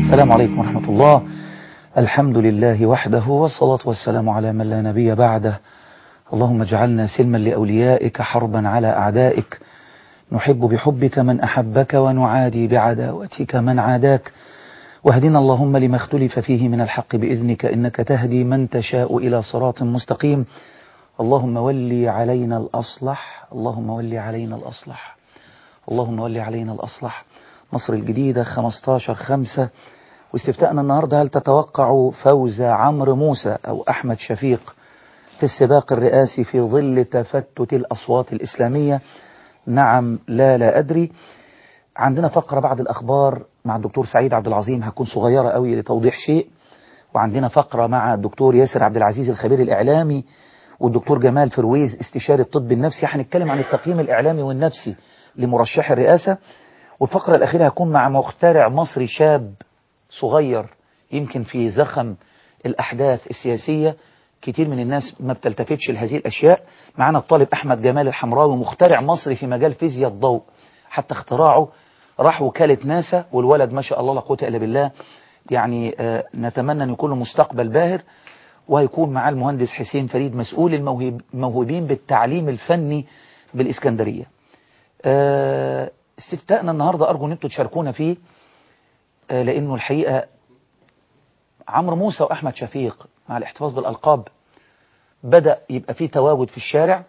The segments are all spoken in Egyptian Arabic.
السلام عليكم ورحمة الله الحمد لله وحده والصلاة والسلام على من لا نبي بعده اللهم اجعلنا سلما لأوليائك حربا على أعدائك نحب بحبك من أحبك ونعادي بعداوتك من عاداك واهدنا اللهم لما اختلف فيه من الحق بإذنك إنك تهدي من تشاء إلى صراط مستقيم اللهم ولي علينا الأصلح اللهم ولي علينا الأصلح اللهم ولي علينا الأصلح مصر الجديدة 15 خمسة واستفتاءنا النهاردة هل تتوقع فوز عمرو موسى أو أحمد شفيق في السباق الرئاسي في ظل تفتت الأصوات الإسلامية نعم لا لا أدري عندنا فقرة بعد الأخبار مع الدكتور سعيد عبد العظيم هتكون صغيرة قوي لتوضيح شيء وعندنا فقرة مع الدكتور ياسر عبد العزيز الخبير الإعلامي والدكتور جمال فرويز استشاري الطب النفسي هنتكلم عن التقييم الإعلامي والنفسي لمرشح الرئاسة والفقرة الأخيرة هتكون مع مخترع مصري شاب صغير يمكن في زخم الأحداث السياسية كتير من الناس ما بتلتفتش لهذه الأشياء معنا الطالب أحمد جمال الحمراوي مخترع مصري في مجال فيزياء الضوء حتى اختراعه راح وكالة ناسا والولد ما شاء الله لا قوة إلا بالله يعني آه نتمنى أن يكون له مستقبل باهر وهيكون معاه المهندس حسين فريد مسؤول الموهوبين بالتعليم الفني بالإسكندرية آه استفتاءنا النهاردة أرجو أن أنتم تشاركونا فيه آه لأنه الحقيقة عمرو موسى وأحمد شفيق مع الاحتفاظ بالألقاب بدأ يبقى فيه تواجد في الشارع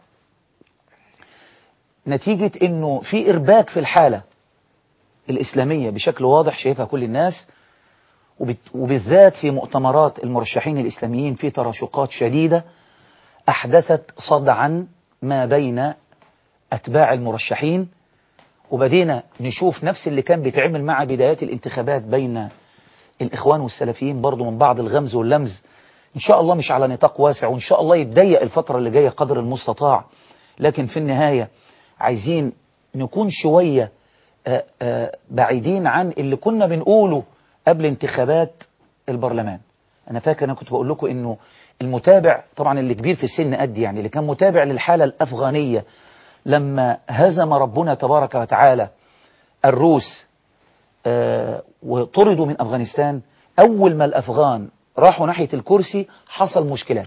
نتيجة أنه في إرباك في الحالة الإسلامية بشكل واضح شايفها كل الناس وبالذات في مؤتمرات المرشحين الإسلاميين في تراشقات شديدة أحدثت صدعا ما بين أتباع المرشحين وبدينا نشوف نفس اللي كان بيتعمل مع بدايات الانتخابات بين الإخوان والسلفيين برضو من بعض الغمز واللمز إن شاء الله مش على نطاق واسع وإن شاء الله يتضيق الفترة اللي جاية قدر المستطاع لكن في النهاية عايزين نكون شوية آآ آآ بعيدين عن اللي كنا بنقوله قبل انتخابات البرلمان أنا فاكر أنا كنت بقول لكم إنه المتابع طبعا اللي كبير في السن قدي يعني اللي كان متابع للحالة الأفغانية لما هزم ربنا تبارك وتعالى الروس وطردوا من أفغانستان أول ما الأفغان راحوا ناحية الكرسي حصل مشكلات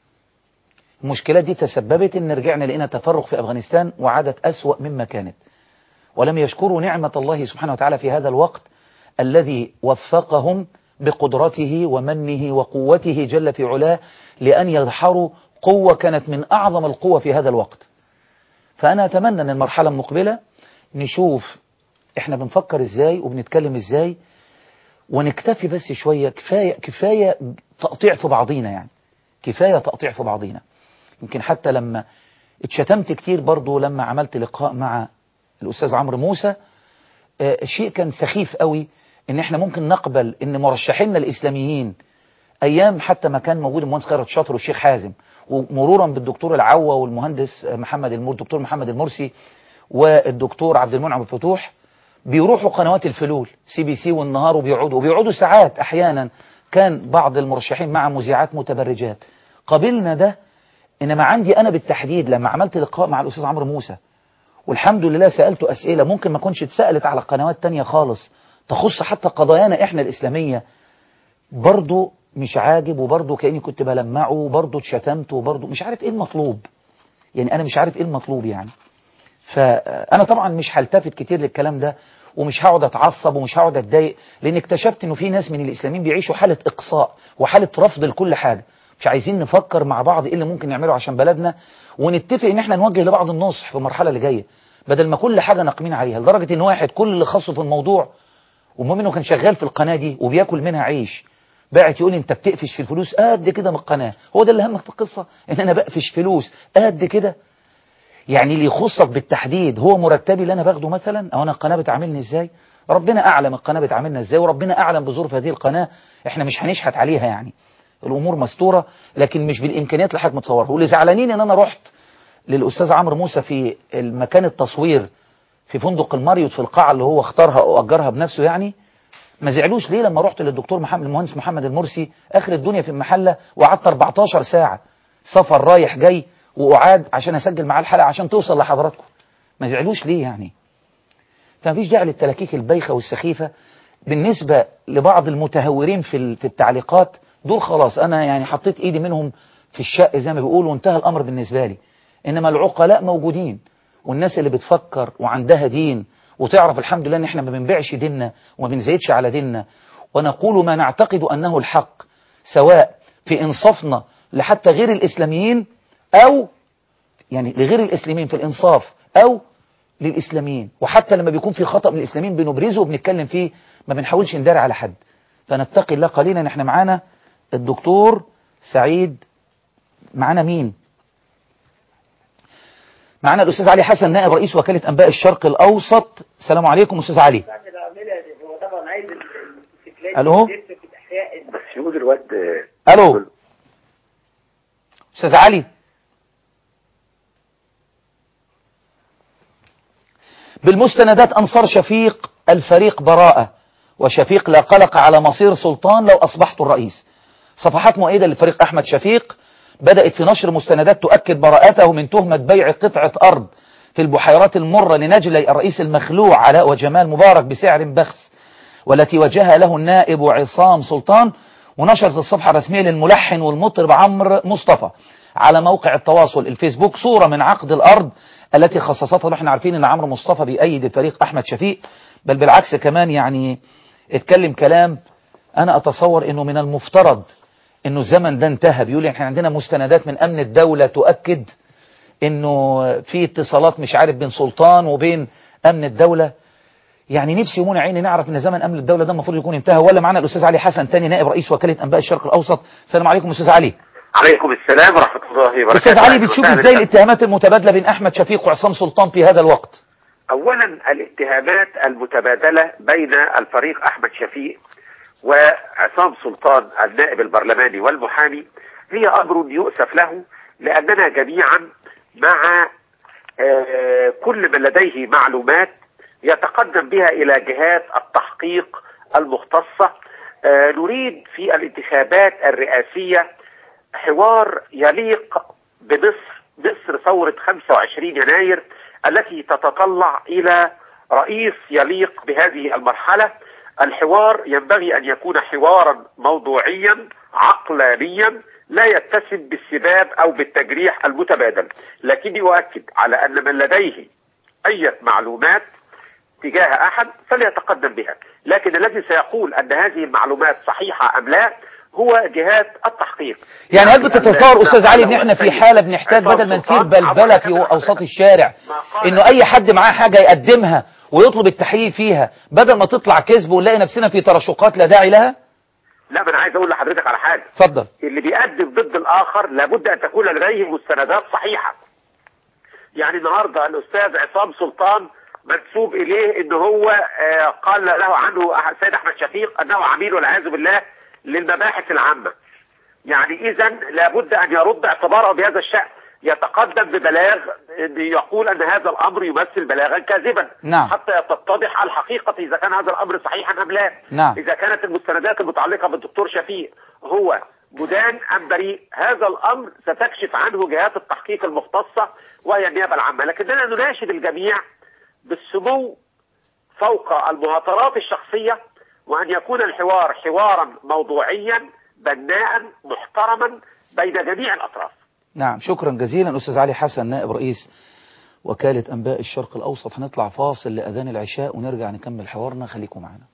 المشكلات دي تسببت ان رجعنا لقينا تفرق في أفغانستان وعادت أسوأ مما كانت ولم يشكروا نعمة الله سبحانه وتعالى في هذا الوقت الذي وفقهم بقدرته ومنه وقوته جل في علاه لأن يظهروا قوة كانت من أعظم القوة في هذا الوقت فأنا أتمنى أن المرحلة المقبلة نشوف إحنا بنفكر إزاي وبنتكلم إزاي ونكتفي بس شوية كفاية, كفاية تقطيع في بعضينا يعني كفاية تقطيع في بعضينا يمكن حتى لما اتشتمت كتير برضو لما عملت لقاء مع الأستاذ عمرو موسى آه شيء كان سخيف قوي ان احنا ممكن نقبل ان مرشحينا الإسلاميين أيام حتى ما كان موجود المهندس خيرت شاطر والشيخ حازم ومرورا بالدكتور العوة والمهندس محمد المر الدكتور محمد المرسي والدكتور عبد المنعم الفتوح بيروحوا قنوات الفلول سي بي سي والنهار وبيقعدوا وبيقعدوا ساعات احيانا كان بعض المرشحين مع مذيعات متبرجات قبلنا ده انما عندي انا بالتحديد لما عملت لقاء مع الاستاذ عمرو موسى والحمد لله سالته اسئله ممكن ما كنتش اتسالت على قنوات تانية خالص تخص حتى قضايانا احنا الاسلاميه برضه مش عاجب وبرضه كاني كنت بلمعه وبرضه اتشتمت وبرضه مش عارف ايه المطلوب يعني انا مش عارف ايه المطلوب يعني فانا طبعا مش هلتفت كتير للكلام ده ومش هقعد اتعصب ومش هقعد اتضايق لان اكتشفت انه في ناس من الاسلاميين بيعيشوا حاله اقصاء وحاله رفض لكل حاجه مش عايزين نفكر مع بعض ايه اللي ممكن نعمله عشان بلدنا ونتفق ان احنا نوجه لبعض النصح في المرحله اللي جايه بدل ما كل حاجه ناقمين عليها لدرجه ان واحد كل اللي خصه في الموضوع والمهم انه كان شغال في القناه دي وبياكل منها عيش باعت يقول لي انت بتقفش في الفلوس قد كده من القناه هو ده اللي همك في القصه ان انا بقفش فلوس قد كده يعني اللي يخصك بالتحديد هو مرتبي اللي انا باخده مثلا او انا القناه بتعاملني ازاي ربنا اعلم القناه بتعاملنا ازاي وربنا اعلم بظروف هذه القناه احنا مش هنشحت عليها يعني الامور مستوره لكن مش بالامكانيات اللي حضرتك متصورها واللي زعلانين ان انا رحت للاستاذ عمرو موسى في المكان التصوير في فندق الماريوت في القاعه اللي هو اختارها او اجرها بنفسه يعني ما زعلوش ليه لما رحت للدكتور محمد المهندس محمد المرسي اخر الدنيا في المحله وقعدت 14 ساعه سفر رايح جاي وأعاد عشان أسجل معاه الحلقة عشان توصل لحضراتكم ما زعلوش ليه يعني فمفيش داعي للتلاكيك البايخة والسخيفة بالنسبة لبعض المتهورين في ال- في التعليقات دول خلاص أنا يعني حطيت إيدي منهم في الشق زي ما بيقولوا وانتهى الأمر بالنسبة لي إنما العقلاء موجودين والناس اللي بتفكر وعندها دين وتعرف الحمد لله إن إحنا ما بنبيعش ديننا وما بنزيدش على ديننا ونقول ما نعتقد أنه الحق سواء في إنصافنا لحتى غير الإسلاميين أو يعني لغير الإسلاميين في الإنصاف أو للإسلاميين وحتى لما بيكون في خطأ من الإسلاميين بنبرزه وبنتكلم فيه ما بنحاولش ندار على حد فنتقي الله قليلا احنا معانا الدكتور سعيد معانا مين معانا الأستاذ علي حسن نائب رئيس وكالة أنباء الشرق الأوسط السلام عليكم أستاذ علي هو طبعا عايز الموتوسيكلات ألو؟ تلف في الأحياء بس يقول الواد ألو أستاذ علي بالمستندات أنصار شفيق الفريق براءة وشفيق لا قلق على مصير سلطان لو أصبحت الرئيس صفحات مؤيدة للفريق أحمد شفيق بدأت في نشر مستندات تؤكد براءته من تهمة بيع قطعة أرض في البحيرات المرة لنجلي الرئيس المخلوع علاء وجمال مبارك بسعر بخس والتي وجهها له النائب عصام سلطان ونشرت الصفحة الرسمية للملحن والمطرب عمرو مصطفى على موقع التواصل الفيسبوك صورة من عقد الأرض التي خصصتها احنا عارفين ان عمرو مصطفى بيأيد الفريق أحمد شفيق بل بالعكس كمان يعني اتكلم كلام أنا أتصور أنه من المفترض أنه الزمن ده انتهى بيقول احنا عندنا مستندات من أمن الدولة تؤكد أنه في اتصالات مش عارف بين سلطان وبين أمن الدولة يعني نفسي يمون عيني نعرف ان زمن امن الدوله ده المفروض يكون انتهى ولا معنا الاستاذ علي حسن تاني نائب رئيس وكاله انباء الشرق الاوسط السلام عليكم استاذ علي عليكم السلام ورحمة الله وبركاته استاذ علي أهلاً بتشوف وسهلاً ازاي بك. الاتهامات المتبادله بين احمد شفيق وعصام سلطان في هذا الوقت أولا الاتهامات المتبادلة بين الفريق أحمد شفيق وعصام سلطان النائب البرلماني والمحامي هي أمر يؤسف له لأننا جميعا مع آه، كل من لديه معلومات يتقدم بها إلى جهات التحقيق المختصة آه، نريد في الانتخابات الرئاسية حوار يليق بمصر مصر ثورة 25 يناير التي تتطلع إلى رئيس يليق بهذه المرحلة الحوار ينبغي أن يكون حوارا موضوعيا عقلانيا لا يتسم بالسباب أو بالتجريح المتبادل لكني أؤكد على أن من لديه أي معلومات تجاه أحد فليتقدم بها لكن الذي سيقول أن هذه المعلومات صحيحة أم لا هو جهات التحقيق يعني هل بتتصور ال- استاذ علي ان النقل احنا في والسيد حاله بنحتاج عصام بدل ما نثير سلطان بلبله عبر في كذا اوساط حضرتك. الشارع ما قال- انه اي حد معاه حاجه يقدمها ويطلب التحقيق فيها بدل ما تطلع كذب ونلاقي نفسنا في ترشقات لا داعي لها لا ما انا عايز اقول لحضرتك على حاجه اتفضل اللي بيقدم ضد الاخر لابد ان تكون لديه مستندات صحيحه يعني النهارده الاستاذ عصام سلطان منسوب اليه ان هو آه، قال له عنه السيد احمد شفيق انه عميل والعياذ بالله للمباحث العامه يعني اذا لابد ان يرد اعتباره بهذا الشان يتقدم ببلاغ إن يقول ان هذا الامر يمثل بلاغا كاذبا نعم. حتى تتضح الحقيقه اذا كان هذا الامر صحيحا ام لا نعم. اذا كانت المستندات المتعلقه بالدكتور شفيق هو مدان ام بريء هذا الامر ستكشف عنه جهات التحقيق المختصه وهي النيابه العامه لكننا نناشد الجميع بالسمو فوق المهاترات الشخصيه وان يكون الحوار حوارا موضوعيا بناء محترما بين جميع الاطراف نعم شكرا جزيلا أستاذ علي حسن نائب رئيس وكالة أنباء الشرق الأوسط هنطلع فاصل لأذان العشاء ونرجع نكمل حوارنا خليكم معنا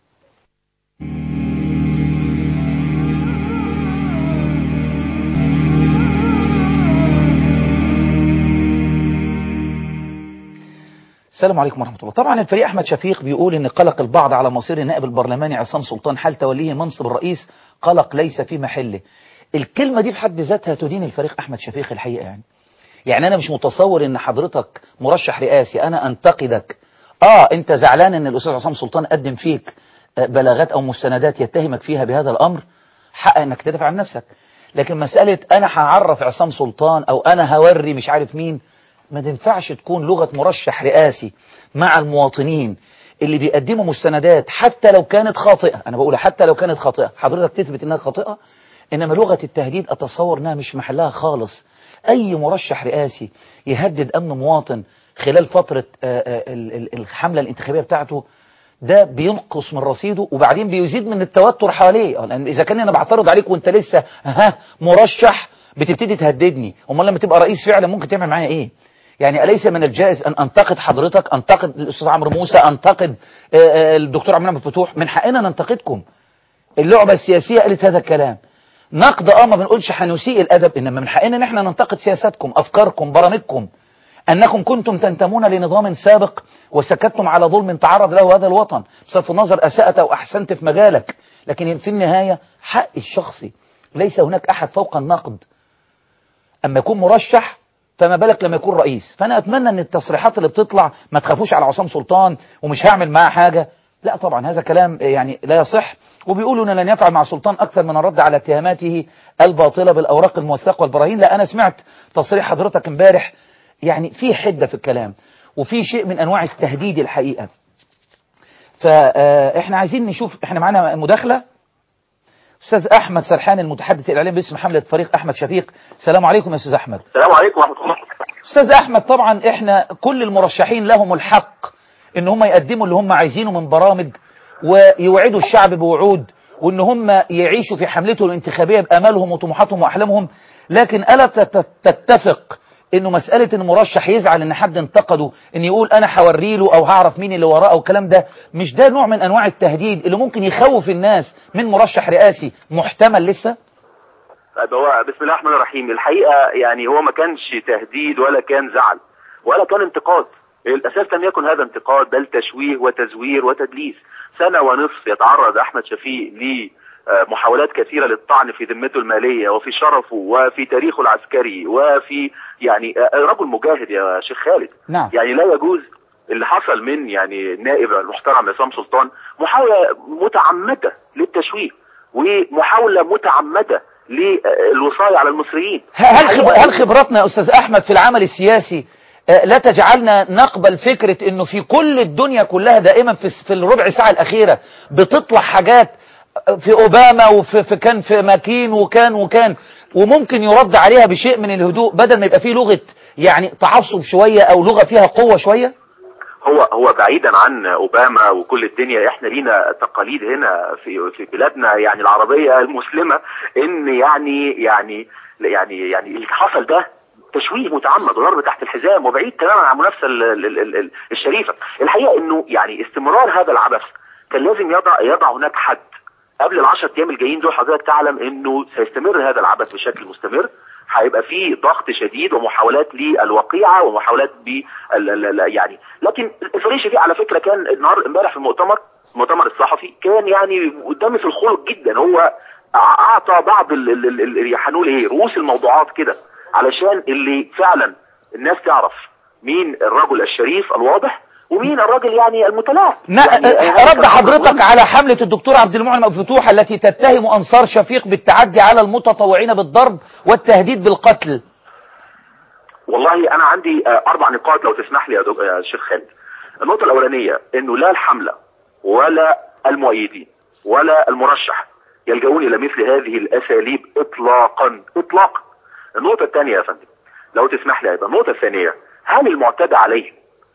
السلام عليكم ورحمة الله طبعا الفريق أحمد شفيق بيقول إن قلق البعض على مصير النائب البرلماني عصام سلطان حال توليه منصب الرئيس قلق ليس في محله الكلمة دي في حد ذاتها تدين الفريق أحمد شفيق الحقيقة يعني يعني أنا مش متصور إن حضرتك مرشح رئاسي أنا أنتقدك آه أنت زعلان إن الأستاذ عصام سلطان قدم فيك آه، بلاغات أو مستندات يتهمك فيها بهذا الأمر حق إنك تدافع عن نفسك لكن مسألة أنا هعرف عصام سلطان أو أنا هوري مش عارف مين ما تنفعش تكون لغة مرشح رئاسي مع المواطنين اللي بيقدموا مستندات حتى لو كانت خاطئة أنا بقول حتى لو كانت خاطئة حضرتك تثبت إنها خاطئة إنما لغة التهديد أتصور إنها مش محلها خالص أي مرشح رئاسي يهدد أمن مواطن خلال فترة آه، آه، ال- ال- الحملة الانتخابية بتاعته ده بينقص من رصيده وبعدين بيزيد من التوتر حواليه لان اذا كان انا بعترض عليك وانت لسه ها مرشح بتبتدي تهددني امال لما تبقى رئيس فعلا ممكن تعمل معايا ايه يعني أليس من الجائز أن أنتقد حضرتك أنتقد الأستاذ عمرو موسى أنتقد آه، آه، الدكتور عبد المنعم فتوح من حقنا ننتقدكم اللعبة السياسية قالت هذا الكلام نقد اه ما بنقولش هنسيء الأدب إنما من حقنا إن احنا ننتقد سياساتكم أفكاركم برامجكم أنكم كنتم تنتمون لنظام سابق وسكتتم على ظلم تعرض له هذا الوطن بصرف النظر أسأت أو أحسنت في مجالك لكن في النهاية حق الشخصي ليس هناك أحد فوق النقد اما يكون مرشح فما بالك لما يكون رئيس فانا اتمنى ان التصريحات اللي بتطلع ما تخافوش على عصام سلطان ومش هعمل معاه حاجه لا طبعا هذا كلام يعني لا يصح وبيقولوا ان لن يفعل مع سلطان اكثر من الرد على اتهاماته الباطله بالاوراق الموثقه والبراهين لا انا سمعت تصريح حضرتك امبارح يعني في حده في الكلام وفي شيء من انواع التهديد الحقيقه فاحنا عايزين نشوف احنا معانا مداخله استاذ احمد سرحان المتحدث الاعلامي باسم حمله فريق احمد شفيق السلام عليكم يا استاذ احمد السلام عليكم ورحمه الله استاذ احمد طبعا احنا كل المرشحين لهم الحق ان هم يقدموا اللي هم عايزينه من برامج ويوعدوا الشعب بوعود وان هم يعيشوا في حملتهم الانتخابيه بامالهم وطموحاتهم واحلامهم لكن الا تت- تتفق انه مساله ان مرشح يزعل ان حد انتقده ان يقول انا هوري له او هعرف مين اللي وراه او الكلام ده مش ده نوع من انواع التهديد اللي ممكن يخوف الناس من مرشح رئاسي محتمل لسه طيب هو بسم الله الرحمن الرحيم الحقيقه يعني هو ما كانش تهديد ولا كان زعل ولا كان انتقاد الاساس لم يكن هذا انتقاد بل تشويه وتزوير وتدليس سنه ونصف يتعرض احمد شفيق لمحاولات كثيره للطعن في ذمته الماليه وفي شرفه وفي تاريخه العسكري وفي يعني آه، رجل مجاهد يا شيخ خالد نعم. يعني لا يجوز اللي حصل من يعني النائب المحترم عصام سلطان محاولة متعمدة للتشويه ومحاولة متعمدة للوصاية على المصريين هل خب... هل خبراتنا يا استاذ احمد في العمل السياسي آه، لا تجعلنا نقبل فكرة انه في كل الدنيا كلها دائما في في الربع ساعة الاخيرة بتطلع حاجات آه، في اوباما وفي في كان في ماكين وكان وكان وممكن يرد عليها بشيء من الهدوء بدل ما يبقى فيه لغة يعني تعصب شوية او لغة فيها قوة شوية هو هو بعيدا عن اوباما وكل الدنيا احنا لينا تقاليد هنا في في بلادنا يعني العربيه المسلمه ان يعني يعني يعني يعني اللي حصل ده تشويه متعمد وضرب تحت الحزام وبعيد تماما عن المنافسه ال- ال- ال- ال- الشريفه الحقيقه انه يعني استمرار هذا العبث كان لازم يضع يضع هناك حد قبل العشر ايام الجايين دول حضرتك تعلم انه سيستمر هذا العبث بشكل مستمر هيبقى فيه ضغط شديد ومحاولات للوقيعه ومحاولات ب ال- ال- ال- يعني لكن الفريق شفيق على فكره كان النهار امبارح في المؤتمر المؤتمر الصحفي كان يعني قدامي في الخلق جدا هو اعطى بعض ال- ال- ال- ال- هنقول ايه رؤوس الموضوعات كده علشان اللي فعلا الناس تعرف مين الرجل الشريف الواضح ومين الراجل يعني المتلاعب نا- يعني آه، هذا رد كان حضرتك مهم. على حملة الدكتور عبد المنعم أبو فتوح التي تتهم أنصار شفيق بالتعدي على المتطوعين بالضرب والتهديد بالقتل والله انا عندي آه، اربع نقاط لو تسمح لي يا دك- يا شيخ خالد النقطه الاولانيه انه لا الحمله ولا المؤيدين ولا المرشح يلجؤون الى مثل هذه الاساليب اطلاقا اطلاقا النقطه الثانيه يا فندم لو تسمح لي ايضا النقطه الثانيه هل المعتدى عليه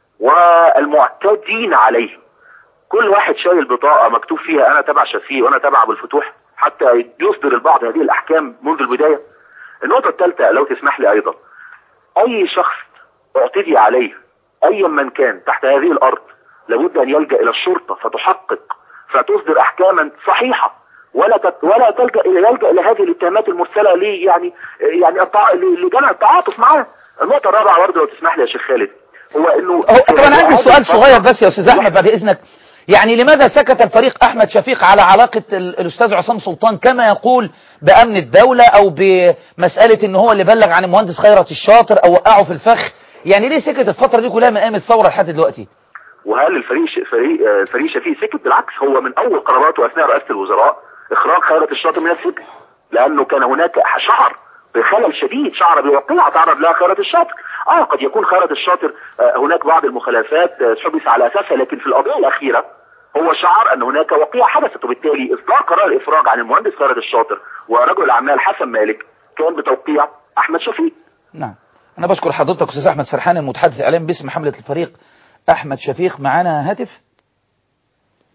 والمعتدين عليه كل واحد شايل بطاقه مكتوب فيها انا تبع شفيق وانا تبع ابو الفتوح حتى يصدر البعض هذه الاحكام منذ البدايه النقطه الثالثه لو تسمح لي ايضا اي شخص اعتدي عليه ايا من كان تحت هذه الارض لابد ان يلجا الى الشرطه فتحقق فتصدر احكاما صحيحه ولا تت ولا تلجا الى يلجا الى هذه الاتهامات المرسله لي يعني يعني التع... لجمع التعاطف معاه النقطه الرابعه برضه لو تسمح لي يا شيخ خالد هو انه هو طب انا عندي هذه سؤال الفترة- صغير بس يا استاذ احمد بعد اذنك يعني لماذا سكت الفريق احمد شفيق على علاقه ال- الاستاذ عصام سلطان كما يقول بامن الدوله او بمساله ان هو اللي بلغ عن المهندس خيرت الشاطر او وقعه في الفخ يعني ليه سكت الفتره دي كلها من ايام الثوره لحد دلوقتي وهل الفريق ش... فريق آه، فريق شفيق سكت بالعكس هو من اول قراراته اثناء رئاسه الوزراء اخراج خيرت الشاطر من السجن لانه كان هناك شعر بخلل شديد شعر بوقيعه تعرض لها خيرت الشاطر اه قد يكون خيرت الشاطر آه، هناك بعض المخالفات آه، حبس على اساسها لكن في القضيه الاخيره هو شعر ان هناك وقيعه حدثت وبالتالي اصدار قرار الافراج عن المهندس خيرت الشاطر ورجل الاعمال حسن مالك كان بتوقيع احمد شفيق نعم انا بشكر حضرتك استاذ احمد سرحان المتحدث الاعلامي باسم حمله الفريق احمد شفيق معانا هاتف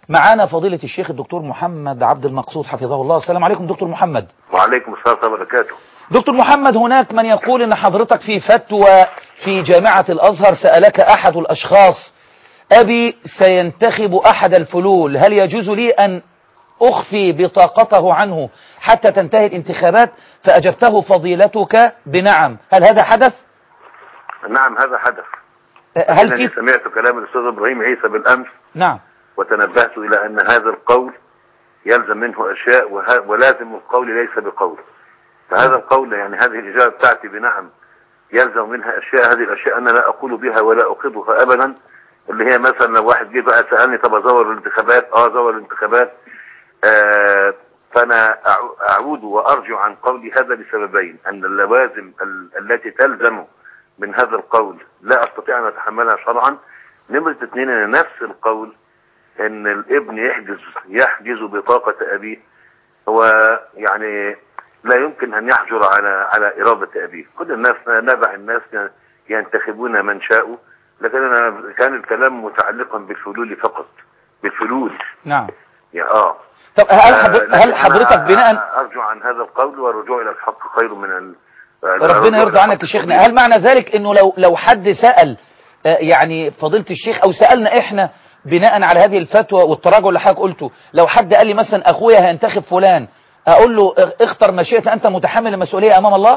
معانا فضيلة الشيخ الدكتور محمد عبد المقصود حفظه الله السلام عليكم دكتور محمد وعليكم السلام ورحمة الله وبركاته دكتور محمد هناك من يقول ان حضرتك في فتوى في جامعة الازهر سألك احد الاشخاص ابي سينتخب احد الفلول هل يجوز لي ان اخفي بطاقته عنه حتى تنتهي الانتخابات فاجبته فضيلتك بنعم هل هذا حدث نعم هذا حدث هل أنني في سمعت كلام الأستاذ إبراهيم عيسى بالأمس نعم وتنبهت إلى أن هذا القول يلزم منه أشياء وه... ولازم القول ليس بقول فهذا القول يعني هذه الإجابة بتاعتي بنعم يلزم منها أشياء هذه الأشياء أنا لا أقول بها ولا أقضها أبدا اللي هي مثلا لو واحد جه بقى سألني طب أزور الانتخابات أه أزور الانتخابات آه فأنا أعو- أعود وأرجع عن قولي هذا لسببين أن اللوازم ال... التي تلزم من هذا القول لا أستطيع أن أتحملها شرعا نمرة اثنين أن نفس القول ان الابن يحجز يحجز بطاقة ابيه هو يعني لا يمكن ان يحجر على على ارادة ابيه كل الناس نبع الناس ينتخبون من شاءوا لكن انا كان الكلام متعلقا بالفلول فقط بالفلول نعم يا اه طب هل, آه، حضر... لكن هل حضرتك أنا بناء ارجو عن هذا القول والرجوع الى الحق خير من ال... ربنا يرضى عنك يا شيخنا هل معنى ذلك انه لو لو حد سأل آه، يعني فضيلة الشيخ او سألنا احنا بناء على هذه الفتوى والتراجع اللي حضرتك قلته لو حد قال لي مثلا اخويا هينتخب فلان اقول له اخ- اختر ما شئت انت متحمل المسؤولية امام الله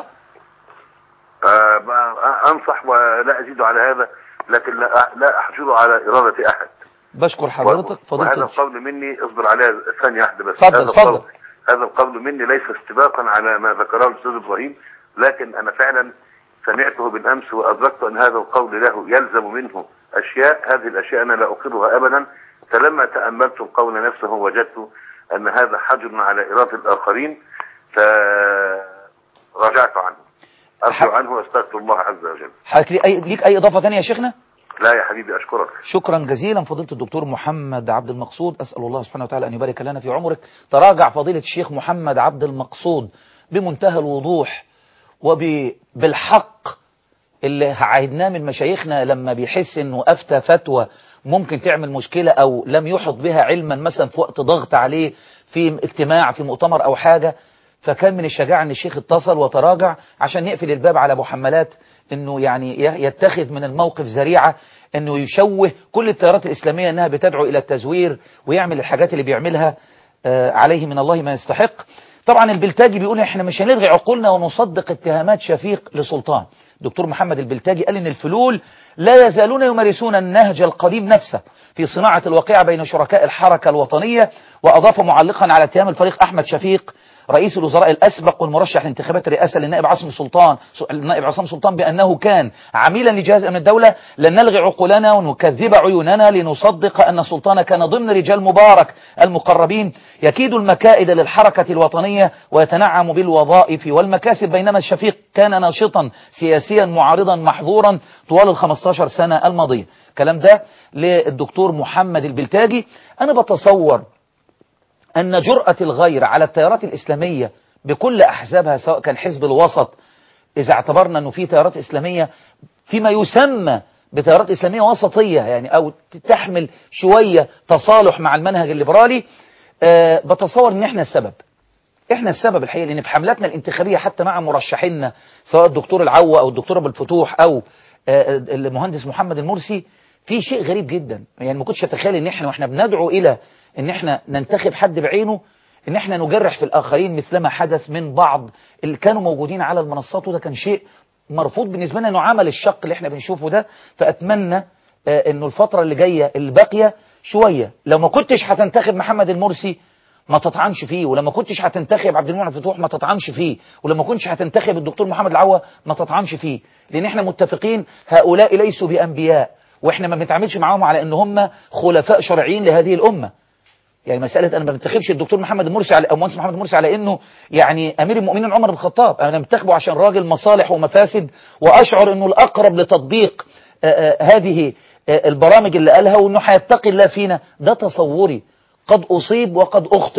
آه ما- انصح ولا ازيد على هذا لكن لا لا احجر على اراده احد بشكر حضرتك فضيلة وهذا الشيخ القول مني اصبر عليها ثانية واحدة بس اتفضل، هذا اتفضل. القول هذا القول مني ليس استباقا على ما ذكره الأستاذ إبراهيم لكن أنا فعلا سمعته بالأمس وأدركت أن هذا القول له يلزم منه أشياء هذه الأشياء أنا لا أقرها أبدا فلما تأملت القول نفسه وجدت أن هذا حجر على إرادة الآخرين فرجعت عنه أرجع عنه وأستغفر الله عز وجل حضرتك لي أي... ليك اي اضافة ثانية يا شيخنا لا يا حبيبي أشكرك شكرا جزيلا فضيلة الدكتور محمد عبد المقصود أسأل الله سبحانه وتعالى أن يبارك لنا في عمرك تراجع فضيلة الشيخ محمد عبد المقصود بمنتهى الوضوح وبالحق اللي عهدناه من مشايخنا لما بيحس انه افتى فتوى ممكن تعمل مشكلة او لم يحط بها علما مثلا في وقت ضغط عليه في اجتماع في مؤتمر او حاجة فكان من الشجاعة ان الشيخ اتصل وتراجع عشان يقفل الباب على ابو حمالات انه يعني يتخذ من الموقف ذريعة انه يشوه كل التيارات الاسلامية انها بتدعو الى التزوير ويعمل الحاجات اللي بيعملها آه، عليه من الله ما يستحق طبعا البلتاجي بيقول احنا مش هنلغي عقولنا ونصدق اتهامات شفيق لسلطان دكتور محمد البلتاجي قال ان الفلول لا يزالون يمارسون النهج القديم نفسه في صناعة الواقعة بين شركاء الحركة الوطنية وأضاف معلقا على اتهام الفريق أحمد شفيق رئيس الوزراء الأسبق والمرشح لانتخابات الرئاسة للنائب عاصم سلطان النائب عصام سلطان بأنه كان عميلا لجهاز أمن الدولة لن نلغي عقولنا ونكذب عيوننا لنصدق أن سلطان كان ضمن رجال مبارك المقربين يكيد المكائد للحركة الوطنية ويتنعم بالوظائف والمكاسب بينما الشفيق كان ناشطا سياسيا معارضا محظورا طوال ال 15 سنة الماضية كلام ده للدكتور محمد البلتاجي أنا بتصور أن جرأة الغير على التيارات الإسلامية بكل أحزابها سواء كان حزب الوسط إذا اعتبرنا أنه في تيارات إسلامية فيما يسمى بتيارات إسلامية وسطية يعني أو تحمل شوية تصالح مع المنهج الليبرالي أه بتصور أن إحنا السبب إحنا السبب الحقيقة لأن في حملاتنا الانتخابية حتى مع مرشحينا سواء الدكتور العوة أو الدكتور أبو الفتوح أو أه المهندس محمد المرسي في شيء غريب جدا يعني ما كنتش اتخيل ان احنا واحنا بندعو الى ان احنا ننتخب حد بعينه ان احنا نجرح في الاخرين مثلما حدث من بعض اللي كانوا موجودين على المنصات وده كان شيء مرفوض بالنسبه لنا انه عمل الشق اللي احنا بنشوفه ده فاتمنى آه انه الفتره اللي جايه اللي باقيه شويه لو ما كنتش هتنتخب محمد المرسي ما تطعنش فيه ولما كنتش هتنتخب عبد المنعم فتوح ما تطعنش فيه ولما كنتش هتنتخب الدكتور محمد العوة ما تطعنش فيه لان احنا متفقين هؤلاء ليسوا بانبياء واحنا ما بنتعاملش معاهم على ان هم خلفاء شرعيين لهذه الامه يعني مساله انا ما بنتخبش الدكتور محمد المرسي على او مهندس محمد المرسي على انه يعني امير المؤمنين عمر بن الخطاب انا منتخبه عشان راجل مصالح ومفاسد واشعر انه الاقرب لتطبيق آآ آآ هذه آآ البرامج اللي قالها وانه هيتقي الله فينا ده تصوري قد اصيب وقد اخطئ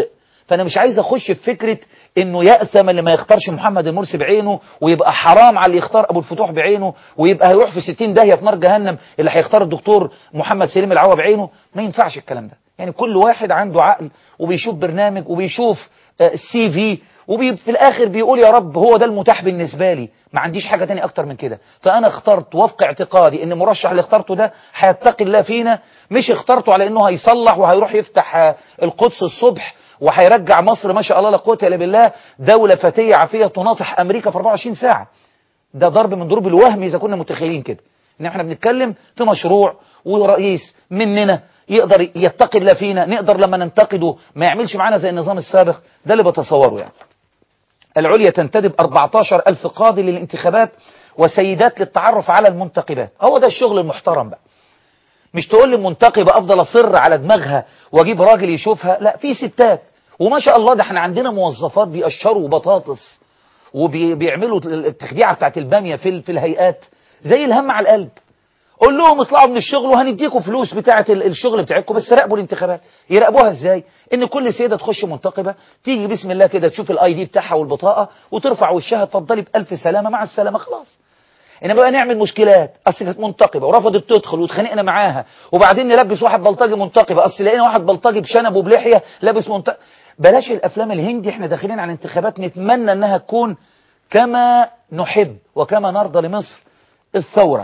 فانا مش عايز اخش في فكره انه ياثم اللي ما يختارش محمد المرسي بعينه ويبقى حرام على اللي يختار ابو الفتوح بعينه ويبقى هيروح في 60 داهيه في نار جهنم اللي هيختار الدكتور محمد سليم العوا بعينه ما ينفعش الكلام ده يعني كل واحد عنده عقل وبيشوف برنامج وبيشوف سي في وفي الاخر بيقول يا رب هو ده المتاح بالنسبه لي ما عنديش حاجه تاني اكتر من كده فانا اخترت وفق اعتقادي ان المرشح اللي اخترته ده هيتقي الله فينا مش اخترته على انه هيصلح وهيروح يفتح آه، القدس الصبح وهيرجع مصر ما شاء الله لا قوه الا بالله دوله فتيه عافيه تناطح امريكا في 24 ساعه ده ضرب من ضروب الوهم اذا كنا متخيلين كده ان احنا بنتكلم في مشروع ورئيس مننا يقدر يتقي الله فينا نقدر لما ننتقده ما يعملش معانا زي النظام السابق ده اللي بتصوره يعني العليا تنتدب 14 ألف قاضي للانتخابات وسيدات للتعرف على المنتقبات هو ده الشغل المحترم بقى مش تقول لي منتقبة أفضل أصر على دماغها وأجيب راجل يشوفها لا في ستات وما شاء الله ده احنا عندنا موظفات بيقشروا بطاطس وبيعملوا التخديعة بتاعت البامية في, في الهيئات زي الهم على القلب قول لهم اطلعوا من الشغل وهنديكم فلوس بتاعة ال- الشغل بتاعتكم بس راقبوا الانتخابات يراقبوها ازاي ان كل سيدة تخش منتقبة تيجي بسم الله كده تشوف الاي دي بتاعها والبطاقة وترفع وشها اتفضلي بألف سلامة مع السلامة خلاص انما بقى نعمل مشكلات اصل كانت منتقبه ورفضت تدخل واتخانقنا معاها وبعدين نلبس واحد بلطجي منتقبه اصل لقينا واحد بلطجي بشنب وبلحيه لابس منتقب بلاش الافلام الهندي احنا داخلين على انتخابات نتمنى انها تكون كما نحب وكما نرضى لمصر الثوره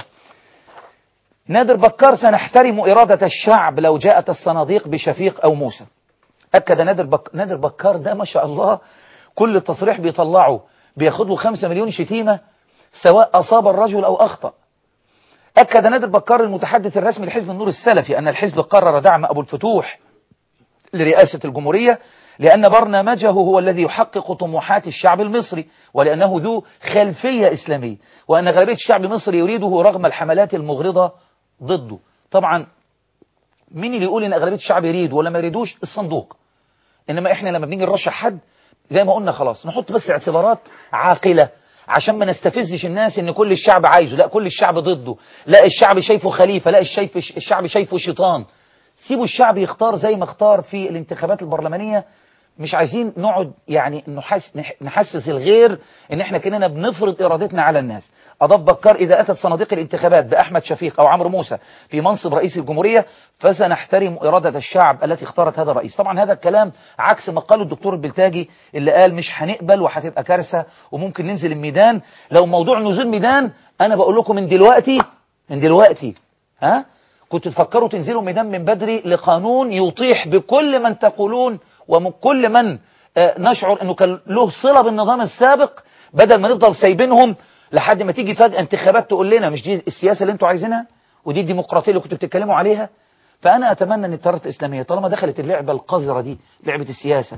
نادر بكار سنحترم إرادة الشعب لو جاءت الصناديق بشفيق أو موسى أكد نادر, بك... نادر بكار ده ما شاء الله كل تصريح بيطلعه بياخد له خمسة مليون شتيمة سواء أصاب الرجل أو أخطأ أكد نادر بكار المتحدث الرسمي لحزب النور السلفي أن الحزب قرر دعم أبو الفتوح لرئاسة الجمهورية لأن برنامجه هو الذي يحقق طموحات الشعب المصري ولأنه ذو خلفية إسلامية وأن غالبية الشعب المصري يريده رغم الحملات المغرضة ضده طبعا مين اللي يقول ان اغلبيه الشعب يريد ولا ما يريدوش الصندوق انما احنا لما بنيجي نرشح حد زي ما قلنا خلاص نحط بس اعتبارات عاقله عشان ما نستفزش الناس ان كل الشعب عايزه لا كل الشعب ضده لا الشعب شايفه خليفه لا الشايف الشعب شايفه شيطان سيبوا الشعب يختار زي ما اختار في الانتخابات البرلمانيه مش عايزين نقعد يعني نحس نحسس الغير ان احنا كاننا بنفرض ارادتنا على الناس اضاف بكار اذا اتت صناديق الانتخابات باحمد شفيق او عمرو موسى في منصب رئيس الجمهوريه فسنحترم اراده الشعب التي اختارت هذا الرئيس طبعا هذا الكلام عكس ما قاله الدكتور البلتاجي اللي قال مش هنقبل وهتبقى كارثه وممكن ننزل الميدان لو موضوع نزول ميدان انا بقول لكم من دلوقتي من دلوقتي ها كنتوا تفكروا تنزلوا ميدان من بدري لقانون يطيح بكل من تقولون ومن كل من آه، نشعر انه كان له صلة بالنظام السابق بدل ما نفضل سايبينهم لحد ما تيجي فجأة انتخابات تقول لنا مش دي السياسة اللي انتوا عايزينها ودي الديمقراطية اللي كنتوا بتتكلموا عليها فأنا أتمنى أن التيارات الإسلامية طالما دخلت اللعبة القذرة دي لعبة السياسة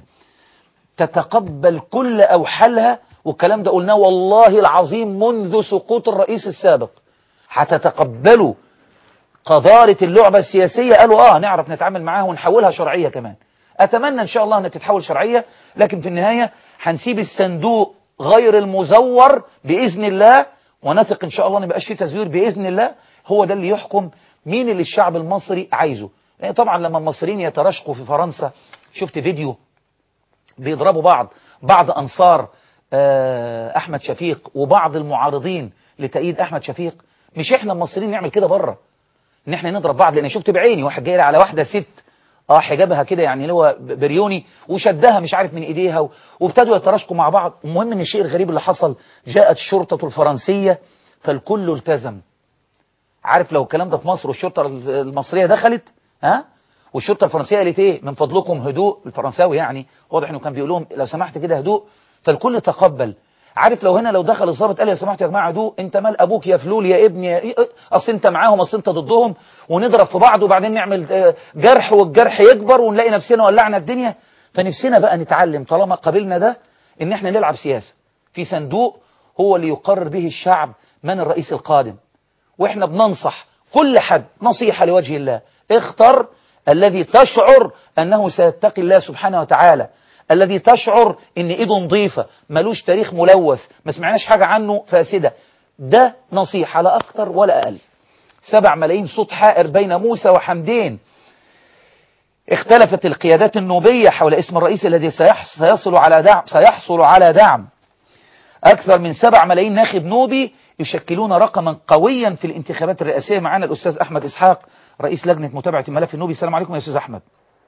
تتقبل كل أوحالها والكلام ده قلناه والله العظيم منذ سقوط الرئيس السابق هتتقبلوا قذارة اللعبة السياسية قالوا اه نعرف نتعامل معاها ونحولها شرعية كمان اتمنى ان شاء الله انها تتحول شرعية لكن في النهاية هنسيب الصندوق غير المزور باذن الله ونثق ان شاء الله ان يبقاش فيه تزوير باذن الله هو ده اللي يحكم مين اللي الشعب المصري عايزه يعني طبعا لما المصريين يتراشقوا في فرنسا شفت فيديو بيضربوا بعض بعض انصار آه، احمد شفيق وبعض المعارضين لتأييد احمد شفيق مش احنا المصريين نعمل كده بره ان احنا نضرب بعض لان شفت بعيني واحد جاي على واحده ست اه حجابها كده يعني اللي هو بريوني وشدها مش عارف من ايديها و- وابتدوا يتراشقوا مع بعض المهم ان الشيء الغريب اللي حصل جاءت الشرطه الفرنسيه فالكل التزم عارف لو الكلام ده في مصر والشرطه المصريه دخلت ها والشرطه الفرنسيه قالت ايه من فضلكم هدوء الفرنساوي يعني واضح انه كان بيقول لهم لو سمحت كده هدوء فالكل تقبل عارف لو هنا لو دخل الضابط قال يا سمحت يا جماعه هدوء انت مال ابوك يا فلول يا ابني يا إيه اصل انت معاهم اصل انت ضدهم ونضرب في بعض وبعدين نعمل آه، جرح والجرح يكبر ونلاقي نفسنا ولعنا الدنيا فنفسنا بقى نتعلم طالما قبلنا ده ان احنا نلعب سياسه في صندوق هو اللي يقرر به الشعب من الرئيس القادم واحنا بننصح كل حد نصيحة لوجه الله اختر الذي تشعر أنه سيتقي الله سبحانه وتعالى الذي تشعر ان ايده نظيفة ملوش تاريخ ملوث ما سمعناش حاجة عنه فاسدة ده نصيحة لا أكتر ولا أقل سبع ملايين صوت حائر بين موسى وحمدين اختلفت القيادات النوبية حول اسم الرئيس الذي سيحص- سيصل على دعم سيحصل على دعم أكثر من سبع ملايين ناخب نوبي يشكلون رقما قويا في الانتخابات الرئاسية معنا الأستاذ أحمد إسحاق رئيس لجنة متابعة الملف النوبي السلام عليكم يا أستاذ أحمد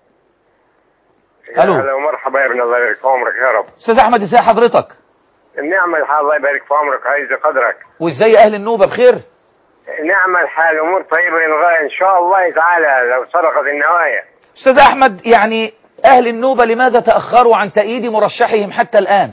ألو. هلا ومرحبا يا ابن الله يبارك في عمرك يا رب أستاذ أحمد إزاي حضرتك نعم الحال الله يبارك في عمرك عايز قدرك وإزاي أهل النوبة بخير نعم الحال امور طيبه للغايه ان شاء الله تعالى لو صدقت النوايا أستاذ أحمد يعني أهل النوبة لماذا تأخروا عن تأييد مرشحهم حتى الآن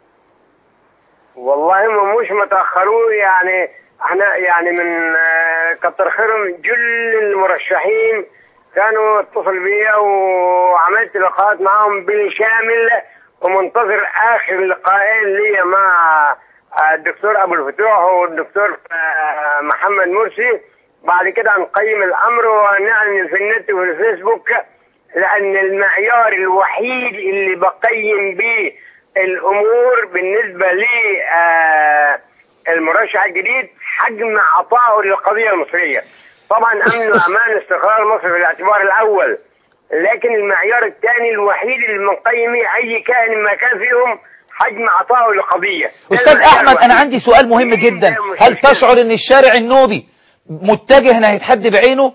والله هم مش متاخرون يعني احنا يعني من آه، كتر خيرهم جل المرشحين كانوا اتصل بيا وعملت لقاءات معهم بالشامل ومنتظر اخر لقاءين لي مع آه، الدكتور ابو الفتوح والدكتور آه، محمد مرسي بعد كده هنقيم الامر ونعلن في النت وفي الفيسبوك لان المعيار الوحيد اللي بقيم به الامور بالنسبه لي آه، المرشح الجديد حجم عطائه للقضيه المصريه طبعا امن وامان استقرار مصر في الاعتبار الاول لكن المعيار الثاني الوحيد اللي بنقيم به اي كائن ما كان فيهم حجم عطائه للقضيه ده أستاذ المعيار أحمد أنا الوحيد. عندي سؤال مهم مين جدا ده مش هل مشكلة. تشعر أن الشارع النوبي متجه ناحية حد بعينه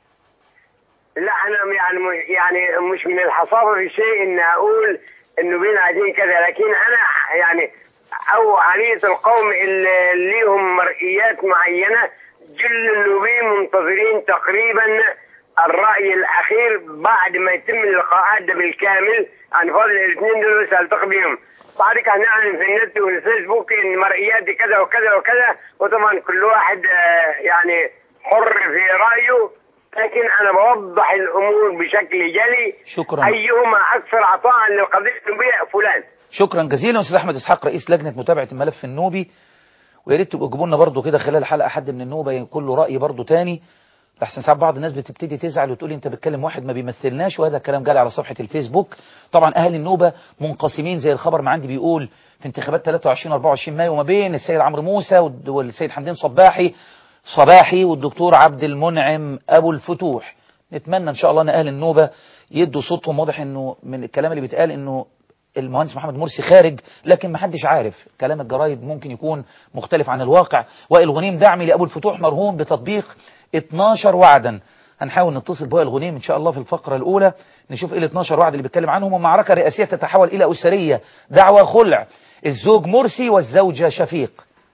لا انا يعني يعني مش من الحصافه في شيء ان اقول انه بين عايزين كذا لكن انا يعني او عاليه القوم اللي ليهم مرئيات معينه جل النوبيين منتظرين تقريبا الراي الاخير بعد ما يتم اللقاءات ده بالكامل عن فضل الاثنين دول بس التقي بهم بعد كده هنعلن في النت والفيسبوك ان مرئياتي كذا وكذا وكذا وطبعا كل واحد آه، يعني حر في رايه لكن انا بوضح الامور بشكل جلي شكرا ايهما اكثر عطاء للقضيه النوبيه فلان شكرا جزيلا استاذ احمد اسحاق رئيس لجنه متابعه الملف النوبي ويا ريت تبقوا تجيبوا لنا برضه كده خلال الحلقه حد من النوبه يكون له راي برضه تاني لحسن ساعات بعض الناس بتبتدي تزعل وتقول انت بتكلم واحد ما بيمثلناش وهذا الكلام جالي على صفحه الفيسبوك طبعا اهل النوبه منقسمين زي الخبر ما عندي بيقول في انتخابات 23 24 مايو ما بين السيد عمرو موسى والد- والسيد حمدين صباحي صباحي والدكتور عبد المنعم ابو الفتوح نتمنى ان شاء الله ان اهل النوبه يدوا صوتهم واضح انه من الكلام اللي بيتقال انه المهندس محمد مرسي خارج لكن ما حدش عارف كلام الجرايد ممكن يكون مختلف عن الواقع وائل غنيم دعمي لابو الفتوح مرهون بتطبيق 12 وعدا هنحاول نتصل بوائل غنيم ان شاء الله في الفقره الاولى نشوف ايه ال 12 وعد اللي بيتكلم عنهم ومعركه رئاسيه تتحول الى اسريه دعوه خلع الزوج مرسي والزوجه شفيق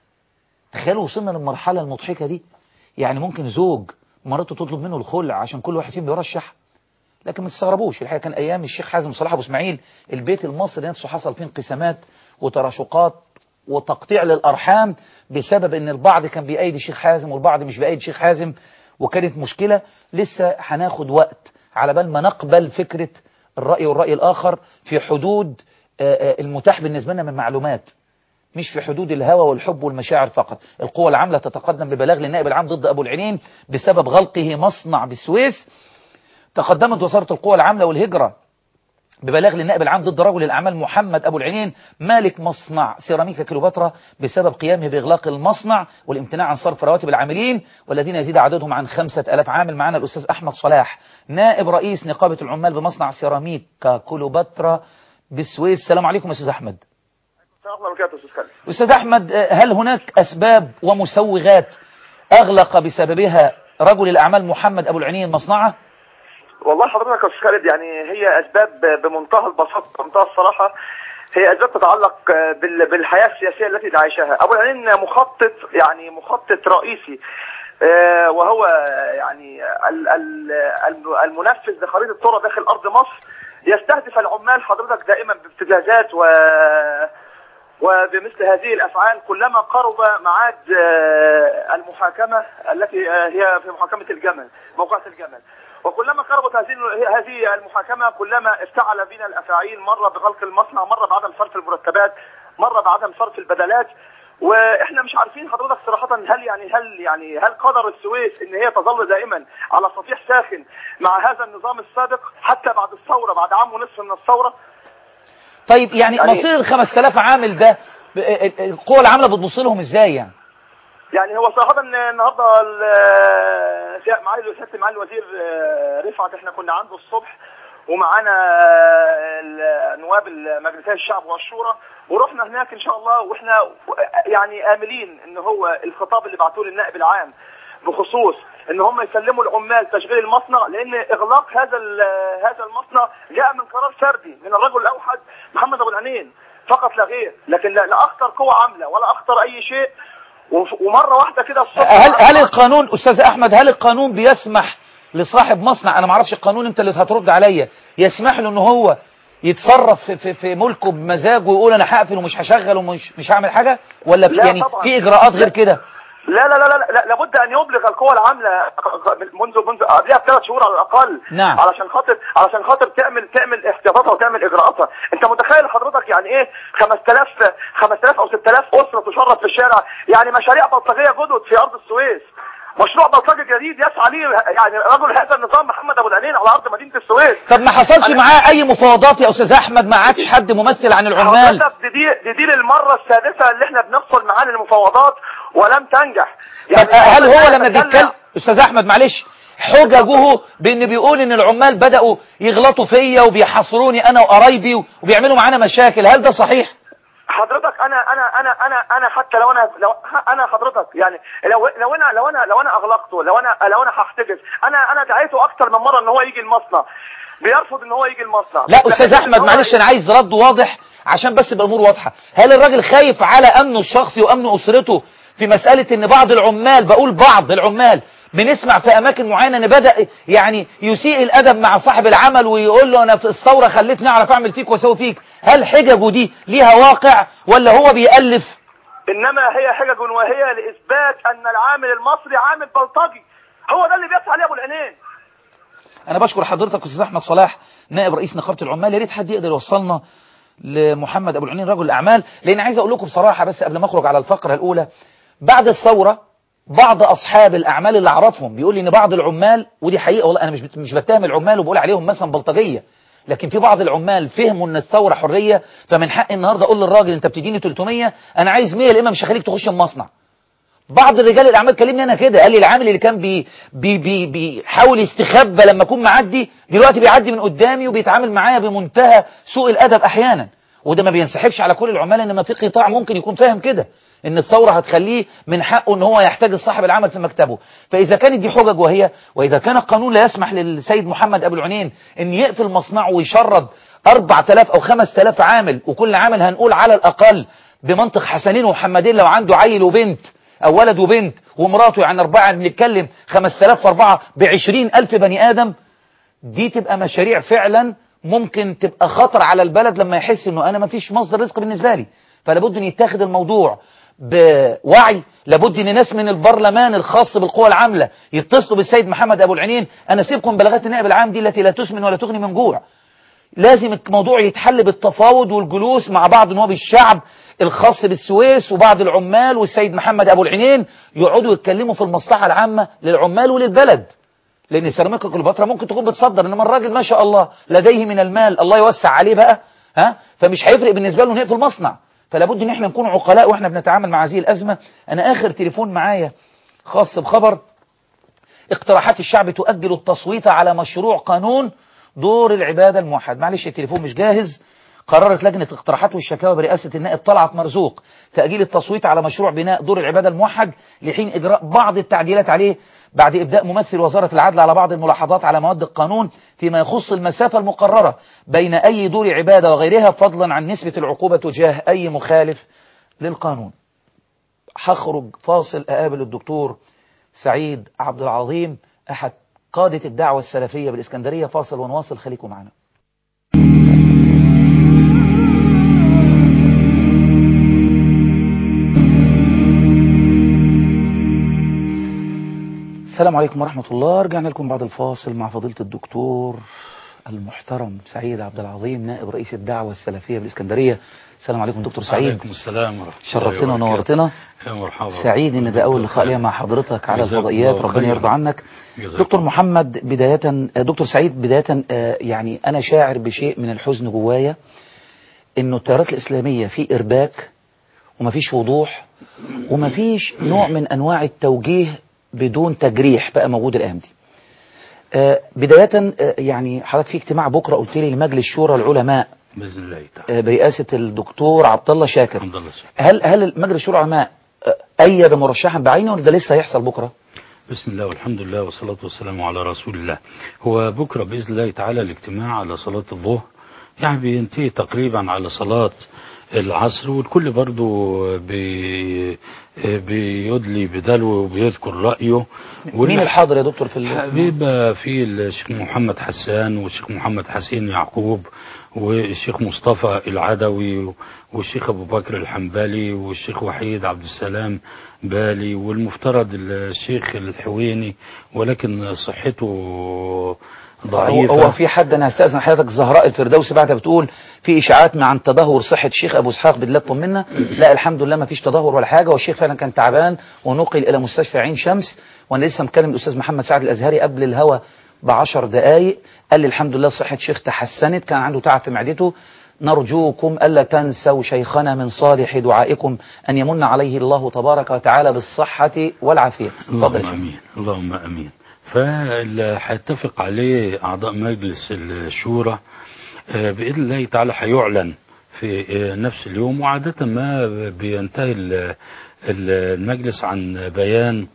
تخيلوا وصلنا للمرحله المضحكه دي يعني ممكن زوج مراته تطلب منه الخلع عشان كل واحد فيهم بيرشح لكن ما تستغربوش الحقيقه كان ايام الشيخ حازم صلاح ابو اسماعيل البيت المصري نفسه حصل فيه انقسامات وتراشقات وتقطيع للارحام بسبب ان البعض كان بيأيد الشيخ حازم والبعض مش بيأيد الشيخ حازم وكانت مشكله لسه هناخد وقت على بال ما نقبل فكره الراي والراي الاخر في حدود آه، آه، المتاح بالنسبه لنا من معلومات مش في حدود الهوى والحب والمشاعر فقط القوى العاملة تتقدم ببلاغ للنائب العام ضد أبو العينين بسبب غلقه مصنع بالسويس تقدمت وزارة القوى العاملة والهجرة ببلاغ للنائب العام ضد رجل الأعمال محمد أبو العينين مالك مصنع سيراميكا كليوباترا بسبب قيامه بإغلاق المصنع والامتناع عن صرف رواتب العاملين والذين يزيد عددهم عن خمسة ألاف عامل معنا الأستاذ أحمد صلاح نائب رئيس نقابة العمال بمصنع سيراميكا كليوباترا بالسويس السلام عليكم يا أستاذ أحمد السلام عليكم وبركاته استاذ خالد أستاذ أحمد هل هناك أسباب ومسوغات أغلق بسببها رجل الأعمال محمد أبو العنين مصنعه؟ والله حضرتك يا استاذ خالد يعني هي اسباب بمنتهى البساطه بمنتهى الصراحه هي اسباب تتعلق بال- بالحياه السياسيه التي تعيشها ابو العنين مخطط يعني مخطط رئيسي آه، وهو يعني ال- ال- الم- المنفذ لخريطه الطرق داخل ارض مصر يستهدف العمال حضرتك دائما بابتزازات و وبمثل هذه الافعال كلما قرب ميعاد آه، المحاكمه التي آه، هي في محاكمه الجمل موقعة الجمل وكلما قربت هذه هذه المحاكمه كلما افتعل بنا الافاعيل مره بغلق المصنع مره بعدم صرف المرتبات مره بعدم صرف البدلات واحنا مش عارفين حضرتك صراحه هل يعني هل يعني هل قدر السويس ان هي تظل دائما على سطيح ساخن مع هذا النظام السابق حتى بعد الثوره بعد عام ونصف من الثوره طيب يعني, يعني- مصير ال 5000 عامل ده ب- ال- القوى العاملة بتبص لهم ازاي يعني؟ يعني هو صراحة النهارده ال- سيا- معالي سيادة معالي الوزير آه، رفعت احنا كنا عنده الصبح ومعانا ال- نواب مجلسي الشعب والشورى ورحنا هناك ان شاء الله واحنا يعني املين ان هو الخطاب اللي بعتوه للنائب العام بخصوص ان هم يسلموا العمال تشغيل المصنع لان اغلاق هذا ال- هذا المصنع جاء من قرار فردي من الرجل الاوحد محمد ابو العنين فقط لا غير لكن لا, لا اخطر قوه عامله ولا اخطر اي شيء وف- ومره واحده كده الصبح هل هل القانون استاذ احمد هل القانون بيسمح لصاحب مصنع انا ما اعرفش القانون انت اللي هترد عليا يسمح له ان هو يتصرف في, في, في ملكه بمزاجه ويقول انا هقفل ومش هشغل ومش مش هعمل حاجه ولا في لا يعني طبعاً. في اجراءات غير كده لا لا لا لا, لا لابد ان يبلغ القوى العامله منذ منذ قبلها بثلاث شهور على الاقل نعم. علشان خاطر علشان خاطر تعمل تعمل احتياطاتها وتعمل اجراءاتها انت متخيل حضرتك يعني ايه 5000 5000 او 6000 اسره تشرد في الشارع يعني مشاريع بلطجيه جدد في ارض السويس مشروع بلطجي جديد يسعى ليه يعني رجل هذا النظام محمد ابو العنين على ارض مدينه السويس طب ما حصلش أنا- معاه اي مفاوضات يا استاذ احمد ما عادش حد ممثل عن العمال حضرتك دي دي, دي, دي للمره السادسه اللي احنا بندخل معاه للمفاوضات ولم تنجح طب هل هو أنا لما بتكلم- بيتكلم استاذ احمد معلش حججه بان بيقول ان العمال بداوا يغلطوا فيا وبيحاصروني انا وقرايبي وبيعملوا معانا مشاكل هل ده صحيح حضرتك انا انا انا انا انا حتى لو انا لو انا حضرتك يعني لو لو انا لو انا لو انا اغلقته لو انا لو انا هحتجز انا انا دعيته اكتر من مره ان هو يجي المصنع بيرفض ان هو يجي المصنع لا استاذ لكن احمد هو- معلش انا عايز رد واضح عشان بس يبقى الامور واضحه هل الراجل خايف على امنه الشخصي وامن اسرته في مساله ان بعض العمال بقول بعض العمال بنسمع في اماكن معينه ان بدا يعني يسيء الادب مع صاحب العمل ويقول له انا في الثوره خليتني اعرف اعمل فيك واسوي فيك هل حججه دي ليها واقع ولا هو بيالف انما هي حجج وهي لاثبات ان العامل المصري عامل بلطجي هو ده اللي بيسعى عليه ابو العينين انا بشكر حضرتك استاذ احمد صلاح نائب رئيس نقابه العمال يا ريت حد يقدر يوصلنا لمحمد ابو العنين رجل الاعمال لان عايز اقول لكم بصراحه بس قبل ما اخرج على الفقره الاولى بعد الثوره بعض اصحاب الاعمال اللي اعرفهم بيقول لي ان بعض العمال ودي حقيقه والله انا مش بت- مش بتهم العمال وبقول عليهم مثلا بلطجيه لكن في بعض العمال فهموا ان الثوره حريه فمن حقي النهارده اقول للراجل انت بتديني 300 انا عايز 100 يا اما مش هخليك تخش المصنع بعض الرجال الاعمال كلمني انا كده قال لي العامل اللي كان بي بي بي بيحاول يستخبى لما اكون معدي دلوقتي بيعدي من قدامي وبيتعامل معايا بمنتهى سوء الادب احيانا وده ما بينسحبش على كل العمال انما في قطاع ممكن يكون فاهم كده ان الثوره هتخليه من حقه ان هو يحتاج صاحب العمل في مكتبه فاذا كانت دي حجج وهي واذا كان القانون لا يسمح للسيد محمد ابو العنين ان يقفل مصنعه ويشرد 4000 او 5000 عامل وكل عامل هنقول على الاقل بمنطق حسنين ومحمدين لو عنده عيل وبنت أو ولد وبنت ومراته يعني أربعة بنتكلم 5000 في أربعة ب ألف بني آدم دي تبقى مشاريع فعلا ممكن تبقى خطر على البلد لما يحس انه انا ما فيش مصدر رزق بالنسبه لي فلابد ان يتاخد الموضوع بوعي لابد ان ناس من البرلمان الخاص بالقوى العامله يتصلوا بالسيد محمد ابو العنين انا سيبكم بلاغات النائب العام دي التي لا تسمن ولا تغني من جوع لازم الموضوع يتحل بالتفاوض والجلوس مع بعض نواب الشعب الخاص بالسويس وبعض العمال والسيد محمد ابو العنين يقعدوا يتكلموا في المصلحه العامه للعمال وللبلد لان سيراميكا كليوباترا ممكن تكون بتصدر انما الراجل ما شاء الله لديه من المال الله يوسع عليه بقى ها فمش هيفرق بالنسبه له نقفل مصنع فلا بد ان احنا نكون عقلاء واحنا بنتعامل مع هذه الازمه انا اخر تليفون معايا خاص بخبر اقتراحات الشعب تؤجل التصويت على مشروع قانون دور العباده الموحد معلش التليفون مش جاهز قررت لجنة الاقتراحات والشكاوى برئاسة النائب طلعت مرزوق تأجيل التصويت على مشروع بناء دور العبادة الموحد لحين إجراء بعض التعديلات عليه بعد إبداء ممثل وزارة العدل على بعض الملاحظات على مواد القانون فيما يخص المسافة المقررة بين أي دور عبادة وغيرها فضلا عن نسبة العقوبة تجاه أي مخالف للقانون هخرج فاصل أقابل الدكتور سعيد عبد العظيم أحد قادة الدعوة السلفية بالإسكندرية فاصل ونواصل خليكم معنا السلام عليكم ورحمة الله رجعنا لكم بعد الفاصل مع فضيلة الدكتور المحترم سعيد عبد العظيم نائب رئيس الدعوة السلفية بالإسكندرية السلام عليكم دكتور سعيد عليكم السلام ورحمة الله شرفتنا وبركاته. ونورتنا يا مرحبا سعيد ان ده اول لقاء ليا مع حضرتك على جزاكم الفضائيات الله ربنا خيرا. يرضى عنك جزاكم دكتور محمد بداية دكتور سعيد بداية آه، يعني انا شاعر بشيء من الحزن جوايا انه التيارات الاسلامية في ارباك ومفيش وضوح ومفيش نوع من انواع التوجيه بدون تجريح بقى موجود الايام دي آه، بداية آه، يعني حضرتك في اجتماع بكرة قلت لي لمجلس شورى العلماء باذن الله تعالى آه، برئاسة الدكتور عبد الله شاكر الحمد لله شكرا. هل هل مجلس شورى العلماء آه، أيد مرشحا بعينه ولا ده لسه هيحصل بكرة؟ بسم الله والحمد لله والصلاة والسلام على رسول الله هو بكرة بإذن الله تعالى الاجتماع على صلاة الظهر يعني بينتهي تقريبا على صلاة العصر والكل برضو بي بيدلي بدلو وبيذكر رأيه مين الحاضر يا دكتور في ال- بيبقى في الشيخ محمد حسان والشيخ محمد حسين يعقوب والشيخ مصطفى العدوي والشيخ ابو بكر الحنبلي والشيخ وحيد عبد السلام بالي والمفترض الشيخ الحويني ولكن صحته هو, ضعيفة هو في حد انا هستاذن حضرتك زهراء الفردوسي بعدها بتقول في اشاعات عن تدهور صحه الشيخ ابو اسحاق بالله طمنا لا الحمد لله ما فيش تدهور ولا حاجه والشيخ فعلا كان تعبان ونقل الى مستشفى عين شمس وانا لسه مكلم الاستاذ محمد سعد الازهري قبل الهوا بعشر دقائق قال لي الحمد لله صحه الشيخ تحسنت كان عنده تعب في معدته نرجوكم ألا تنسوا شيخنا من صالح دعائكم أن يمن عليه الله تبارك وتعالى بالصحة والعافية اتفضل يا اللهم شيخ. امين اللهم امين فاللي هيتفق عليه اعضاء مجلس الشورى آه، باذن الله تعالى هيعلن في آه، نفس اليوم وعاده ما بينتهي ال- ال- المجلس عن بيان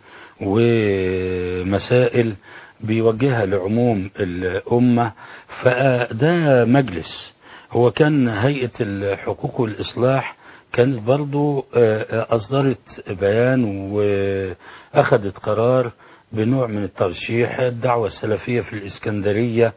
ومسائل بيوجهها لعموم الامه فده مجلس هو كان هيئه الحقوق والاصلاح كانت برضو آه، آه، أصدرت بيان وأخذت قرار بنوع من الترشيح الدعوة السلفية في الإسكندرية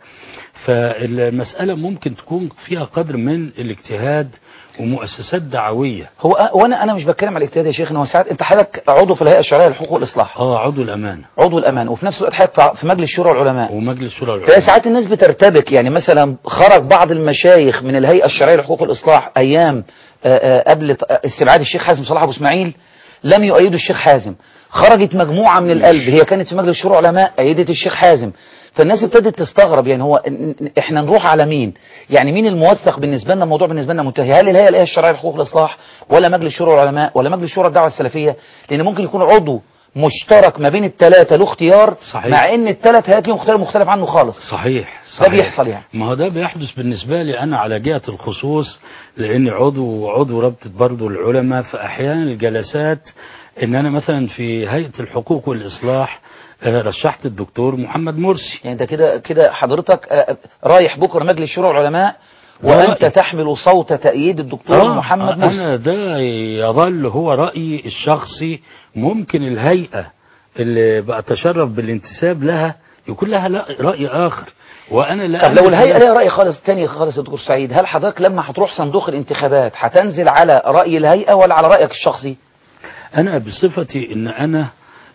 فالمسألة ممكن تكون فيها قدر من الاجتهاد ومؤسسات دعوية هو وانا انا مش بتكلم على الاجتهاد يا شيخ هو ساعات انت حضرتك عضو في الهيئه الشرعيه للحقوق والاصلاح اه عضو الأمانة عضو الامان وفي نفس الوقت حضرتك في مجلس شورى العلماء ومجلس شورى فهي العلماء ساعات الناس بترتبك يعني مثلا خرج بعض المشايخ من الهيئه الشرعيه لحقوق الاصلاح ايام آه، آه، قبل ت- استبعاد الشيخ حازم صلاح ابو اسماعيل لم يؤيدوا الشيخ حازم خرجت مجموعه من القلب هي كانت في مجلس شورى العلماء ايدت الشيخ حازم فالناس ابتدت تستغرب يعني هو ن- ن- احنا نروح على مين يعني مين الموثق بالنسبه لنا الموضوع بالنسبه لنا منتهي هل الهيئه الهيئه الشرعيه لحقوق الاصلاح ولا مجلس شورى العلماء ولا مجلس شورى الدعوه السلفيه لان ممكن يكون عضو مشترك ما بين الثلاثه له اختيار صحيح. مع ان الثلاث هيئات ليهم اختيار مختلف عنه خالص صحيح ده صحيح. بيحصل يعني. ما هو ده بيحدث بالنسبة لي أنا على جهة الخصوص لأني عضو عضو رابطة برضو العلماء فأحيانا الجلسات إن أنا مثلا في هيئة الحقوق والإصلاح آه، رشحت الدكتور محمد مرسي يعني انت كده كده حضرتك آه، رايح بكره مجلس شورى العلماء وانت رأيي. تحمل صوت تأييد الدكتور محمد مرسي أنا ده يظل هو رأيي الشخصي ممكن الهيئة اللي بأتشرف بالانتساب لها يكون لها لا- رأي آخر وأنا لا طب لو أملك الهيئة له- ليها رأي خالص تاني خالص يا دكتور سعيد هل حضرتك لما هتروح صندوق الانتخابات هتنزل على رأي الهيئة ولا على رأيك الشخصي؟ أنا بصفتي إن أنا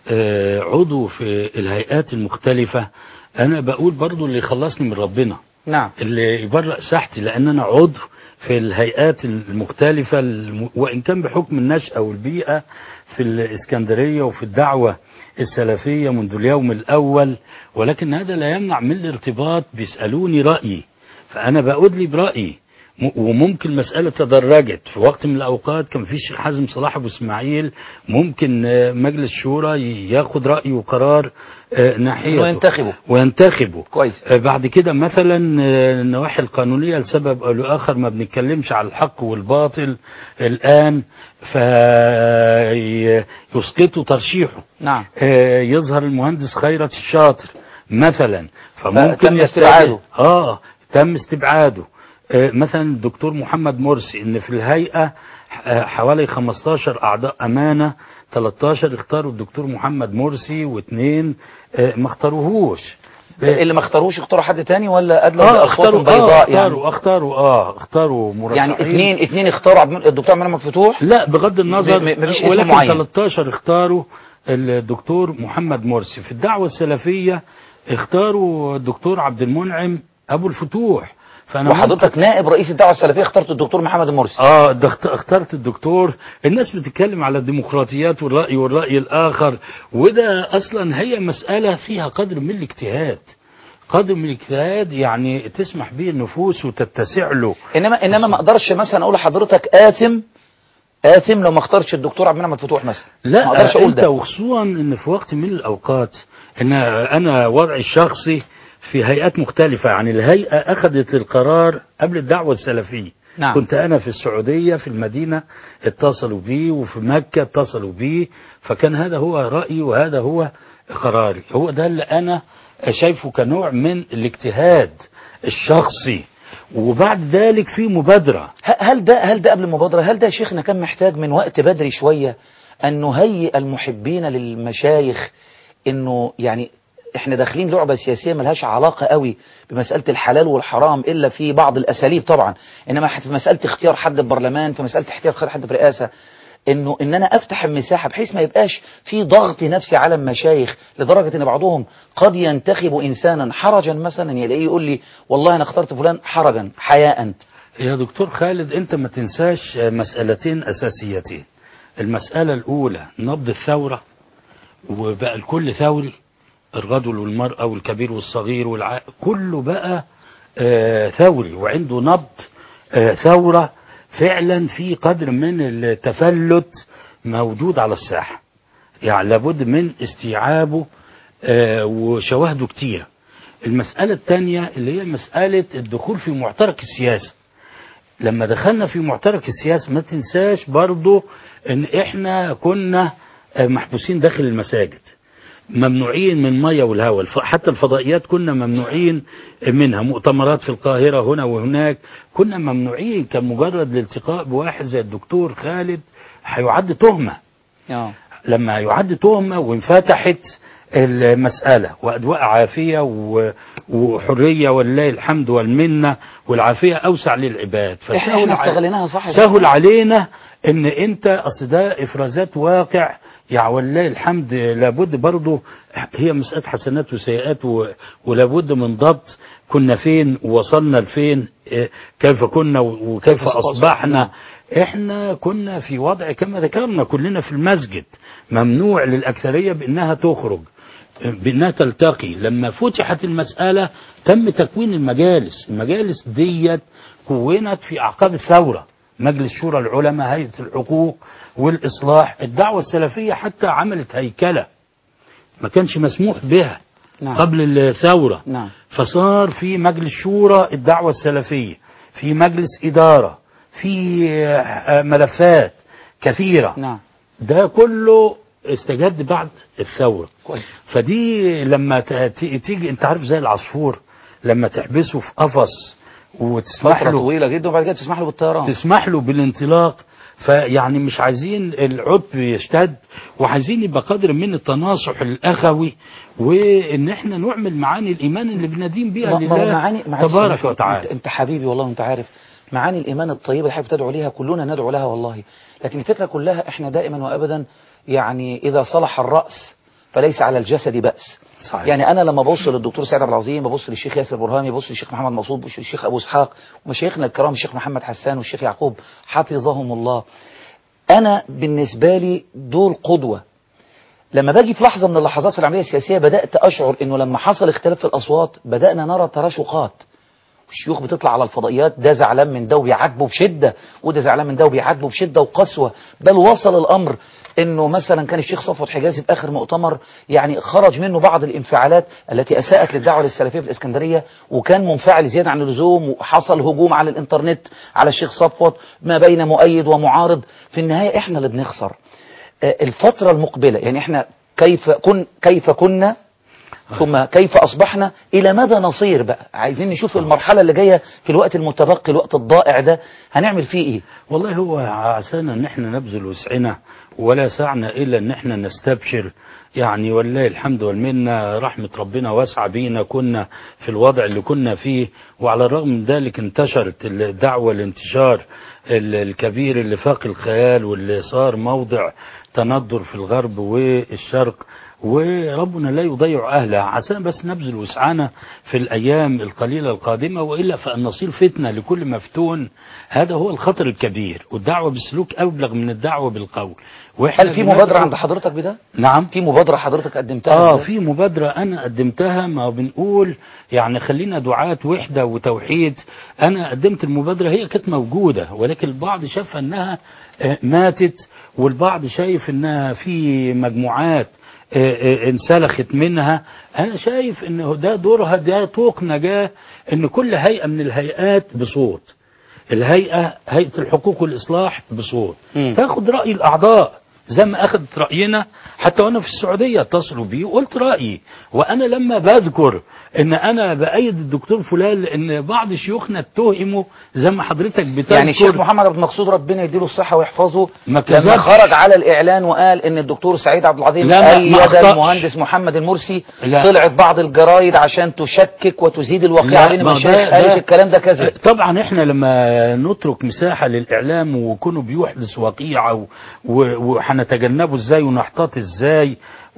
آه، عضو في الهيئات المختلفة أنا بقول برضو اللي يخلصني من ربنا نعم اللي يبرأ ساحتي لأن أنا عضو في الهيئات المختلفة الم- وإن كان بحكم النشأة والبيئة في الإسكندرية وفي الدعوة السلفية منذ اليوم الأول ولكن هذا لا يمنع من الارتباط بيسألوني رأيي فأنا بأدلي برأيي م- وممكن مسألة تدرجت في وقت من الأوقات كان في الشيخ حازم صلاح أبو إسماعيل ممكن آه، مجلس شورى ي- ياخد رأيه وقرار آه، ناحيته وينتخبه. وينتخبه كويس آه، بعد كده مثلا آه، النواحي القانونية لسبب أو لآخر ما بنتكلمش على الحق والباطل الآن فيسقطوا ترشيحه نعم آه، يظهر المهندس خيرت الشاطر مثلا فممكن فتم يستبعد- استبعاده. اه تم استبعاده آه، مثلا الدكتور محمد مرسي ان في الهيئه آه، حوالي 15 اعضاء امانه 13 اختاروا الدكتور محمد مرسي واثنين آه، ما اختاروهوش اللي ما اختاروش اختاروا حد تاني ولا أدلوا اه بأصوات اختاروا بيضاء آه يعني اختاروا اختاروا اه اختاروا مرشحين يعني اثنين اثنين اختاروا عبد الم- الدكتور عبد المنعم فتوح لا بغض النظر م- م- مفيش اسم ولكن معين. 13 اختاروا الدكتور محمد مرسي في الدعوة السلفية اختاروا الدكتور عبد المنعم ابو الفتوح فانا وحضرتك نائب رئيس الدعوة السلفية اخترت الدكتور محمد المرسي اه ده اخت- اخترت الدكتور الناس بتتكلم على الديمقراطيات والرأي والرأي الآخر وده أصلا هي مسألة فيها قدر من الاجتهاد قدر من الاجتهاد يعني تسمح به النفوس وتتسع له انما انما ما اقدرش مثلا اقول لحضرتك آثم آثم لو ما اختارش الدكتور عبد المنعم فتوح مثلا لا ما اقدرش اقول انت ده وخصوصا ان في وقت من الاوقات ان انا وضعي الشخصي في هيئات مختلفة يعني الهيئة أخذت القرار قبل الدعوة السلفية نعم. كنت أنا في السعودية في المدينة اتصلوا بي وفي مكة اتصلوا بي فكان هذا هو رأيي وهذا هو قراري هو ده اللي أنا شايفه كنوع من الاجتهاد الشخصي وبعد ذلك في مبادرة ه- هل ده هل ده قبل المبادرة هل ده يا شيخنا كان محتاج من وقت بدري شوية أن نهيئ المحبين للمشايخ إنه يعني إحنا داخلين لعبة سياسية ملهاش علاقة قوي بمسألة الحلال والحرام إلا في بعض الأساليب طبعا إنما في مسألة اختيار حد البرلمان في مسألة اختيار حد في الرئاسة انه ان انا افتح المساحه بحيث ما يبقاش في ضغط نفسي على المشايخ لدرجه ان بعضهم قد ينتخب انسانا حرجا مثلا يلاقيه يقول لي والله انا اخترت فلان حرجا حياء يا دكتور خالد انت ما تنساش مسألتين أساسيتين المسألة الأولى نبض الثورة وبقى الكل ثوري الرجل والمرأة والكبير والصغير والع... كله بقى آه ثوري وعنده نبض آه ثورة فعلا في قدر من التفلت موجود على الساحة يعني لابد من استيعابه آه وشواهده كتير المسألة الثانية اللي هي مسألة الدخول في معترك السياسة لما دخلنا في معترك السياسة ما تنساش برضو ان احنا كنا آه، محبوسين داخل المساجد ممنوعين من ميه والهواء الف- حتى الفضائيات كنا ممنوعين منها مؤتمرات في القاهرة هنا وهناك كنا ممنوعين كان مجرد الالتقاء بواحد زي الدكتور خالد هيعد تهمة اه لما يعد تهمة وانفتحت المسألة وأدواء عافية و- وحرية ولله الحمد والمنة والعافية أوسع للعباد احنا احنا ع- استغليناها صح يا سهل علينا ان انت اصل ده افرازات واقع يعني والله الحمد لابد برضه هي مسألة حسنات وسيئات و- ولابد من ضبط كنا فين ووصلنا لفين إيه، كيف كنا و- وكيف كيف اصبحنا احنا كنا في وضع كما ذكرنا كلنا في المسجد ممنوع للاكثريه بانها تخرج بانها تلتقي لما فتحت المساله تم تكوين المجالس المجالس ديت كونت في اعقاب الثوره مجلس شورى العلماء هيئه الحقوق والاصلاح الدعوه السلفيه حتى عملت هيكله ما كانش مسموح بها نعم. قبل الثوره نعم فصار في مجلس شورى الدعوة السلفية في مجلس إدارة في آه، ملفات كثيرة نعم ده كله استجد بعد الثورة كويس فدي لما ت- ت- تيجي انت عارف زي العصفور لما تحبسه في قفص وتسمح فترة له طويلة جدا وبعد كده تسمح له بالطيران تسمح له بالانطلاق فيعني مش عايزين العتب يشتد وعايزين يبقى قدر من التناصح الاخوي وان احنا نعمل معاني الايمان اللي بندين بيها ما- ما هو لله معاني معلش تبارك سامحني، وتعالى انت, انت حبيبي والله وانت عارف معاني الايمان الطيبه اللي حضرتك تدعو ليها كلنا ندعو لها والله لكن الفكره كلها احنا دائما وابدا يعني اذا صلح الراس فليس على الجسد باس صحيح. يعني انا لما ببص للدكتور سعد عبد العظيم ببص للشيخ ياسر برهامي ببص للشيخ محمد مقصود ببص للشيخ ابو اسحاق ومشايخنا الكرام الشيخ محمد حسان والشيخ يعقوب حفظهم الله انا بالنسبه لي دول قدوه لما باجي في لحظة من اللحظات في العملية السياسية بدأت أشعر أنه لما حصل اختلاف في الأصوات بدأنا نرى تراشقات الشيوخ بتطلع على الفضائيات ده زعلان من ده وبيعاتبه بشدة وده زعلان من ده وبيعاتبه بشدة وقسوة بل وصل الأمر انه مثلا كان الشيخ صفوت حجازي في اخر مؤتمر يعني خرج منه بعض الانفعالات التي اساءت للدعوه للسلفيه في الاسكندريه وكان منفعل زياده عن اللزوم وحصل هجوم على الانترنت على الشيخ صفوت ما بين مؤيد ومعارض في النهايه احنا اللي بنخسر آه، الفتره المقبله يعني احنا كيف كن كيف كنا ثم كيف أصبحنا إلى مدى نصير بقى عايزين نشوف المرحلة اللي جاية في الوقت المتبقي الوقت الضائع ده هنعمل فيه إيه والله هو عسانا ان احنا نبذل وسعنا ولا سعنا الا ان احنا نستبشر يعني والله الحمد والمنة رحمة ربنا واسعة بينا كنا في الوضع اللي كنا فيه وعلى الرغم من ذلك انتشرت الدعوة الانتشار ال- الكبير اللي فاق الخيال واللي صار موضع تندر في الغرب والشرق وربنا لا يضيع أهله عسانا بس نبذل وسعنا في الأيام القليلة القادمة وإلا فأن نصير فتنة لكل مفتون هذا هو الخطر الكبير والدعوة بالسلوك أبلغ من الدعوة بالقول وإحنا هل في بندعو- مبادرة عند حضرتك بده نعم في مبادرة حضرتك قدمتها اه بده؟ في مبادرة انا قدمتها ما بنقول يعني خلينا دعاة وحدة وتوحيد انا قدمت المبادرة هي كانت موجودة ولكن البعض شاف انها آه، ماتت والبعض شايف انها في مجموعات آه، آه، انسلخت منها انا شايف ان ده دورها ده طوق نجاه ان كل هيئه من الهيئات بصوت الهيئه هيئه الحقوق والاصلاح بصوت مم. تاخد راي الاعضاء زي ما اخذت راينا حتى وانا في السعوديه اتصلوا بي وقلت رايي وانا لما بذكر ان انا بايد الدكتور فلان لان بعض شيوخنا اتهموا زي ما حضرتك بتذكر يعني الشيخ محمد عبد المقصود ربنا يديله الصحة ويحفظه ما لما كذبش. خرج على الإعلان وقال إن الدكتور سعيد عبد العظيم لا، ما- ما أيد أخطأش. المهندس محمد المرسي لا. طلعت بعض الجرايد عشان تشكك وتزيد الواقعة لا، بين ما المشايخ ده- قالت ده- الكلام ده كذب طبعا احنا لما نترك مساحه للاعلام وكونه بيحدث وقيعه و- و- وهنتجنبه ازاي ونحتاط ازاي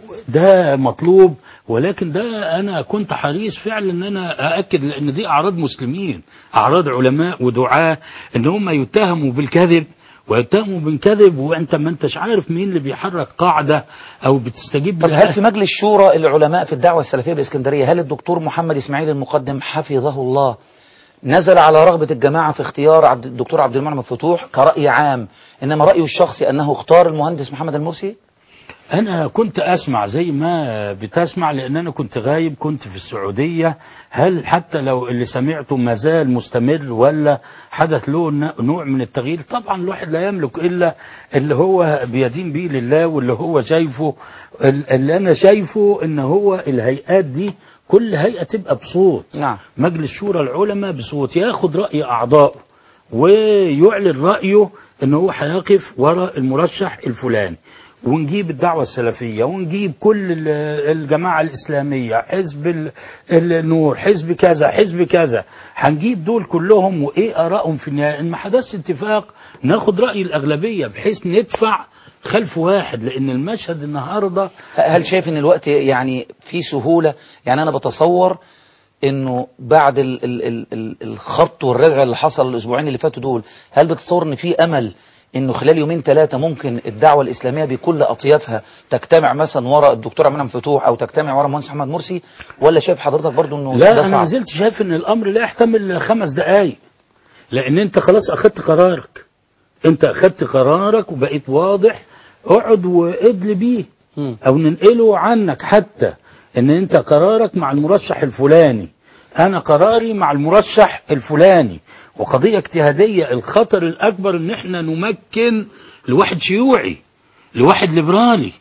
ده مطلوب ولكن ده انا كنت حريص فعلا ان انا ااكد لان دي اعراض مسلمين اعراض علماء ودعاه ان هم يتهموا بالكذب ويتهموا بالكذب وانت ما انتش عارف مين اللي بيحرك قاعده او بتستجيب طب لها هل في مجلس شورى العلماء في الدعوة السلفية بالإسكندرية هل الدكتور محمد إسماعيل المقدم حفظه الله نزل على رغبة الجماعة في اختيار عبد الدكتور عبد المنعم الفتوح كرأي عام إنما رأيه الشخصي أنه اختار المهندس محمد المرسي انا كنت اسمع زي ما بتسمع لان انا كنت غايب كنت في السعوديه هل حتى لو اللي سمعته ما زال مستمر ولا حدث له ن- نوع من التغيير طبعا الواحد لا يملك الا اللي هو بيدين بيه لله واللي هو شايفه ال- اللي انا شايفه ان هو الهيئات دي كل هيئه تبقى بصوت نعم. مجلس شورى العلماء بصوت ياخد راي اعضائه ويعلن رايه ان هو هيقف وراء المرشح الفلاني ونجيب الدعوة السلفية ونجيب كل ال- الجماعة الإسلامية حزب ال- النور حزب كذا حزب كذا هنجيب دول كلهم وإيه آرائهم في النهاية إن ما حدثش اتفاق ناخد رأي الأغلبية بحيث ندفع خلف واحد لأن المشهد النهاردة هل شايف ان الوقت يعني في سهولة يعني انا بتصور انه بعد ال ال ال ال الخط والرزع اللي حصل الاسبوعين اللي فاتوا دول هل بتصور ان في امل انه خلال يومين ثلاثة ممكن الدعوة الاسلامية بكل اطيافها تجتمع مثلا وراء الدكتور عبد المنعم فتوح او تجتمع وراء المهندس محمد مرسي ولا شايف حضرتك برضو انه لا ده انا صعب؟ ما زلت شايف ان الامر لا يحتمل خمس دقائق لان انت خلاص اخدت قرارك انت اخدت قرارك وبقيت واضح اقعد وادل بيه مم. او ننقله عنك حتى ان انت قرارك مع المرشح الفلاني انا قراري مع المرشح الفلاني وقضية اجتهادية الخطر الاكبر ان احنا نمكن لواحد شيوعي لواحد ليبرالي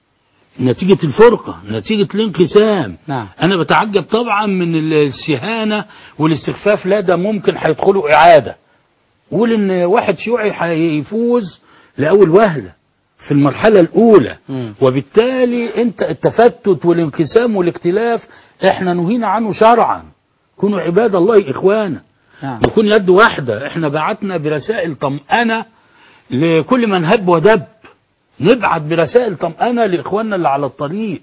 نتيجة الفرقة نتيجة الانقسام نعم. أنا بتعجب طبعا من السهانة والاستخفاف لا ده ممكن هيدخلوا إعادة قول إن واحد شيوعي هيفوز لأول وهلة في المرحلة الأولى مم. وبالتالي أنت التفتت والانقسام والاختلاف إحنا نهينا عنه شرعا كونوا عباد الله إخوانا نعم. نكون يد واحدة إحنا بعتنا برسائل طمأنة لكل من هب ودب نبعت برسائل طمأنة لإخواننا اللي على الطريق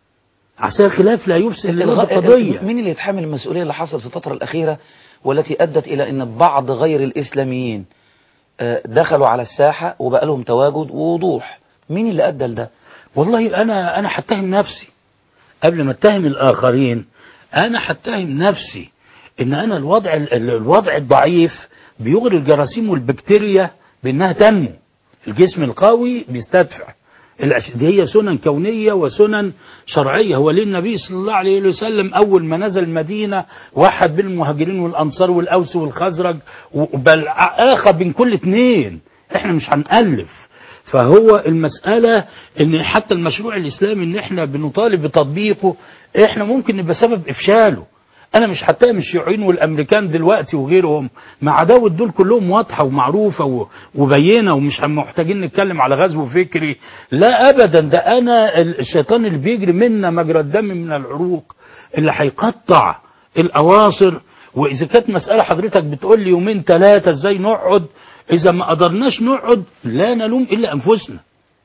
عسى الخلاف لا يفسد لنا الغ- قضية مين اللي يتحمل المسؤولية اللي حصل في الفترة الأخيرة والتي أدت إلى أن بعض غير الإسلاميين آه، دخلوا على الساحة وبقى لهم تواجد ووضوح مين اللي أدى لده والله أنا أنا هتهم نفسي قبل ما اتهم الآخرين أنا هتهم نفسي إن أنا الوضع ال- الوضع الضعيف بيغري الجراثيم والبكتيريا بأنها تنمو الجسم القوي بيستدفع الأش- دي هي سنن كونية وسنن شرعية هو ليه النبي صلى الله عليه وسلم أول ما نزل المدينة وحد بين المهاجرين والأنصار والأوس والخزرج بل آخى بين كل اتنين احنا مش هنألف فهو المسألة ان حتى المشروع الاسلامي ان احنا بنطالب بتطبيقه احنا ممكن نبقى سبب افشاله انا مش هتهم الشيوعيين والامريكان دلوقتي وغيرهم مع عداوة دول كلهم واضحة ومعروفة و- وبينة ومش محتاجين نتكلم على غزو فكري لا ابدا ده انا ال- الشيطان اللي بيجري منا مجرى الدم من العروق اللي هيقطع الاواصر واذا كانت مسألة حضرتك بتقول لي يومين ثلاثة ازاي نقعد اذا ما قدرناش نقعد لا نلوم الا انفسنا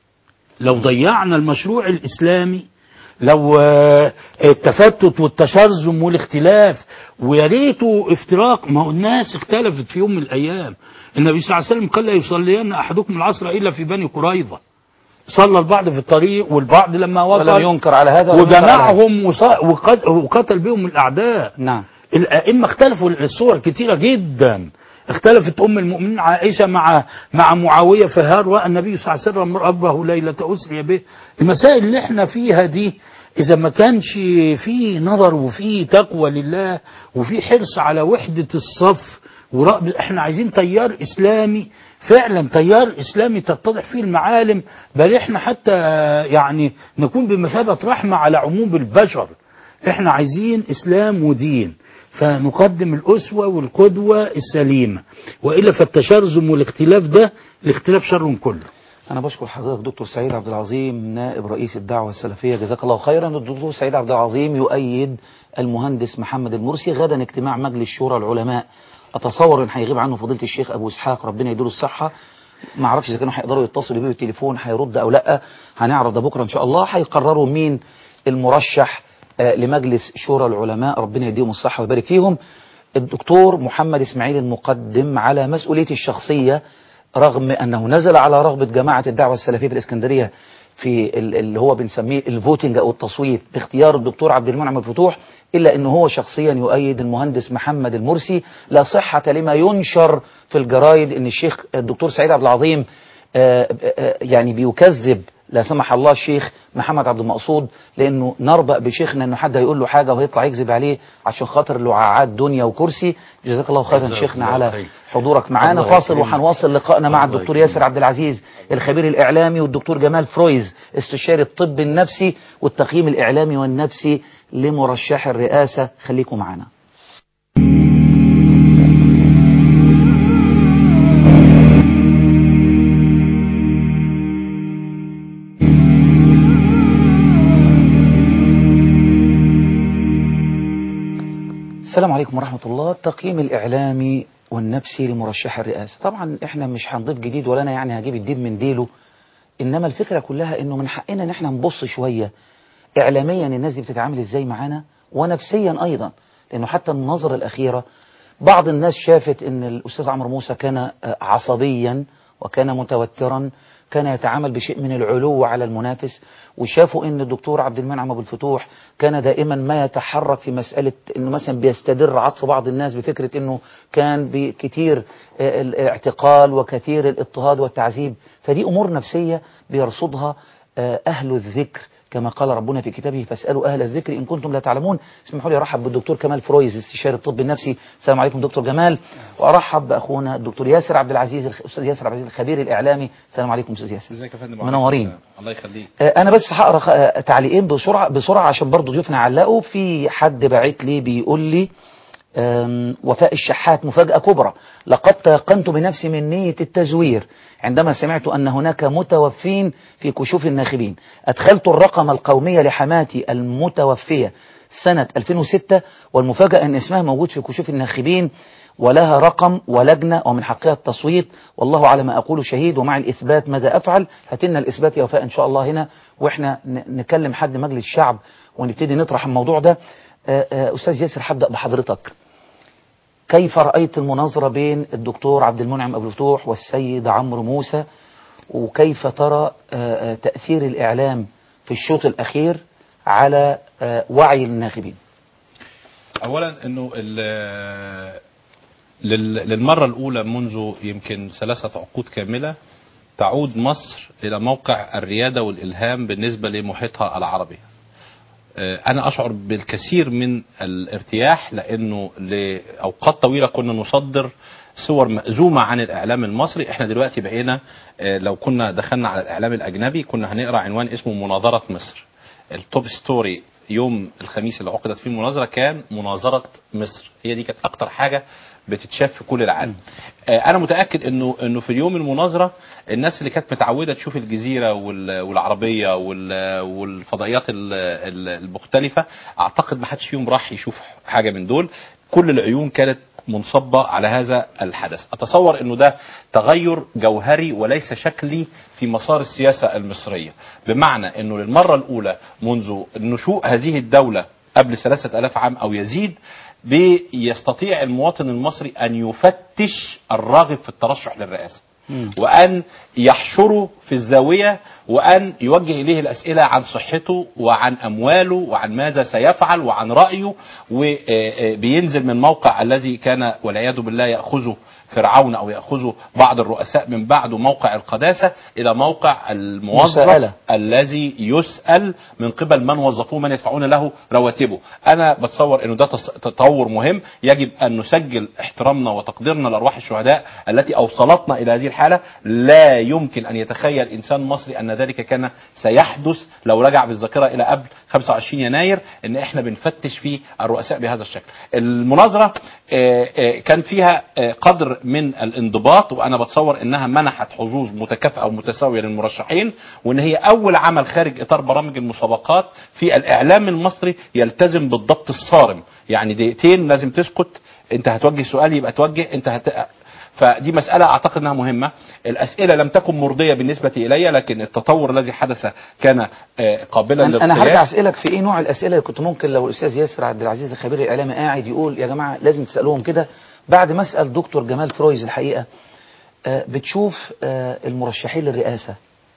لو ضيعنا المشروع الاسلامي لو آه، التفتت والتشرذم والاختلاف ويا ريته افتراق ما هو الناس اختلفت في يوم من الايام النبي صلى الله عليه وسلم قال لا يصلين احدكم العصر الا في بني قريظه صلى البعض في الطريق والبعض لما وصل ولم ينكر على هذا ولم ينكر على هذا. وجمعهم وص- وقت- وقتل بهم الاعداء نعم الأئمة اختلفوا الصور كتيرة جدا اختلفت ام المؤمنين عائشه مع مع معاويه فهار والنبي صلى الله عليه وسلم ربه ليله اسري به المسائل اللي احنا فيها دي اذا ما كانش في نظر وفي تقوى لله وفي حرص على وحده الصف ورأب احنا عايزين تيار اسلامي فعلا تيار اسلامي تتضح فيه المعالم بل احنا حتى يعني نكون بمثابه رحمه على عموم البشر احنا عايزين اسلام ودين فنقدم الاسوه والقدوه السليمه والا فالتشرذم والاختلاف ده الاختلاف شر كله أنا بشكر حضرتك دكتور سعيد عبد العظيم نائب رئيس الدعوة السلفية جزاك الله خيرا الدكتور سعيد عبد العظيم يؤيد المهندس محمد المرسي غدا اجتماع مجلس شورى العلماء أتصور إن هيغيب عنه فضيلة الشيخ أبو إسحاق ربنا يديله الصحة ما اعرفش اذا كانوا هيقدروا يتصلوا بيه بالتليفون هيرد او لا هنعرف ده بكره ان شاء الله هيقرروا مين المرشح آه، لمجلس شورى العلماء ربنا يديهم الصحه ويبارك فيهم الدكتور محمد اسماعيل المقدم على مسؤوليته الشخصيه رغم انه نزل على رغبه جماعه الدعوه السلفيه في الاسكندريه في ال- اللي هو بنسميه الفوتنج او التصويت باختيار الدكتور عبد المنعم الفتوح الا انه هو شخصيا يؤيد المهندس محمد المرسي لا صحه لما ينشر في الجرايد ان الشيخ الدكتور سعيد عبد العظيم آه، آه، يعني بيكذب لا سمح الله الشيخ محمد عبد المقصود لانه نربأ بشيخنا انه حد هيقول له حاجه وهيطلع يكذب عليه عشان خاطر لعاعات دنيا وكرسي جزاك الله خيرا جزاك شيخنا الله على خير. حضورك معانا الله فاصل يكرمك. وهنواصل لقائنا مع الله الدكتور يكرمك. ياسر عبد العزيز الخبير الاعلامي والدكتور جمال فرويز استشاري الطب النفسي والتقييم الاعلامي والنفسي لمرشح الرئاسه خليكم معانا السلام عليكم ورحمة الله التقييم الإعلامي والنفسي لمرشح الرئاسة طبعا احنا مش هنضيف جديد ولا أنا يعني هجيب الدين من ديله إنما الفكرة كلها إنه من حقنا إن احنا نبص شوية إعلاميا الناس دي بتتعامل إزاي معانا ونفسيا أيضا لأنه حتى النظرة الأخيرة بعض الناس شافت إن الأستاذ عمرو موسى كان آه، عصبيا وكان متوترا كان يتعامل بشيء من العلو على المنافس وشافوا ان الدكتور عبد المنعم ابو الفتوح كان دائما ما يتحرك في مساله انه مثلا بيستدر عطف بعض الناس بفكره انه كان بكثير آه، الاعتقال وكثير الاضطهاد والتعذيب فدي امور نفسيه بيرصدها آه، اهل الذكر كما قال ربنا في كتابه فاسألوا أهل الذكر إن كنتم لا تعلمون اسمحوا لي أرحب بالدكتور كمال فرويز استشاري الطب النفسي السلام عليكم دكتور جمال وأرحب بأخونا الدكتور ياسر عبد العزيز الخ- أستاذ ياسر عبد العزيز الخبير الإعلامي السلام عليكم أستاذ ياسر ازيك يا فندم منورين. الله يخليك آه، أنا بس هقرا خ- آه، تعليقين بسرعة بسرعة عشان برضو ضيوفنا علقوا في حد باعت لي بيقول لي آم، وفاء الشحات مفاجأة كبرى لقد تيقنت بنفسي من نية التزوير عندما سمعت أن هناك متوفين في كشوف الناخبين أدخلت الرقم القومي لحماتي المتوفية سنة 2006 والمفاجأة أن اسمها موجود في كشوف الناخبين ولها رقم ولجنة ومن حقها التصويت والله على ما أقول شهيد ومع الإثبات ماذا أفعل هاتلنا الإثبات يا وفاء إن شاء الله هنا وإحنا ن- نكلم حد مجلس الشعب ونبتدي نطرح الموضوع ده آه، آه، أستاذ ياسر هبدأ بحضرتك كيف رأيت المناظرة بين الدكتور عبد المنعم أبو الفتوح والسيد عمرو موسى وكيف ترى آه، آه، تأثير الإعلام في الشوط الأخير على آه، وعي الناخبين اولا انه ال- لل- للمره الاولى منذ يمكن ثلاثه عقود كامله تعود مصر الى موقع الرياده والالهام بالنسبه لمحيطها العربي آه، انا اشعر بالكثير من الارتياح لانه لاوقات طويله كنا نصدر صور مأزومة عن الإعلام المصري احنا دلوقتي بقينا آه، لو كنا دخلنا على الإعلام الأجنبي كنا هنقرأ عنوان اسمه مناظرة مصر التوب ستوري يوم الخميس اللي عقدت فيه المناظرة كان مناظرة مصر هي دي كانت أكتر حاجة بتتشاف في كل العالم آه، انا متاكد انه انه في اليوم المناظره الناس اللي كانت متعوده تشوف الجزيره وال- والعربيه وال- والفضائيات ال- ال- المختلفه اعتقد ما حدش فيهم راح يشوف حاجه من دول كل العيون كانت منصبة على هذا الحدث أتصور أنه ده تغير جوهري وليس شكلي في مسار السياسة المصرية بمعنى أنه للمرة الأولى منذ نشوء هذه الدولة قبل ثلاثة ألاف عام أو يزيد بيستطيع المواطن المصري أن يفتش الراغب في الترشح للرئاسة وأن يحشره في الزاوية وأن يوجه إليه الأسئلة عن صحته وعن أمواله وعن ماذا سيفعل وعن رأيه وبينزل من موقع الذي كان والعياذ بالله يأخذه فرعون أو يأخذه بعض الرؤساء من بعده موقع القداسة إلى موقع الموظف مساءلة. الذي يسأل من قبل من وظفوه من يدفعون له رواتبه أنا بتصور أنه ده تص- تطور مهم يجب أن نسجل احترامنا وتقديرنا لأرواح الشهداء التي أوصلتنا إلى هذه الحالة لا يمكن أن يتخيل إنسان مصري أن ذلك كان سيحدث لو رجع بالذاكرة إلى قبل 25 يناير أن إحنا بنفتش في الرؤساء بهذا الشكل المناظرة آه، آه، كان فيها آه، قدر من الانضباط وأنا بتصور أنها منحت حظوظ متكافئة ومتساوية للمرشحين وأن هي أول عمل خارج إطار برامج المسابقات في الإعلام المصري يلتزم بالضبط الصارم يعني دقيقتين لازم تسكت أنت هتوجه سؤال يبقى توجه أنت هت... فدي مسألة أعتقد أنها مهمة الأسئلة لم تكن مرضية بالنسبة إلي لكن التطور الذي حدث كان آه، قابلا أنا أنا للقياس هرجع أسألك في إيه نوع الأسئلة اللي كنت ممكن لو الأستاذ ياسر عبد العزيز الخبير الإعلامي قاعد يقول يا جماعة لازم تسألوهم كده بعد ما أسأل دكتور جمال فرويز الحقيقة آه، بتشوف آه، المرشحين للرئاسة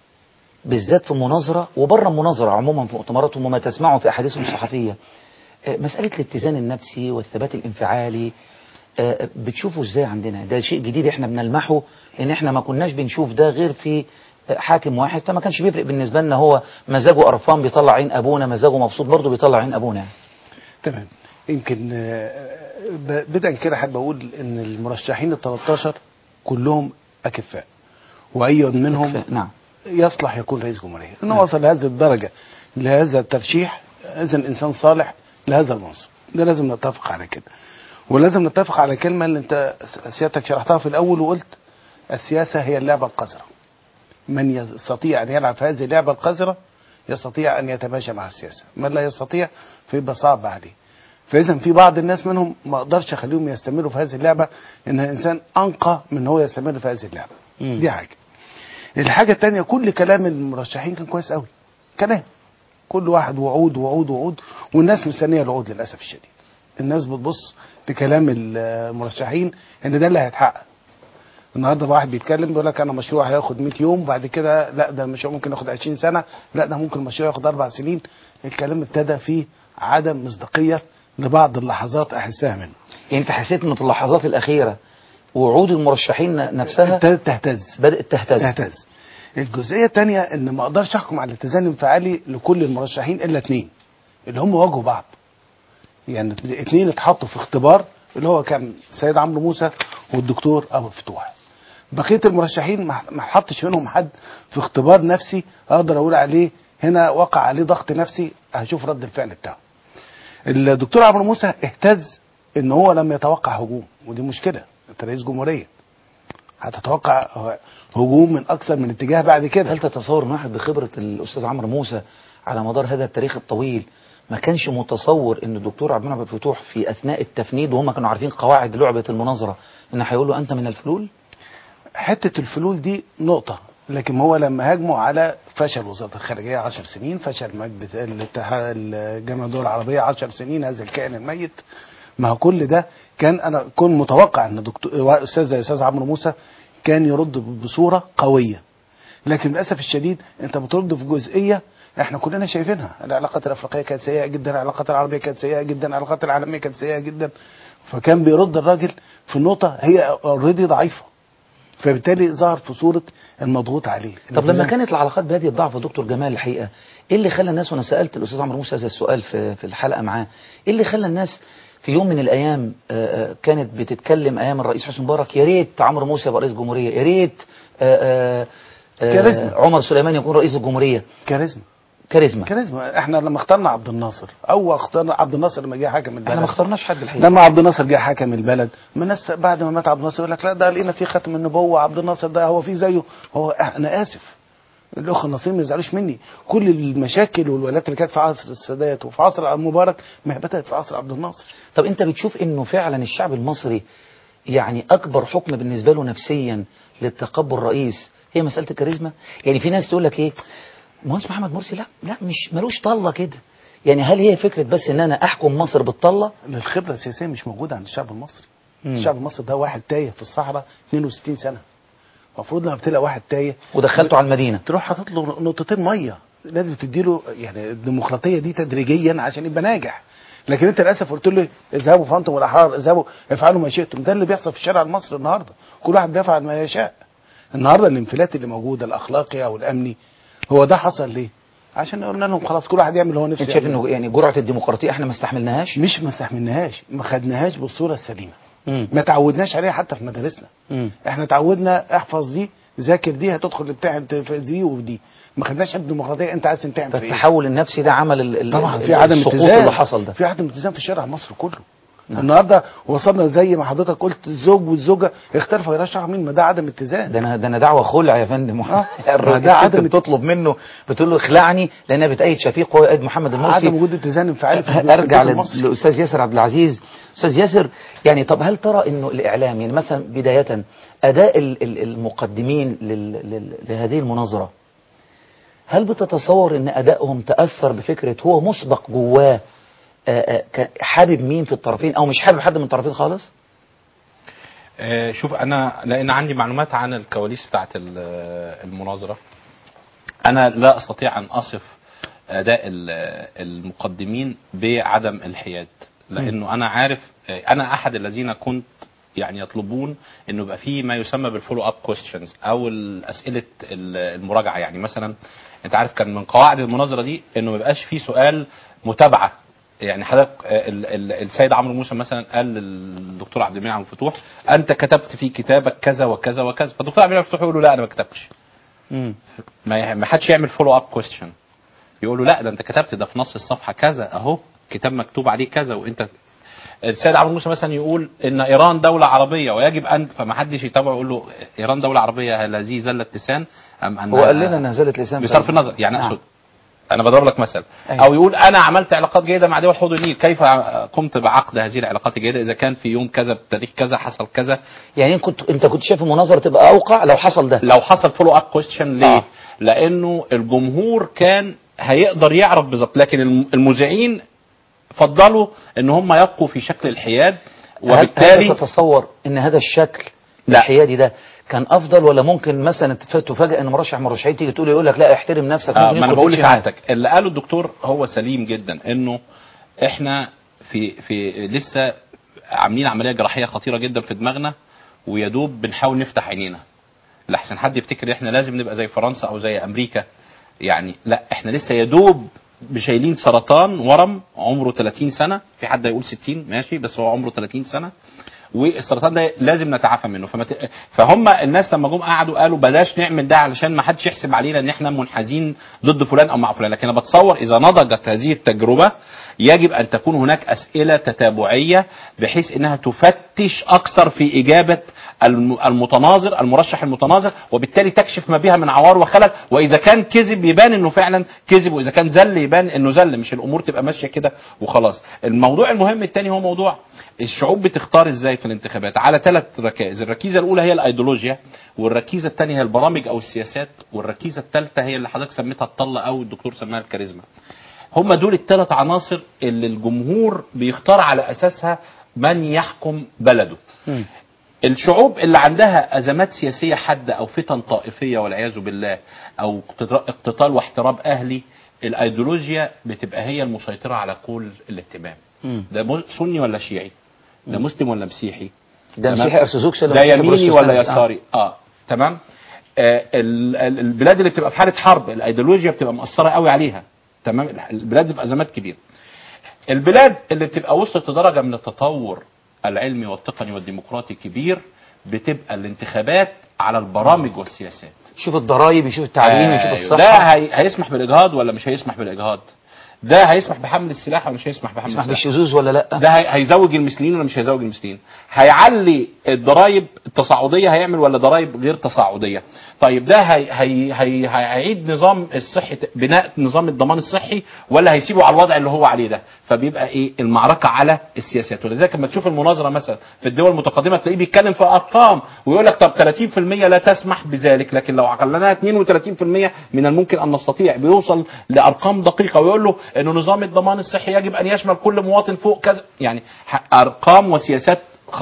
بالذات في المناظرة وبره المناظرة عموما في مؤتمراتهم وما تسمعه في أحاديثهم الصحفية آه، مسألة الاتزان النفسي والثبات الانفعالي آه، بتشوفه ازاي عندنا ده شيء جديد احنا بنلمحه ان احنا ما كناش بنشوف ده غير في آه، حاكم واحد فما كانش بيفرق بالنسبة لنا هو مزاجه قرفان بيطلع عين ابونا مزاجه مبسوط برضه بيطلع عين ابونا يعني. تمام يمكن آه، ب- بدءا كده احب اقول ان المرشحين ال 13 كلهم اكفاء واي منهم أكفاء، نعم يصلح يكون رئيس جمهوريه انه وصل لهذه الدرجه لهذا الترشيح اذا انسان صالح لهذا المنصب ده لازم نتفق على كده ولازم نتفق على كلمه اللي انت سيادتك شرحتها في الاول وقلت السياسه هي اللعبه القذره من يستطيع ان يلعب في هذه اللعبه القذره يستطيع ان يتماشى مع السياسه من لا يستطيع فيبقى صعب عليه فاذا في بعض الناس منهم ما اقدرش اخليهم يستمروا في هذه اللعبه ان انسان انقى من ان هو يستمر في هذه اللعبه مم. دي حاجه الحاجه الثانيه كل كلام المرشحين كان كويس قوي كلام كل واحد وعود وعود وعود والناس مستنيه الوعود للاسف الشديد الناس بتبص لكلام المرشحين ان ده اللي هيتحقق النهارده واحد بيتكلم بيقول لك انا مشروع هياخد 100 يوم بعد كده لا ده المشروع ممكن ياخد 20 سنه لا ده ممكن المشروع ياخد اربع سنين الكلام ابتدى فيه عدم مصداقيه لبعض اللحظات احسها منه يعني انت حسيت ان في اللحظات الاخيرة وعود المرشحين نفسها ابتدت تهتز بدأت تهتز تهتز الجزئيه الثانيه ان ما اقدرش احكم على الاتزان الانفعالي لكل المرشحين الا اثنين اللي هم واجهوا بعض يعني اثنين اتحطوا في اختبار اللي هو كان سيد عمرو موسى والدكتور ابو الفتوح بقيه المرشحين ما ما حطش منهم حد في اختبار نفسي اقدر اقول عليه هنا وقع عليه ضغط نفسي هشوف رد الفعل بتاعه الدكتور عمرو موسى اهتز ان هو لم يتوقع هجوم ودي مشكله انت رئيس جمهوريه هتتوقع هجوم من اكثر من اتجاه بعد كده هل تتصور ان واحد بخبرة الأستاذ عمرو موسى على مدار هذا التاريخ الطويل ما كانش متصور ان الدكتور عبد المنعم عبد الفتوح في اثناء التفنيد وهم كانوا عارفين قواعد لعبة المناظرة ان هيقول له انت من الفلول حته الفلول دي نقطه لكن هو لما هاجموا على فشل وزاره الخارجيه 10 سنين فشل مجلس الاتحاد الجامعه الدول العربيه 10 سنين هذا الكائن الميت ما هو كل ده كان انا كنت متوقع ان دكتور استاذ زي استاذ عمرو موسى كان يرد بصوره قويه لكن للاسف الشديد انت بترد في جزئيه احنا كلنا شايفينها العلاقات الافريقيه كانت سيئه جدا العلاقات العربيه كانت سيئه جدا العلاقات العالميه كانت سيئه جدا فكان بيرد الراجل في نقطه هي اوريدي ضعيفه فبالتالي ظهر في صوره المضغوط عليه طب لما الالتزام. كانت العلاقات بهذه الضعف يا دكتور جمال الحقيقه ايه اللي خلى الناس وانا سالت الاستاذ عمرو موسى هذا السؤال في في الحلقه معاه ايه اللي خلى الناس في يوم من الايام آه، آه، كانت بتتكلم ايام الرئيس حسني مبارك يا ريت عمرو موسى يبقى رئيس جمهوريه يا ريت آه، آه، آه، كاريزما. عمر سليمان يكون رئيس الجمهوريه كاريزما كاريزما كاريزما احنا لما اخترنا عبد الناصر او اخترنا عبد الناصر لما جه حاكم البلد احنا ما اخترناش حد الحقيقه لما عبد الناصر جه حكم البلد من الناس بعد ما مات عبد الناصر يقول لك لا ده لقينا في ختم النبوه عبد الناصر ده هو في زيه هو انا اسف الاخ النصير ما يزعلوش مني كل المشاكل والولايات اللي كانت في عصر السادات وفي عصر مبارك ما هي بدات في عصر عبد الناصر طب انت بتشوف انه فعلا الشعب المصري يعني اكبر حكم بالنسبه له نفسيا للتقبل الرئيس هي مساله الكاريزما يعني في ناس تقول لك ايه مهندس محمد مرسي لا لا مش ملوش طله كده يعني هل هي فكره بس ان انا احكم مصر بالطله الخبره السياسيه مش موجوده عند الشعب المصري مم. الشعب المصري ده واحد تايه في الصحراء 62 سنه المفروض لما بتلاقي واحد تايه ودخلته على المدينه تروح حاطط له نقطتين ميه لازم تديله يعني الديمقراطيه دي تدريجيا عشان يبقى ناجح لكن انت للاسف قلت له اذهبوا فانتم الاحرار اذهبوا افعلوا ما شئتم ده اللي بيحصل في الشارع المصري النهارده كل واحد بيفعل ما يشاء النهارده الانفلات اللي موجود الاخلاقي او الامني هو ده حصل ليه عشان قلنا لهم خلاص كل واحد يعمل اللي هو نفسه انت شايف يعمله. انه يعني جرعه الديمقراطيه احنا ما استحملناهاش مش ما استحملناهاش ما خدناهاش بالصوره السليمه مم. ما تعودناش عليها حتى في مدارسنا مم. احنا تعودنا احفظ دي ذاكر دي هتدخل تمتحن في دي ودي ما خدناش الديمقراطيه انت عايز تمتحن في ايه فالتحول النفسي ده عمل ال- ال- طبعا ال- في عدم السقوط اتزان اللي حصل ده في عدم اتزان في الشارع المصري كله النهارده وصلنا زي ما حضرتك قلت الزوج والزوجه اختلفوا يرشحوا مين ما ده عدم اتزان ده انا ده انا دعوه خلع يا فندم آه. الراجل ده الست عدم- بتطلب منه بتقول له اخلعني لانها بتأيد شفيق وهو يأيد محمد المرسي عدم وجود اتزان انفعالي في ارجع البيت لل- المصري. للاستاذ ياسر عبد العزيز استاذ ياسر يعني طب هل ترى انه الاعلام يعني مثلا بدايه اداء ال- ال- المقدمين لل- لل- لهذه المناظره هل بتتصور ان ادائهم تاثر بفكره هو مسبق جواه آه، آه، ك- حابب مين في الطرفين او مش حابب حد من الطرفين خالص آه، شوف انا لان عندي معلومات عن الكواليس بتاعت ال- المناظره انا لا استطيع ان اصف اداء ال- المقدمين بعدم الحياد لانه انا عارف آه، انا احد الذين كنت يعني يطلبون انه يبقى في ما يسمى بالفولو اب كويستشنز او اسئله المراجعه يعني مثلا انت عارف كان من قواعد المناظره دي انه ما يبقاش في سؤال متابعه يعني حضرتك آه، ال- ال- السيد عمرو موسى مثلا قال للدكتور عبد المنعم الفتوح انت كتبت في كتابك كذا وكذا وكذا فالدكتور عبد المنعم الفتوح يقول له لا انا ما كتبتش ما ما حدش يعمل فولو اب كويستشن يقول له لا ده انت كتبت ده في نص الصفحه كذا اهو كتاب مكتوب عليه كذا وانت السيد عمرو موسى مثلا يقول ان ايران دوله عربيه ويجب ان فما حدش يتابعه يقول له ايران دوله عربيه هل هذه زله لسان ام ان هو قال لنا انها زالت لسان بصرف فعلا. النظر يعني نعم. اقصد انا بضرب لك مثل أيوة. او يقول انا عملت علاقات جيده مع دول حوض النيل كيف قمت بعقد هذه العلاقات الجيده اذا كان في يوم كذا بتاريخ كذا حصل كذا يعني كنت انت كنت شايف المناظره تبقى اوقع لو حصل ده لو حصل فولو اب كويستشن ليه؟ آه. لانه الجمهور كان هيقدر يعرف بالظبط لكن الم- المذيعين فضلوا ان هم يبقوا في شكل الحياد هل, هل وبالتالي تتصور ان هذا الشكل لا. الحيادي ده كان افضل ولا ممكن مثلا تف- تفاجئ ان مرشح من المرشحين تيجي تقول يقول لك لا احترم نفسك آه ممكن ما انا يدخل بقول تمشي معاه. لسعادتك اللي قاله الدكتور هو سليم جدا انه احنا في في لسه عاملين عمليه جراحيه خطيره جدا في دماغنا ويدوب بنحاول نفتح عينينا لحسن حد يفتكر احنا لازم نبقى زي فرنسا او زي امريكا يعني لا احنا لسه يدوب شايلين سرطان ورم عمره 30 سنه في حد يقول 60 ماشي بس هو عمره 30 سنه والسرطان ده لازم نتعافى منه فما ت... فهم الناس لما جم قعدوا قالوا بلاش نعمل ده علشان ما حدش يحسب علينا ان احنا منحازين ضد فلان او مع فلان لكن انا بتصور اذا نضجت هذه التجربه يجب ان تكون هناك اسئله تتابعيه بحيث انها تفتش اكثر في اجابه الم- المتناظر المرشح المتناظر وبالتالي تكشف ما بها من عوار وخلل واذا كان كذب يبان انه فعلا كذب واذا كان زل يبان انه زل مش الامور تبقى ماشيه كده وخلاص الموضوع المهم الثاني هو موضوع الشعوب بتختار ازاي في الانتخابات على ثلاث ركائز الركيزه الاولى هي الايديولوجيا والركيزه الثانيه هي البرامج او السياسات والركيزه الثالثه هي اللي حضرتك سميتها الطله او الدكتور سماها الكاريزما هم دول الثلاث عناصر اللي الجمهور بيختار على اساسها من يحكم بلده الشعوب اللي عندها ازمات سياسيه حاده او فتن طائفيه والعياذ بالله او اقتطا- اقتتال واحتراب اهلي الايديولوجيا بتبقى هي المسيطره على كل الاهتمام مم. ده مس- سني ولا شيعي ده مسلم ولا مسيحي ده تمام؟ مسيحي ارثوذكسي ولا ده مسيحي يميني بروتستانتي؟ ولا آه. يساري اه تمام آه ال- ال- البلاد اللي بتبقى في حاله حرب الايديولوجيا بتبقى مأثره قوي عليها تمام البلاد دي في ازمات كبيره البلاد اللي بتبقى وصلت لدرجه من التطور العلمي والتقني والديمقراطي كبير بتبقى الانتخابات على البرامج والسياسات يشوف الضرايب يشوف التعليم يشوف أيوة. الصحه ده هي... هيسمح بالاجهاض ولا مش هيسمح بالاجهاض ده هيسمح بحمل السلاح ولا مش هيسمح بحمل يسمح السلاح بالشذوذ ولا لا ده هي- هيزوج المثليين ولا مش هيزوج المثليين هيعلي الضرائب التصاعديه هيعمل ولا ضرائب غير تصاعديه طيب ده هي هي هي هيعيد نظام الصحي بناء نظام الضمان الصحي ولا هيسيبه على الوضع اللي هو عليه ده فبيبقى ايه المعركه على السياسات ولذلك لما تشوف المناظره مثلا في الدول المتقدمه تلاقيه بيتكلم في ارقام ويقول لك طب 30% لا تسمح بذلك لكن لو عقلناها 32% من الممكن ان نستطيع بيوصل لارقام دقيقه ويقول له انه نظام الضمان الصحي يجب ان يشمل كل مواطن فوق كذا يعني ح- ارقام وسياسات خاصه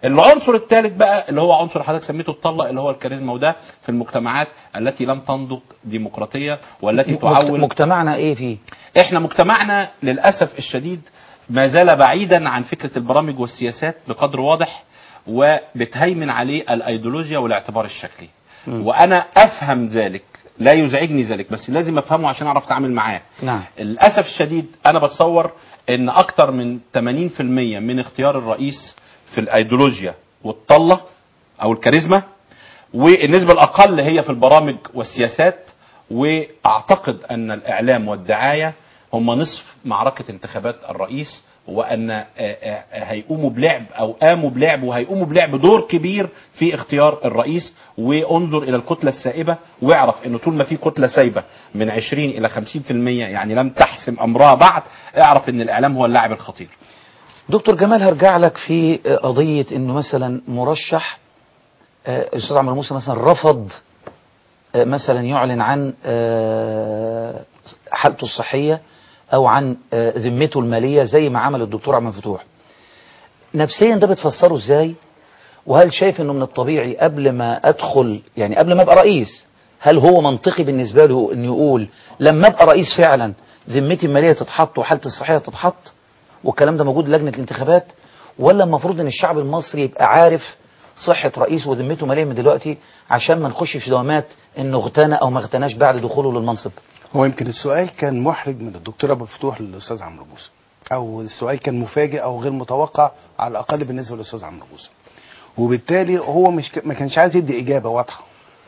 العنصر الثالث بقى اللي هو عنصر حضرتك سميته الطله اللي هو الكاريزما وده في المجتمعات التي لم تنضج ديمقراطيه والتي مجت- تعول مجتمعنا ايه فيه احنا مجتمعنا للاسف الشديد ما زال بعيدا عن فكره البرامج والسياسات بقدر واضح وبتهيمن عليه الايديولوجيا والاعتبار الشكلي وانا افهم ذلك لا يزعجني ذلك بس لازم افهمه عشان اعرف اتعامل معاه نعم للاسف الشديد انا بتصور ان اكتر من 80% من اختيار الرئيس في الايديولوجيا والطله او الكاريزما والنسبه الاقل هي في البرامج والسياسات واعتقد ان الاعلام والدعايه هم نصف معركه انتخابات الرئيس وان آه، آه، هيقوموا بلعب او قاموا بلعب وهيقوموا بلعب دور كبير في اختيار الرئيس وانظر الى الكتله السائبه واعرف انه طول ما في كتله سايبه من 20 الى 50% يعني لم تحسم امرها بعد اعرف ان الاعلام هو اللاعب الخطير دكتور جمال هرجع لك في آه، قضية انه مثلا مرشح آه، الاستاذ عمرو موسى مثلا رفض آه، مثلا يعلن عن آه، حالته الصحية او عن آه، ذمته المالية زي ما عمل الدكتور عمرو فتوح نفسيا ده بتفسره ازاي وهل شايف انه من الطبيعي قبل ما ادخل يعني قبل ما ابقى رئيس هل هو منطقي بالنسبة له انه يقول لما ابقى رئيس فعلا ذمتي المالية تتحط وحالتي الصحية تتحط والكلام ده موجود لجنة الانتخابات ولا المفروض ان الشعب المصري يبقى عارف صحة رئيسه وذمته مالية من دلوقتي عشان ما نخش في دوامات انه اغتنى او ما اغتناش بعد دخوله للمنصب هو يمكن السؤال كان محرج من الدكتور ابو الفتوح للاستاذ عمرو موسى او السؤال كان مفاجئ او غير متوقع على الاقل بالنسبه للاستاذ عمرو موسى وبالتالي هو مش ك- ما كانش عايز يدي اجابه واضحه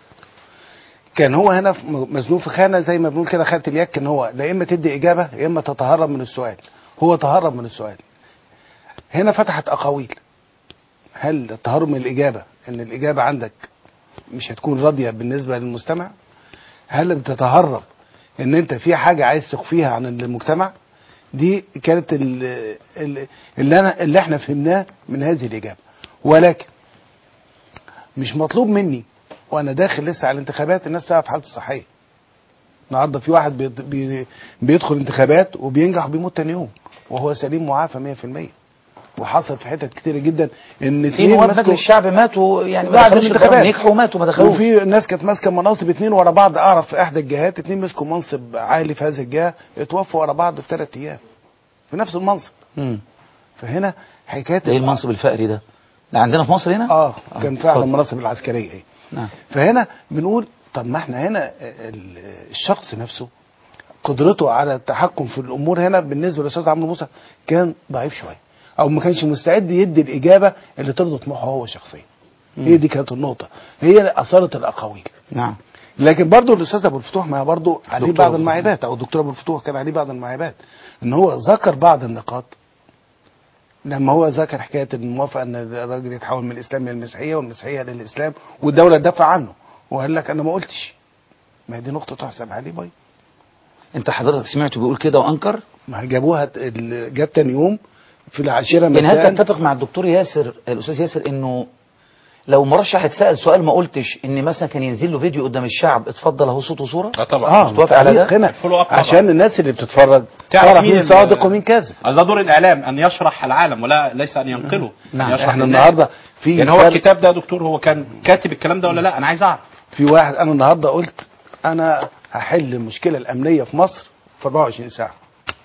كان هو هنا في- مزنوق في خانه زي ما بنقول كده خانه اليك ان هو لا اما تدي اجابه يا اما تتهرب من السؤال هو تهرب من السؤال هنا فتحت اقاويل هل التهرب من الاجابه ان الاجابه عندك مش هتكون راضيه بالنسبه للمستمع هل بتتهرب ان انت في حاجه عايز تخفيها عن المجتمع دي كانت ال- ال- اللي انا اللي احنا فهمناه من هذه الاجابه ولكن مش مطلوب مني وانا داخل لسه على الانتخابات الناس تعرف حالته الصحيه النهارده في واحد بيد- بي- بيدخل انتخابات وبينجح وبيموت تاني يوم وهو سليم معافى 100% وحصل في حتت كتيره جدا ان في اتنين نواب مسكوا- مجلس الشعب ماتوا يعني ما بعد دخلوش الانتخابات البرلمان، نجحوا وماتوا ما دخلوش وفي ناس كانت ماسكه مناصب اتنين ورا بعض اعرف في احدى الجهات اتنين مسكوا منصب عالي في هذه الجهه اتوفوا ورا بعض في ثلاث ايام في نفس المنصب مم. فهنا حكايه ايه المنصب الفقري ده ده عندنا في مصر هنا اه كان في احدى اتفضل. المناصب العسكريه ايه نعم فهنا بنقول طب ما احنا هنا ال- الشخص نفسه قدرته على التحكم في الامور هنا بالنسبه للاستاذ عمرو موسى كان ضعيف شويه او ما كانش مستعد يدي الاجابه اللي ترضي طموحه هو شخصيا هي دي كانت النقطه هي اللي اثارت الاقاويل نعم لكن برضه الاستاذ ابو الفتوح ما برضه عليه دكتور بعض أبو المعيبات او الدكتور ابو الفتوح كان عليه بعض المعيبات ان هو ذكر بعض النقاط لما هو ذكر حكايه الموافقه ان الراجل يتحول من الاسلام للمسيحيه والمسيحيه للاسلام والدوله تدافع عنه وقال لك انا ما قلتش ما هي دي نقطه تحسب عليه باي انت حضرتك سمعته بيقول كده وانكر ما جابوها ال- جاب تاني يوم في العاشره يعني مساء هل تتفق مع الدكتور ياسر الاستاذ ياسر انه لو مرشح اتسال سؤال ما قلتش ان مثلا كان ينزل له فيديو قدام الشعب اتفضل اهو صوت وصوره اه طبعا اه توافق على ده؟ تعليق هنا الفولو اب طبعا. عشان الناس اللي بتتفرج تعرف تعرف مين مين ال- صادق ومين كاذب ده دور الاعلام ان يشرح العالم ولا ليس ان ينقله نعم. أن يشرح احنا للناس. النهارده في يعني هو فرق- الكتاب ده يا دكتور هو كان كاتب الكلام ده ولا لا انا عايز اعرف في واحد انا النهارده قلت انا هحل المشكله الامنيه في مصر في 24 ساعه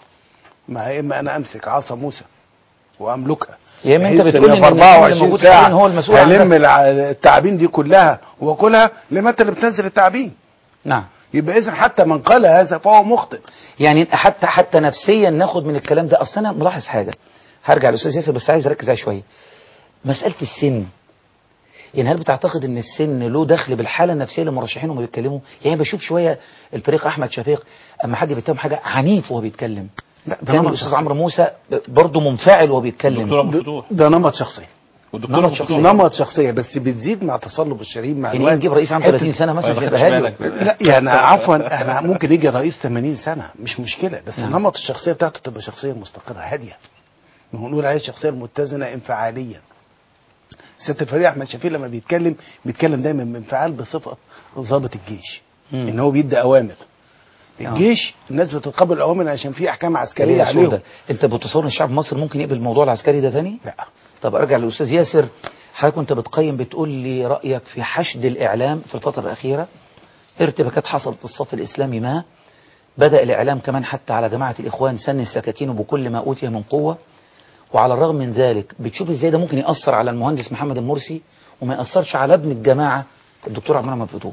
ما اما انا امسك عصا موسى واملكها يا اما انت بحيث بتقول إن ان في النظام اللي 24 موجود ساعه حاليا هو المسؤول عن هلم ده. الع- التعابين دي كلها واكلها لما انت اللي بتنزل التعابين نعم يبقى اذا حتى من قال هذا فهو مخطئ يعني حتى حتى نفسيا ناخد من الكلام ده اصل انا ملاحظ حاجه هرجع للاستاذ ياسر بس عايز اركز عليها شويه مساله السن يعني هل بتعتقد ان السن له دخل بالحاله النفسيه للمرشحين وهم بيتكلموا يعني بشوف شويه الفريق احمد شفيق اما حد بيتهم حاجه عنيف وهو بيتكلم لا ده تاني نمط الاستاذ شخصي. عمرو موسى برضه منفعل وهو بيتكلم دكتور ابو ده- فتوح ده نمط شخصي والدكتور نمط ابو شخصي. فتوح نمط شخصيه بس بتزيد مع تصلب الشريف مع يعني الوقت إيه نجيب رئيس عنده حتة- 30 سنه مثلا ما مش خدتش هيبقى هادي بالك. لا يعني عفوا احنا ممكن يجي رئيس 80 سنه مش مشكله بس نعم. نمط الشخصيه بتاعته تبقى شخصيه مستقره هاديه نقول عليه الشخصيه المتزنه انفعاليا سياده الفريق احمد شفيق لما بيتكلم بيتكلم دايما بانفعال بصفه ضابط الجيش مم. ان هو بيدي اوامر آه. الجيش الناس بتتقبل الاوامر عشان في احكام عسكريه كريه عليهم سودة انت بتصور ان الشعب المصري ممكن يقبل الموضوع العسكري ده تاني لا طب ارجع للاستاذ ياسر حضرتك كنت بتقيم بتقول لي رأيك في حشد الإعلام في الفترة الأخيرة ارتباكات حصلت في الصف الإسلامي ما بدأ الإعلام كمان حتى على جماعة الإخوان سن السكاكين بكل ما أوتي من قوة وعلى الرغم من ذلك بتشوف ازاي ده ممكن يأثر على المهندس محمد المرسي وما يأثرش على ابن الجماعة الدكتور عبد المنعم فتوح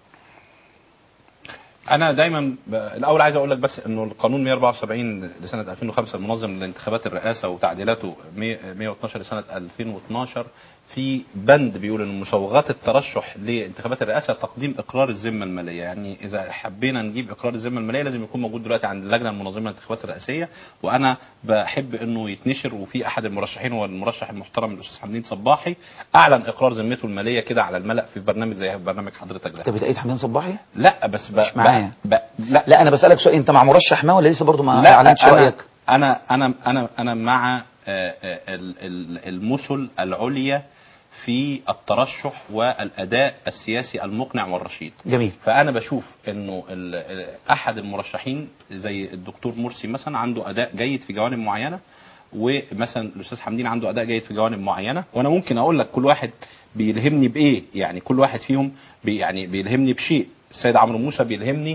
انا دايما ب... الاول عايز اقول لك بس انه القانون 174 لسنه 2005 المنظم لانتخابات الرئاسه وتعديلاته 100 112 لسنه 2012 في بند بيقول ان مسوغات الترشح لانتخابات الرئاسه تقديم اقرار الذمه الماليه يعني اذا حبينا نجيب اقرار الذمه الماليه لازم يكون موجود دلوقتي عند اللجنه المنظمه للانتخابات الرئاسيه وانا بحب انه يتنشر وفي احد المرشحين هو المرشح المحترم الاستاذ حمدين صباحي اعلن اقرار ذمته الماليه كده على الملا في برنامج زي برنامج حضرتك ده انت بتأيد حمدين صباحي؟ لا بس ب... مش معايا. ب... ب... لا لا انا بسألك سؤال انت مع مرشح ما ولا لسه برضه ما لا اعلنتش أنا رأيك؟ أنا أنا أنا أنا مع آه، آه، ال- ال- المثل العليا في الترشح والأداء السياسي المقنع والرشيد جميل فأنا بشوف إنه ال- ال- أحد المرشحين زي الدكتور مرسي مثلا عنده أداء جيد في جوانب معينة ومثلا الأستاذ حمدين عنده أداء جيد في جوانب معينة وأنا ممكن أقول لك كل واحد بيلهمني بإيه يعني كل واحد فيهم بي يعني بيلهمني بشيء السيد عمرو موسى بيلهمني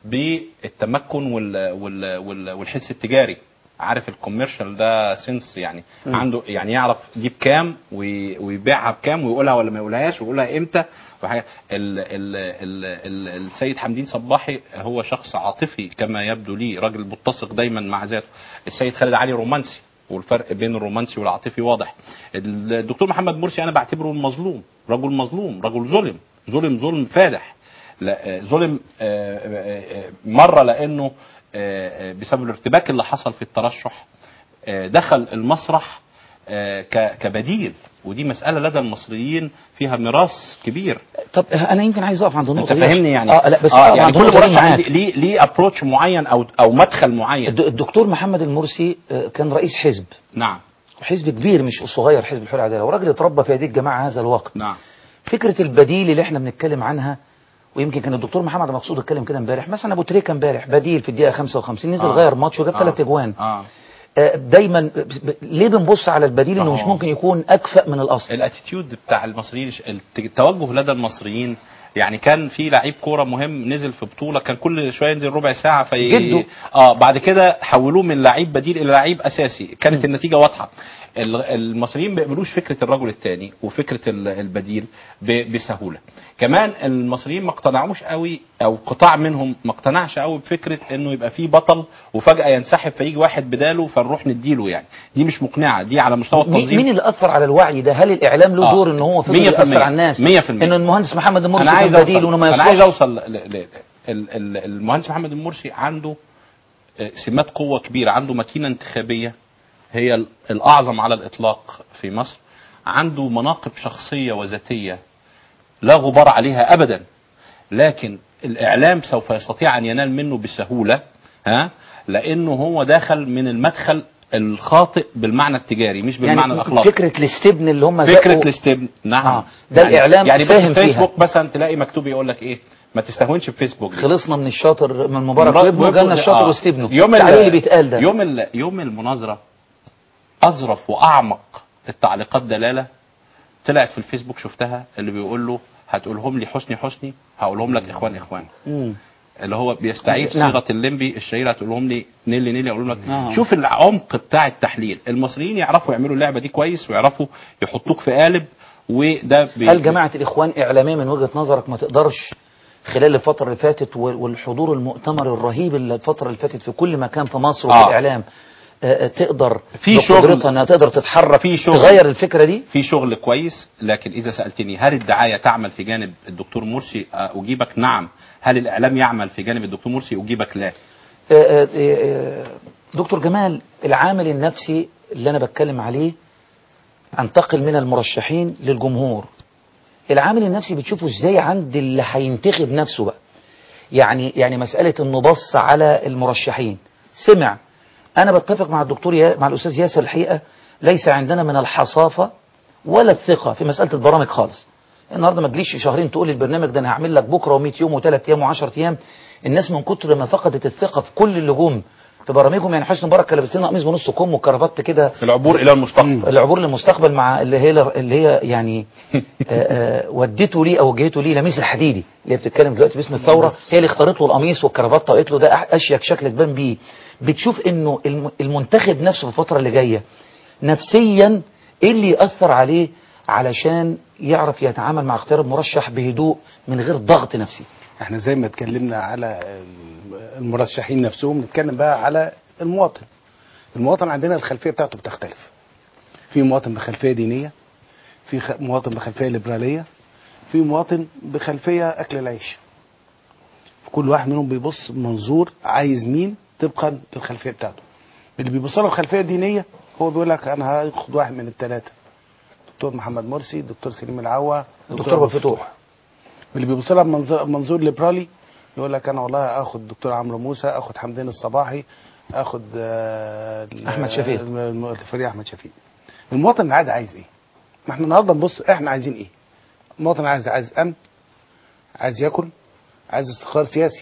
بالتمكن وال وال وال والحس التجاري عارف الكوميرشال ده سنس يعني مم. عنده يعني يعرف دي بكام وي- ويبيعها بكام ويقولها ولا ما يقولهاش ويقولها امتى وحاجة ال ال ال ال السيد حمدين صباحي هو شخص عاطفي كما يبدو لي راجل متسق دايما مع ذاته السيد خالد علي رومانسي والفرق بين الرومانسي والعاطفي واضح الدكتور محمد مرسي انا بعتبره المظلوم رجل مظلوم رجل ظلم ظلم ظلم فادح لا آه، ظلم آه، آه، آه، مره لانه آه، آه، بسبب الارتباك اللي حصل في الترشح آه، دخل المسرح آه، ك- كبديل ودي مسألة لدى المصريين فيها ميراث كبير طب انا يمكن عايز اقف عند النقطة انت دي فاهمني يعني اه لا بس آه أقف يعني عند كل النقطة دي مرشح معاك. ليه- ليه ليه ابروتش معين او او مدخل معين الد- الدكتور محمد المرسي آه، كان رئيس حزب نعم وحزب كبير مش صغير حزب الحرية والعدالة وراجل اتربى في هذه الجماعة هذا الوقت نعم فكرة البديل اللي احنا بنتكلم عنها ويمكن كان الدكتور محمد مقصود اتكلم كده امبارح مثلا ابو تريكه امبارح بديل في الدقيقه 55 نزل آه. غير ماتش وجاب آه. ثلاث اجوان اه آه، دايما ب- ب- ليه بنبص على البديل انه ما مش هو- ممكن يكون اكفأ من الاصل الاتيتيود بتاع المصريين الت- التوجه لدى المصريين يعني كان في لعيب كوره مهم نزل في بطوله كان كل شويه ينزل ربع ساعه في جده. اه بعد كده حولوه من لعيب بديل الى لعيب اساسي كانت النتيجه واضحه ال- المصريين ما بيقبلوش فكره الرجل الثاني وفكره ال- البديل ب- بسهوله كمان المصريين ما اقتنعوش قوي او قطاع منهم ما اقتنعش قوي بفكره انه يبقى في بطل وفجاه ينسحب فيجي واحد بداله فنروح نديله يعني دي مش مقنعه دي على مستوى مين التنظيم مين اللي اثر على الوعي ده هل الاعلام له آه. دور ان هو فضل مية في ياثر المية. على الناس مية في المية. ان المهندس محمد المرسي انا عايز كان بديل اوصل وانه ما انا عايز يصلحش اوصل ل... ل... ال- ال- المهندس محمد المرسي عنده آه، سمات قوه كبيره عنده ماكينه انتخابيه هي ال- الاعظم على الاطلاق في مصر عنده مناقب شخصيه وذاتيه لا غبار عليها ابدا لكن الاعلام سوف يستطيع ان ينال منه بسهوله ها لانه هو داخل من المدخل الخاطئ بالمعنى التجاري مش بالمعنى يعني الاخلاقي فكره الاستبن اللي هم فكره زقوا- الاستبن نعم آه. ده الإعلام يعني بس ساهم في فيها. فيسبوك مثلا تلاقي مكتوب يقول لك ايه ما تستهونش في فيسبوك دي. خلصنا من الشاطر من مبارك مرات وابنه وابنه جالنا ده- الشاطر آه. واستبنه يوم التعليق ال- اللي بيتقال ده يوم ال- يوم المناظره اظرف واعمق التعليقات دلاله طلعت في الفيسبوك شفتها اللي بيقول له هتقولهم لي حسني حسني هقولهم لك اخوان اخوان مم. اللي هو بيستعيد نعم. صيغه الليمبي الشهيره هتقولهم لي نيلي نيلي اقول لك آه. شوف العمق بتاع التحليل المصريين يعرفوا يعملوا اللعبه دي كويس ويعرفوا يحطوك في قالب وده بي... هل جماعة الإخوان إعلامية من وجهة نظرك ما تقدرش خلال الفترة اللي فاتت وال- والحضور المؤتمر الرهيب اللي الفترة اللي فاتت في كل مكان في مصر وفي آه. الإعلام آه، آه، تقدر في شغل- بقدرتها انها تقدر تتحرك في شغل. تغير الفكرة دي في شغل كويس لكن اذا سالتني هل الدعايه تعمل في جانب الدكتور مرسي آه، اجيبك نعم هل الاعلام يعمل في جانب الدكتور مرسي اجيبك لا آه، آه، آه، دكتور جمال العامل النفسي اللي أنا بتكلم عليه انتقل من المرشحين للجمهور العامل النفسي بتشوفه ازاي عند اللي هينتخب نفسه بقى يعني يعني مسألة انه بص على المرشحين سمع انا بتفق مع الدكتور يا مع الاستاذ ياسر الحقيقة ليس عندنا من الحصافة ولا الثقة في مسألة البرامج خالص النهارده ما تجيش شهرين تقول البرنامج ده انا هعمل لك بكره و100 يوم و3 ايام و10 ايام الناس من كتر ما فقدت الثقة في كل اللي جم في برامجهم يعني حسني مبارك كان لابس لنا قميص بنص كم وكرافات كده العبور الى المستقبل العبور للمستقبل مع اللي هي اللي هي يعني آه، آه، ودته ليه او وجهته ليه لميس الحديدي اللي هي بتتكلم دلوقتي باسم الثوره هي اللي اختارت له القميص والكرافته وقالت له ده أح- اشيك شكل تبان بيه بتشوف انه الم- المنتخب نفسه في الفتره اللي جايه نفسيا ايه اللي ياثر عليه علشان يعرف يتعامل مع اختيار المرشح بهدوء من غير ضغط نفسي احنا زي ما اتكلمنا على المرشحين نفسهم نتكلم بقى على المواطن المواطن عندنا الخلفيه بتاعته بتختلف في مواطن بخلفيه دينيه في خ... مواطن بخلفيه ليبراليه في مواطن بخلفيه اكل العيش كل واحد منهم بيبص بمنظور عايز مين طبقا للخلفيه بتاعته اللي بيبص له بخلفيه دينيه هو بيقول لك انا هاخد واحد من الثلاثه دكتور محمد مرسي دكتور سليم العوا دكتور أبو الفتوح اللي بيبص لها بمنظور منظور ليبرالي يقول لك انا والله اخد دكتور عمرو موسى اخد حمدين الصباحي اخد آه، ال- أحمد شفيق. الم- الم- الفريق احمد شفيق المواطن العادي عايز ايه؟ ما احنا النهارده نبص احنا عايزين ايه؟ المواطن عايز عايز امن عايز ياكل عايز استقرار سياسي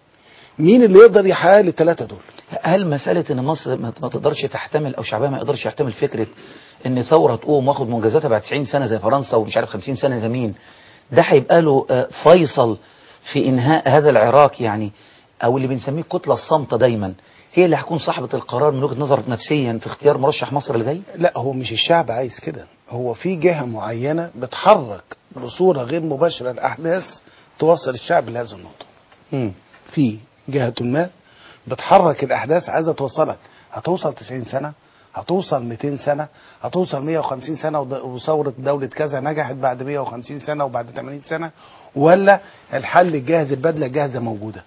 مين اللي يقدر يحقق لي الثلاثه دول؟ هل مسألة إن مصر ما ما تقدرش تحتمل أو شعبها ما يقدرش يحتمل فكرة إن ثورة تقوم واخد منجزاتها بعد 90 سنة زي فرنسا ومش عارف 50 سنة زي مين ده هيبقى له آه، فيصل في إنهاء هذا العراق يعني أو اللي بنسميه الكتلة الصامتة دايما هي اللي هتكون صاحبة القرار من وجهة نظر نفسيا في اختيار مرشح مصر اللي جاي؟ لا هو مش الشعب عايز كده هو في جهة معينة بتحرك بصورة غير مباشرة الأحداث توصل الشعب لهذه النقطة في جهة ما بتحرك الأحداث عايزة توصلك هتوصل 90 سنة هتوصل 200 سنة هتوصل 150 سنة ود- وثورة دولة كذا نجحت بعد 150 سنة وبعد 80 سنة ولا الحل الجاهز البدلة الجاهزة موجودة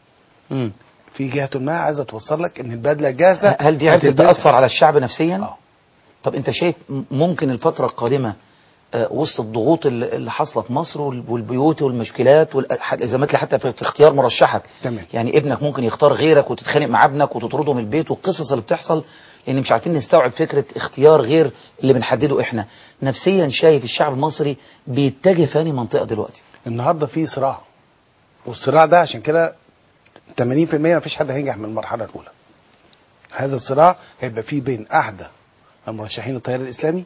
مم. في جهة ما عايزة توصل لك ان البدلة جاهزة هل دي هتلبسها. هتتأثر على الشعب نفسيا؟ اه طب انت شايف م- ممكن الفترة القادمة آه، وسط الضغوط اللي اللي حاصله في مصر وال- والبيوت والمشكلات والازمات اللي حتى في في اختيار مرشحك تمام. يعني ابنك ممكن يختار غيرك وتتخانق مع ابنك وتطرده من البيت والقصص اللي بتحصل لان مش عارفين نستوعب فكره اختيار غير اللي بنحدده احنا نفسيا شايف الشعب المصري بيتجه في أنهي منطقه دلوقتي النهارده في صراع والصراع ده عشان كده 80% ما فيش حد هينجح من المرحله الاولى هذا الصراع هيبقى فيه بين احدى المرشحين التيار الاسلامي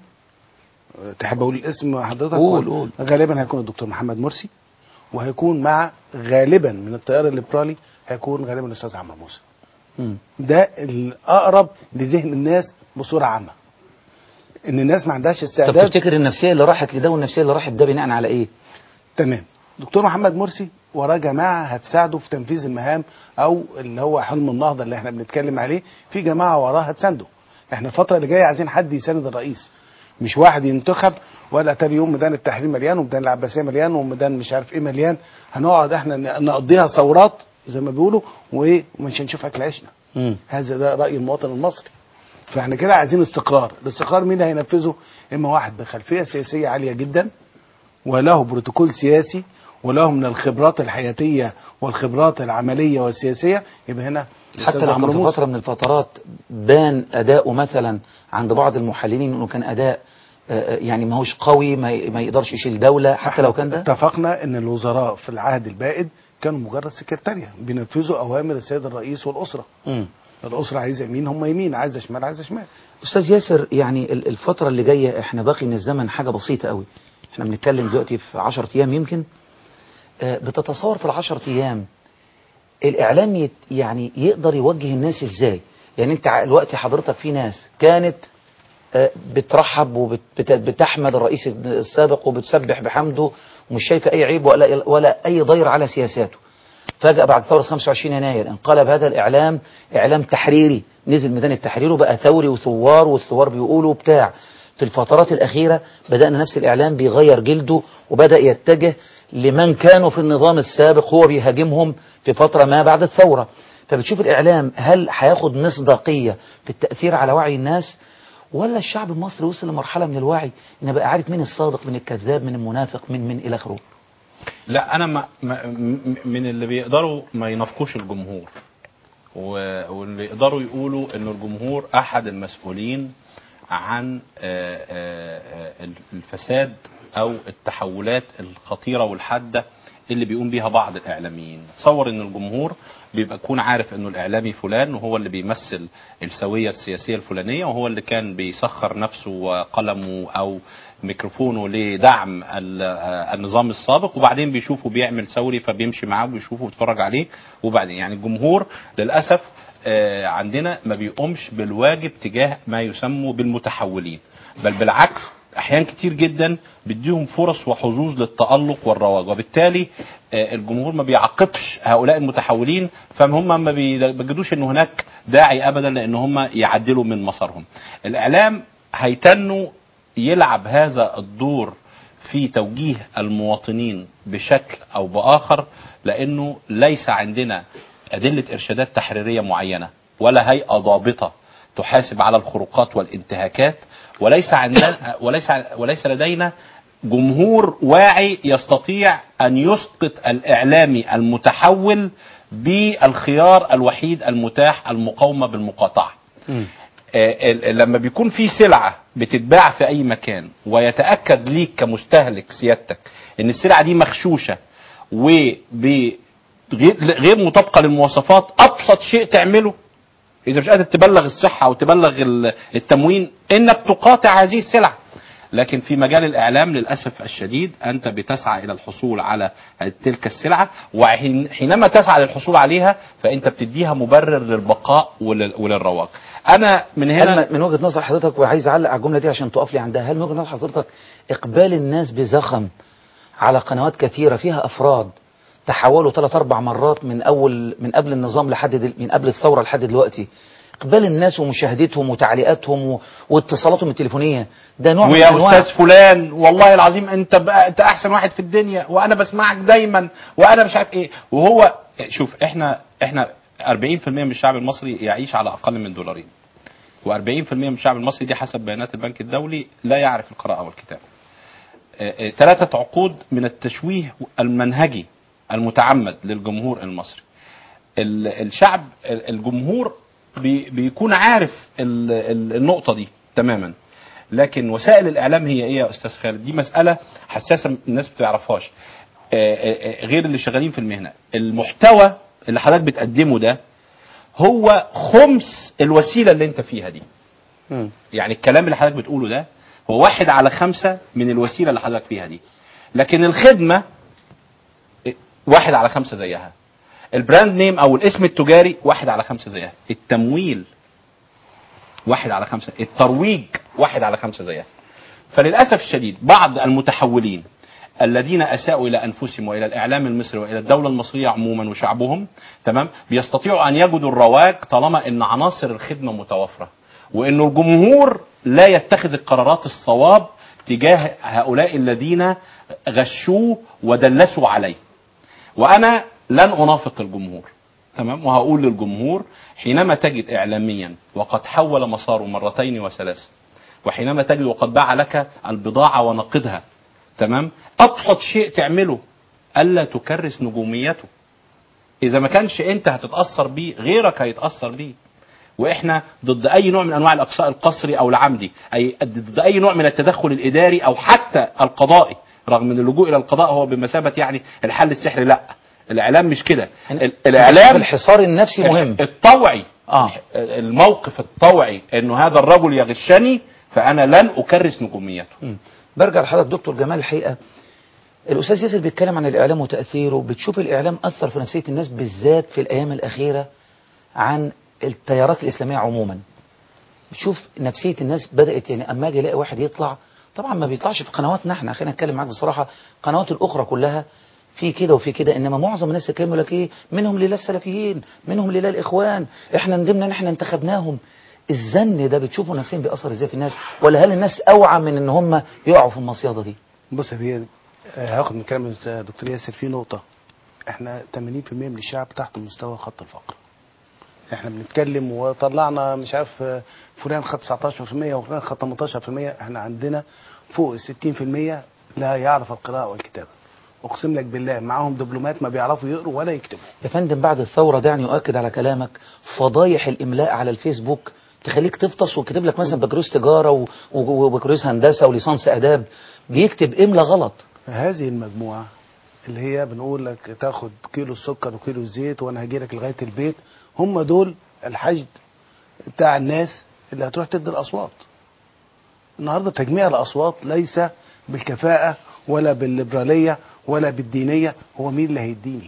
أه، تحب اقول الاسم حضرتك قول، ولا؟ قول. غالبا هيكون الدكتور محمد مرسي وهيكون مع غالبا من التيار الليبرالي هيكون غالبا الاستاذ عمرو موسى مم. ده الاقرب لذهن الناس بصوره عامه ان الناس ما عندهاش طب استعداد تفتكر النفسيه اللي راحت لده والنفسيه اللي راحت ده بناء على ايه تمام دكتور محمد مرسي وراه جماعه هتساعده في تنفيذ المهام او اللي هو حلم النهضه اللي احنا بنتكلم عليه في جماعه وراه هتسانده احنا الفتره اللي جايه عايزين حد يساند الرئيس مش واحد ينتخب ولا تاني يوم ميدان التحرير مليان وميدان العباسيه مليان وميدان مش عارف ايه مليان هنقعد احنا ن- نقضيها ثورات زي ما بيقولوا وايه ومش هنشوف اكل عيشنا مم. هذا ده راي المواطن المصري فاحنا كده عايزين استقرار الاستقرار مين اللي هينفذه اما واحد بخلفيه سياسيه عاليه جدا وله بروتوكول سياسي وله من الخبرات الحياتيه والخبرات العمليه والسياسيه يبقى هنا حتى الأستاذ لو عمرو كان في موسى. فتره من الفترات بان اداؤه مثلا عند بعض المحللين انه كان اداء آه، آه، يعني ما هوش قوي ما ي- ما يقدرش يشيل دوله حتى لو كان ده اتفقنا ان الوزراء في العهد البائد كانوا مجرد سكرتارية بينفذوا اوامر السيد الرئيس والاسره مم. الاسره عايزه يمين هم يمين عايزه شمال عايزه شمال استاذ ياسر يعني ال- الفتره اللي جايه احنا باقي من الزمن حاجه بسيطه قوي احنا بنتكلم دلوقتي في 10 ايام يمكن آه، بتتصور في العشر ايام الاعلام يت- يعني يقدر يوجه الناس ازاي يعني انت ع- دلوقتي حضرتك في ناس كانت آه، بترحب وبتحمد الرئيس السابق وبتسبح بحمده ومش شايفه اي عيب ولا ولا اي ضير على سياساته فجأة بعد ثورة 25 يناير انقلب هذا الإعلام إعلام تحريري نزل ميدان التحرير وبقى ثوري وثوار والثوار بيقولوا بتاع في الفترات الأخيرة بدأنا نفس الإعلام بيغير جلده وبدأ يتجه لمن كانوا في النظام السابق هو بيهاجمهم في فترة ما بعد الثورة فبتشوف الإعلام هل هياخد مصداقية في التأثير على وعي الناس ولا الشعب المصري وصل لمرحلة من الوعي إن بقى عارف مين الصادق من الكذاب من المنافق من من إلى آخره لا انا ما ما م- من اللي بيقدروا ما ينافقوش الجمهور و- واللي يقدروا يقولوا ان الجمهور احد المسؤولين عن آه، آه، آه، الفساد او التحولات الخطيره والحاده اللي بيقوم بيها بعض الاعلاميين تصور ان الجمهور بيبقى يكون عارف انه الاعلامي فلان وهو اللي بيمثل السويه السياسيه الفلانيه وهو اللي كان بيسخر نفسه وقلمه او ميكروفونه لدعم ال- آه، النظام السابق وبعدين بيشوفه بيعمل ثوري فبيمشي معاه وبيشوفه ويتفرج عليه وبعدين يعني الجمهور للاسف آه، عندنا ما بيقومش بالواجب تجاه ما يسمى بالمتحولين بل بالعكس احيان كتير جدا بيديهم فرص وحظوظ للتالق والرواج وبالتالي آه، الجمهور ما بيعاقبش هؤلاء المتحولين فهم ما بي- بيجدوش ان هناك داعي ابدا لان هم يعدلوا من مسارهم الاعلام هيتنوا يلعب هذا الدور في توجيه المواطنين بشكل او باخر لانه ليس عندنا ادله ارشادات تحريريه معينه ولا هيئه ضابطه تحاسب على الخروقات والانتهاكات وليس عندنا وليس وليس لدينا جمهور واعي يستطيع ان يسقط الاعلامي المتحول بالخيار الوحيد المتاح المقاومه بالمقاطعه. آه، ال- ال- لما بيكون في سلعة بتتباع في أي مكان ويتأكد ليك كمستهلك سيادتك إن السلعة دي مغشوشة وغير مطابقة للمواصفات أبسط شيء تعمله إذا مش قادر تبلغ الصحة أو تبلغ ال- التموين إنك تقاطع هذه السلع لكن في مجال الإعلام للأسف الشديد أنت بتسعى إلى الحصول على تلك السلعة وحينما تسعى للحصول عليها فأنت بتديها مبرر للبقاء ولل- وللرواج أنا من هنا هل من وجهة نظر حضرتك وعايز أعلق على الجملة دي عشان تقف لي عندها هل من وجهة نظر حضرتك إقبال الناس بزخم على قنوات كثيرة فيها أفراد تحولوا ثلاث أربع مرات من أول من قبل النظام لحد دل من قبل الثورة لحد دلوقتي إقبال الناس ومشاهدتهم وتعليقاتهم و... واتصالاتهم التليفونية ده نوع من ويا أنواع استاذ فلان والله العظيم انت بقى انت احسن واحد في الدنيا وانا بسمعك دايما وانا مش عارف ايه وهو شوف احنا احنا 40% من الشعب المصري يعيش على اقل من دولارين و40% من الشعب المصري دي حسب بيانات البنك الدولي لا يعرف القراءة والكتابة آه، آه، ثلاثة عقود من التشويه المنهجي المتعمد للجمهور المصري ال- الشعب ال- الجمهور بي- بيكون عارف ال- ال- النقطة دي تماما لكن وسائل الإعلام هي إيه يا أستاذ خالد دي مسألة حساسة الناس ما بتعرفهاش آه، آه، آه، غير اللي شغالين في المهنة المحتوى اللي حضرتك بتقدمه ده هو خمس الوسيلة اللي انت فيها دي يعني الكلام اللي حضرتك بتقوله ده هو واحد على خمسة من الوسيلة اللي حضرتك فيها دي لكن الخدمة واحد على خمسة زيها البراند نيم او الاسم التجاري واحد على خمسة زيها التمويل واحد على خمسة الترويج واحد على خمسة زيها فللأسف الشديد بعض المتحولين الذين اساءوا الى انفسهم والى الاعلام المصري والى الدوله المصريه عموما وشعبهم تمام بيستطيعوا ان يجدوا الرواج طالما ان عناصر الخدمه متوافره وانه الجمهور لا يتخذ القرارات الصواب تجاه هؤلاء الذين غشوه ودلسوا عليه وانا لن انافق الجمهور تمام وهقول للجمهور حينما تجد اعلاميا وقد حول مساره مرتين وثلاثه وحينما تجد وقد باع لك البضاعه ونقدها تمام ابسط شيء تعمله الا تكرس نجوميته اذا ما كانش انت هتتاثر بيه غيرك هيتاثر بيه واحنا ضد اي نوع من انواع الاقصاء القسري او العمدي اي ضد اي نوع من التدخل الاداري او حتى القضائي رغم ان اللجوء الى القضاء هو بمثابه يعني الحل السحري لا الاعلام مش كده ال- الاعلام الحصار النفسي مهم الطوعي آه. الموقف الطوعي انه هذا الرجل يغشني فانا لن اكرس نجوميته مم. برجع لحضرتك دكتور جمال الحقيقه الاستاذ ياسر بيتكلم عن الاعلام وتاثيره بتشوف الاعلام اثر في نفسيه الناس بالذات في الايام الاخيره عن التيارات الاسلاميه عموما بتشوف نفسيه الناس بدات يعني اما اجي الاقي واحد يطلع طبعا ما بيطلعش في قنواتنا احنا خلينا نتكلم معاك بصراحه القنوات الاخرى كلها في كده وفي كده انما معظم الناس اللي كانوا لك ايه منهم لله السلفيين منهم لله الاخوان احنا ندمنا ان احنا انتخبناهم الزن ده بتشوفه نفسيا بيأثر ازاي في الناس ولا هل الناس اوعى من ان هم يقعوا في المصيده دي بص هي آه، هاخد من كلام دكتور ياسر في نقطة احنا 80% من الشعب تحت مستوى خط الفقر احنا بنتكلم وطلعنا مش عارف آه، فلان خد 19% وفلان خد 18% احنا عندنا فوق ال 60% لا يعرف القراءة والكتابة اقسم لك بالله معاهم دبلومات ما بيعرفوا يقروا ولا يكتبوا يا فندم بعد الثورة دعني أؤكد على كلامك فضايح الإملاء على الفيسبوك تخليك تفطس وكتب لك مثلا بكالوريوس تجارة و- و- وبكالوريوس هندسة وليسانس آداب بيكتب إملا غلط هذه المجموعة اللي هي بنقول لك تاخد كيلو السكر وكيلو الزيت وانا هجي لك لغايه البيت هم دول الحشد بتاع الناس اللي هتروح تدي الاصوات النهارده تجميع الاصوات ليس بالكفاءه ولا بالليبراليه ولا بالدينيه هو مين اللي هيديني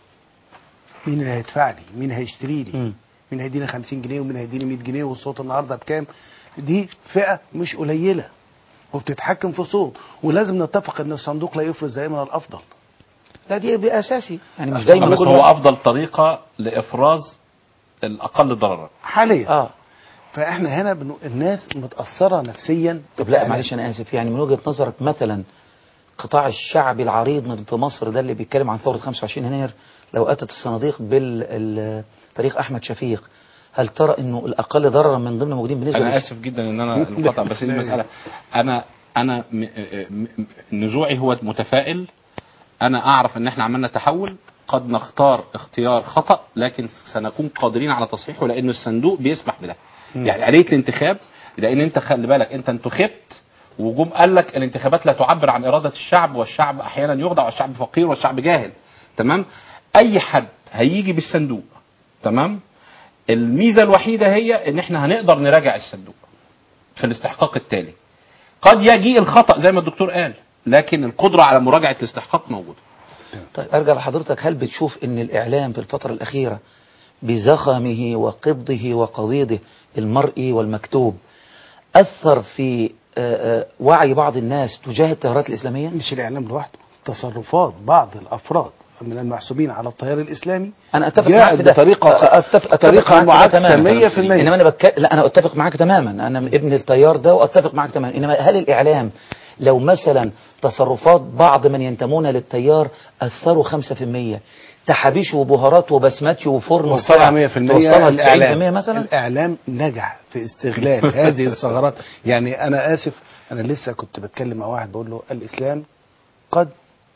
مين اللي هيدفع لي مين هيشتري لي مم. مين هيديني 50 جنيه ومين هيديني 100 جنيه والصوت النهارده بكام دي فئه مش قليله وبتتحكم في صوت ولازم نتفق ان الصندوق لا يفرز دائما الافضل لا دي باساسي يعني مش دايما بس كل هو واحد- افضل طريقه لافراز الاقل ضررا حاليا اه فاحنا هنا بنو... الناس متاثره نفسيا طب لا معلش انا اسف يعني من وجهه نظرك مثلا قطاع الشعبي العريض من في مصر ده اللي بيتكلم عن ثوره 25 يناير لو اتت الصناديق بالطريق احمد شفيق هل ترى انه الاقل ضررا من ضمن الموجودين بالنسبه انا للش- اسف جدا ان انا المقاطعه بس دي مساله انا انا م- م- م- نزوعي هو متفائل انا اعرف ان احنا عملنا تحول قد نختار اختيار خطا لكن سنكون قادرين على تصحيحه لان الصندوق بيسمح بده يعني آلية الانتخاب لان انت خلي بالك انت انتخبت وجم قال لك الانتخابات لا تعبر عن اراده الشعب والشعب احيانا يخضع والشعب فقير والشعب جاهل تمام اي حد هيجي بالصندوق تمام الميزه الوحيده هي ان احنا هنقدر نراجع الصندوق في الاستحقاق التالي قد يجيء الخطا زي ما الدكتور قال لكن القدره على مراجعه الاستحقاق موجوده طيب ارجع لحضرتك هل بتشوف ان الاعلام في الفتره الاخيره بزخمه وقبضه وقضيضه المرئي والمكتوب اثر في آه، آه، وعي بعض الناس تجاه التيارات الاسلاميه مش الاعلام لوحده تصرفات بعض الافراد من المحسوبين على التيار الاسلامي انا اتفق جاءت معاك في ده بطريقه اتفق أتفق طريقه معاك في ده معاكسه تماماً. 100% انما انا بك... لا انا اتفق معاك تماما انا ابن التيار ده واتفق معاك تماما انما هل الاعلام لو مثلا تصرفات بعض من ينتمون للتيار اثروا 5% تحابيش وبهارات وبسماتي وفرن وصلها وبتاع 100% توصلها ل 90% الاعلام مثلا الاعلام نجح في استغلال هذه الثغرات يعني انا اسف انا لسه كنت بتكلم مع واحد بقول له الاسلام قد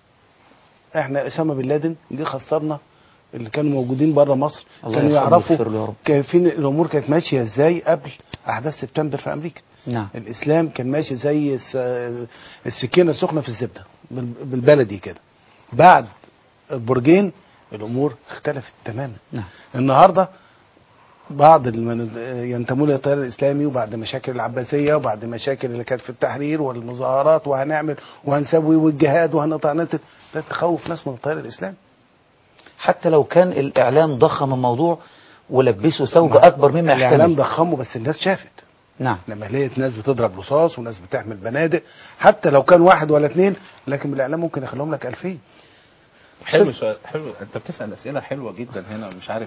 احنا اسامه بن لادن جه خسرنا اللي كانوا موجودين بره مصر الله كانوا يرحمه يعرفوا ويغفر له يا رب. كيفين الامور كانت ماشيه ازاي قبل احداث سبتمبر في امريكا نعم الاسلام كان ماشي زي الس- السكينه السخنه في الزبده بال- بالبلدي كده بعد البرجين الامور اختلفت تماما نعم النهارده بعض من ينتمون للتيار الاسلامي وبعد مشاكل العباسيه وبعد مشاكل اللي كانت في التحرير والمظاهرات وهنعمل وهنسوي والجهاد وهنقطع نت ده تخوف ناس من التيار الاسلامي حتى لو كان الاعلام ضخم الموضوع ولبسه ثوب اكبر مما الاعلام يحتمل ضخمه بس الناس شافت نعم لما لقيت ناس بتضرب رصاص وناس بتحمل بنادق حتى لو كان واحد ولا اثنين لكن الاعلام ممكن يخليهم لك 2000 حلو سؤال حلو انت بتسال اسئله حلوه جدا هنا مش عارف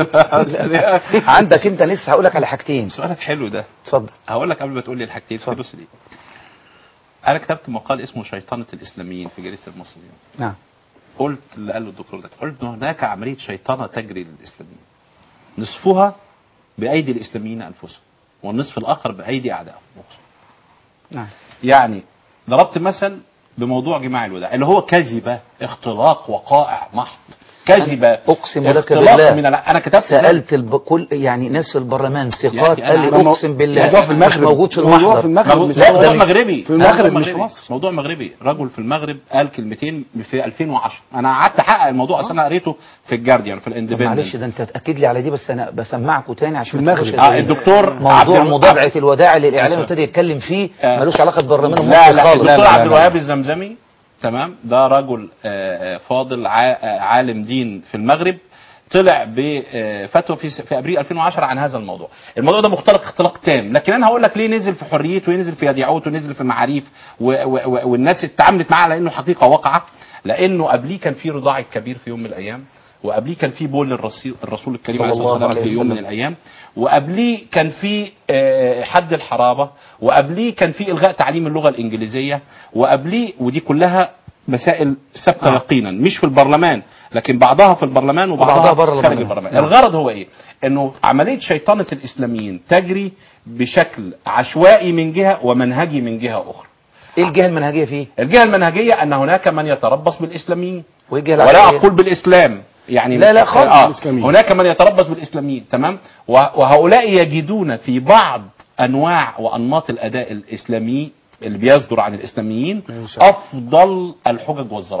عندك انت لسه هقول لك على حاجتين سؤالك حلو ده اتفضل هقول لك قبل ما تقول لي الحاجتين فلوس ليه انا كتبت مقال اسمه شيطنه الاسلاميين في جريده المصريين نعم قلت اللي قاله الدكتور ده قلت ان هناك عمليه شيطنه تجري للاسلاميين نصفها بايدي الاسلاميين انفسهم والنصف الاخر بايدي اعدائهم نعم يعني ضربت مثل بموضوع جماع الوداع اللي هو كذبه اختلاق وقائع محض كذبه اقسم لك اختلاق بالله من الع- انا كتبت سالت الب... كل يعني ناس في البرلمان ثقات يعني قال أنا- لي اقسم بالله موضوع في المغرب. مش موجود في موضوع المحضر في المغرب موضوع- مش لا في موضوع مصر. مغربي في المغرب موضوع مش في مغربي. مصر موضوع مغربي رجل في المغرب قال كلمتين في 2010 انا قعدت احقق الموضوع اصل انا قريته في الجارديان في طب الاندبندنت معلش ده انت تاكد لي على دي بس انا بسمعكم تاني عشان في ما المغرب. تخش اه في- الدكتور عبد موضوع الو- مضابعه الوداع اللي الاعلام أسف. ابتدى يتكلم فيه آه. ملوش علاقه بالبرلمان لا المصري لا خالص الدكتور لا، عبد لا. الوهاب الزمزمي تمام ده رجل آه، آه، فاضل ع- آه، عالم دين في المغرب طلع بفتوى في في ابريل 2010 عن هذا الموضوع الموضوع ده مختلق اختلاق تام لكن انا هقول لك ليه نزل في حريته ونزل في يديعوت ونزل في معاريف و- و- و- والناس اتعاملت معاه على انه حقيقه واقعه لانه قبليه كان في رضاع الكبير في يوم من الايام وقبليه كان في بول الرسول الرسول الكريم صلى عليه الصلاه الله والسلام عليه في يوم من وسلم. الايام وقبليه كان في آه، حد الحرابه وقبليه كان في الغاء تعليم اللغه الانجليزيه وقبليه ودي كلها مسائل ثابته آه. يقينا مش في البرلمان لكن بعضها في البرلمان وبعضها وبعضها بره خارج البرلمان. البرلمان نعم. الغرض هو ايه انه عمليه شيطنه الاسلاميين تجري بشكل عشوائي من جهه ومنهجي من جهه اخرى ايه الجهه المنهجيه فيه الجهه المنهجيه ان هناك من يتربص بالاسلاميين وايه الجهه ولا العسكرية؟ اقول بالاسلام يعني لا، لا، خالص آه بالإسلاميين. هناك من يتربص بالاسلاميين تمام وه- وهؤلاء يجدون في بعض انواع وانماط الاداء الاسلامي اللي بيصدر عن الاسلاميين ما شاء الله. افضل الحجج والذرائع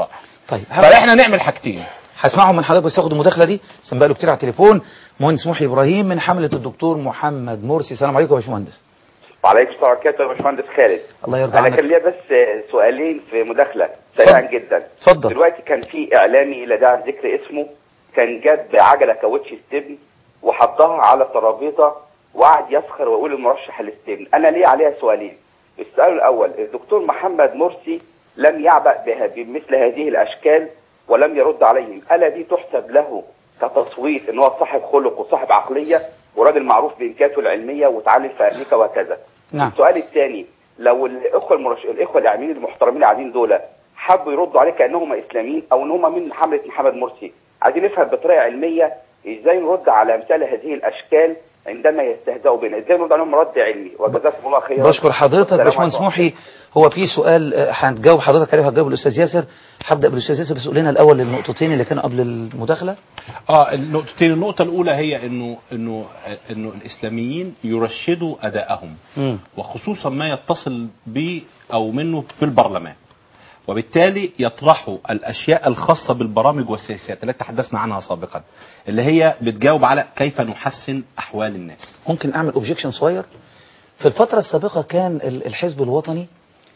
طيب فاحنا نعمل حاجتين هسمعهم من حضرتك بس ياخد المداخله دي عشان بقاله كتير على التليفون مهندس محي ابراهيم من حمله الدكتور محمد مرسي السلام عليكم يا باشمهندس وعليكم السلام ورحمه الله يا باشمهندس خالد الله يرضى انا عنك كان ليا بس سؤالين في مداخله سريعا جدا اتفضل. دلوقتي كان في اعلامي لا داعي لذكر اسمه كان جاب عجله كاوتش ستبن وحطها على ترابيزه وقعد يسخر ويقول المرشح الاستبن انا ليه عليها سؤالين السؤال الاول الدكتور محمد مرسي لم يعبأ بها بمثل هذه الاشكال ولم يرد عليهم الا دي تحسب له كتصويت ان هو صاحب خلق وصاحب عقليه وراجل معروف بامكاناته العلميه وتعلم في امريكا وهكذا نعم السؤال الثاني لو الاخوه المرش... الاخوه الاعلاميين المحترمين اللي قاعدين دول حبوا يردوا عليه كانهم اسلاميين او ان هم من حمله محمد مرسي عايزين نفهم بطريقه علميه ازاي نرد على امثال هذه الاشكال عندما يستهزئوا بنا ازاي نرد عليهم رد علمي وجزاكم الله خيرا بشكر حضرتك والسلام باشمهندس عليكم. محي هو في سؤال آه، هنجاوب حضرتك عليه وهتجاوب الاستاذ ياسر هبدا بالاستاذ ياسر بس قول لنا الاول النقطتين اللي كانوا قبل المداخله اه النقطتين النقطة الأولى هي إنه إنه إنه الإسلاميين يرشدوا أدائهم مم. وخصوصا ما يتصل به أو منه في البرلمان وبالتالي يطرحوا الأشياء الخاصة بالبرامج والسياسات التي تحدثنا عنها سابقا اللي هي بتجاوب على كيف نحسن أحوال الناس ممكن اعمل اوبجيكشن صغير في الفتره السابقه كان ال- الحزب الوطني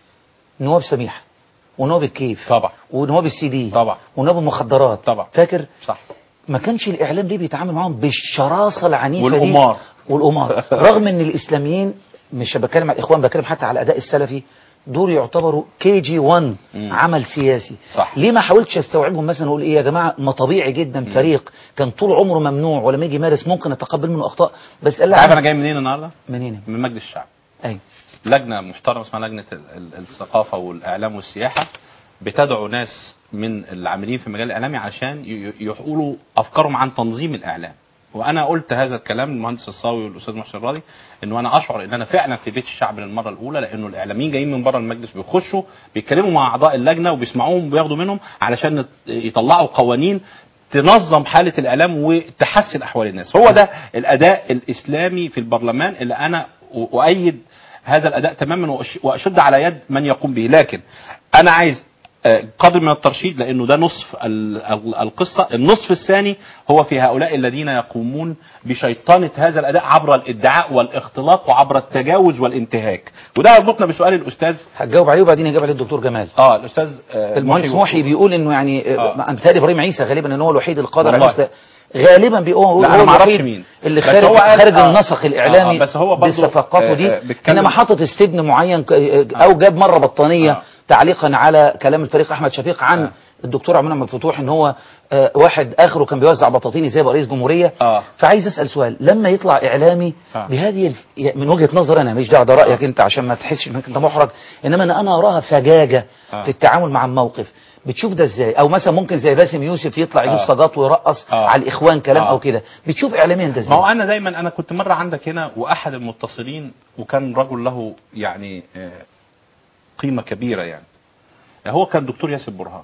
نواب سميحه ونواب الكيف طبعا ونواب السي دي طبعا ونواب المخدرات طبعا فاكر صح ما كانش الاعلام ليه بيتعامل معاهم بالشراسه العنيفه دي والقمار. والقمار رغم ان الاسلاميين مش بتكلم على الاخوان بتكلم حتى على الاداء السلفي دول يعتبروا كي جي 1 مم. عمل سياسي صح. ليه ما حاولتش استوعبهم مثلا اقول ايه يا جماعه ما طبيعي جدا فريق كان طول عمره ممنوع ولما يجي يمارس ممكن نتقبل منه اخطاء بس قال عارف لا أنا جاي منين النهاردة؟ منين من مجلس الشعب ايوه لجنه محترمه اسمها لجنه ال- ال- الثقافه والاعلام والسياحه بتدعو ناس من العاملين في المجال الاعلامي عشان ي- ي- يقولوا افكارهم عن تنظيم الاعلام وانا قلت هذا الكلام للمهندس الصاوي والاستاذ محسن الراضي انه انا اشعر ان انا فعلا في بيت الشعب للمره الاولى لانه الاعلاميين جايين من بره المجلس بيخشوا بيتكلموا مع اعضاء اللجنه وبيسمعوهم وبياخدوا منهم علشان نت- يطلعوا قوانين تنظم حاله الاعلام وتحسن احوال الناس هو ده الاداء الاسلامي في البرلمان اللي انا أ- اؤيد هذا الاداء تماما وأش- واشد على يد من يقوم به لكن انا عايز آه، قدر من الترشيد لانه ده نصف ال- ال- القصه النصف الثاني هو في هؤلاء الذين يقومون بشيطنه هذا الاداء عبر الادعاء والاختلاق وعبر التجاوز والانتهاك وده يربطنا بسؤال الاستاذ هتجاوب عليه وبعدين يجاوب عليه الدكتور جمال اه الاستاذ آه، المهندس محي بيقول انه يعني آه. آه. امثال ابراهيم عيسى غالبا ان هو الوحيد القادر على والله. است- غالبا بيقول هو لا، أنا هو ما أعرفش الوحيد مين. اللي بس خارج هو قال- خارج آه. النسق الاعلامي آه، بس هو برضو، بصفقاته آه، دي آه، بيتكلم- انما حاطط استبن معين ك- او جاب مره بطانيه آه. تعليقا على كلام الفريق احمد شفيق عن آه. الدكتور عبد المنعم الفتوح ان هو آه، واحد اخره كان بيوزع بطاطين ازاي يبقى رئيس جمهوريه آه. فعايز اسال سؤال لما يطلع اعلامي آه. بهذه الف... من وجهه نظر انا مش دعوه ده رايك انت عشان ما تحسش انك انت محرج انما انا انا اراها فجاجه آه. في التعامل مع الموقف بتشوف ده ازاي او مثلا ممكن زي باسم يوسف يطلع يجيب آه. صاجات ويرقص آه. على الاخوان كلام آه. او كده بتشوف اعلاميا ده ما هو ازاي انا دايما انا كنت مره عندك هنا واحد المتصلين وكان رجل له يعني آه، قيمه كبيره يعني هو كان دكتور ياسر برهان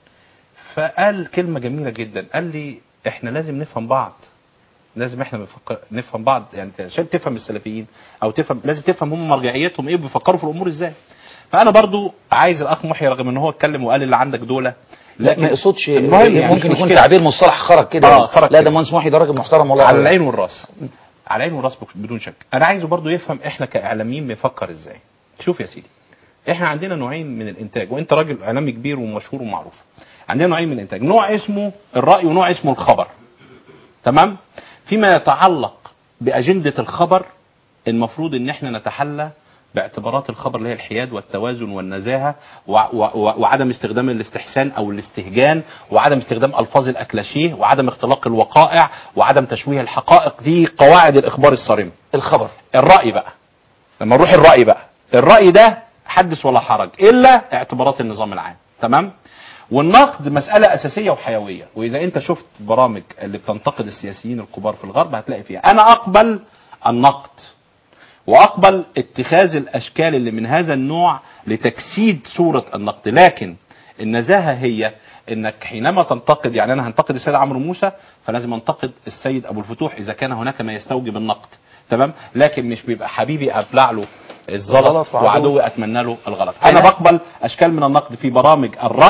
فقال كلمه جميله جدا قال لي احنا لازم نفهم بعض لازم احنا بنفكر نفهم بعض يعني أنت عشان تفهم السلفيين او تفهم لازم تفهم هم مرجعيتهم ايه وبيفكروا في الامور ازاي فانا برضو عايز الاخ محيي رغم ان هو اتكلم وقال اللي عندك دول لا ما يقصدش المهم يعني ممكن مش يكون مشكلة. تعبير مصطلح خرج كده آه، خرج لا كده. ده مهندس محي ده راجل محترم والله على العين والراس على العين والراس بدون شك انا عايزه برضو يفهم احنا كاعلاميين بنفكر ازاي شوف يا سيدي احنا عندنا نوعين من الانتاج وانت راجل اعلامي كبير ومشهور ومعروف عندنا نوعين من الانتاج نوع اسمه الراي ونوع اسمه الخبر تمام فيما يتعلق باجنده الخبر المفروض ان احنا نتحلى باعتبارات الخبر اللي هي الحياد والتوازن والنزاهه و و و وعدم استخدام الاستحسان او الاستهجان وعدم استخدام الفاظ الاكلاشيه وعدم اختلاق الوقائع وعدم تشويه الحقائق دي قواعد الاخبار الصارمه الخبر الراي بقى لما نروح الراي بقى الراي ده حدث ولا حرج الا اعتبارات النظام العام تمام والنقد مسألة أساسية وحيوية وإذا أنت شفت برامج اللي بتنتقد السياسيين الكبار في الغرب هتلاقي فيها أنا أقبل النقد وأقبل اتخاذ الأشكال اللي من هذا النوع لتجسيد صورة النقد لكن النزاهة هي انك حينما تنتقد يعني انا هنتقد السيد عمرو موسى فلازم انتقد السيد ابو الفتوح اذا كان هناك ما يستوجب النقد تمام لكن مش بيبقى حبيبي ابلع له الزلط الغلط وعدو. وعدوي اتمنى له الغلط انا بقبل اشكال من النقد في برامج الراي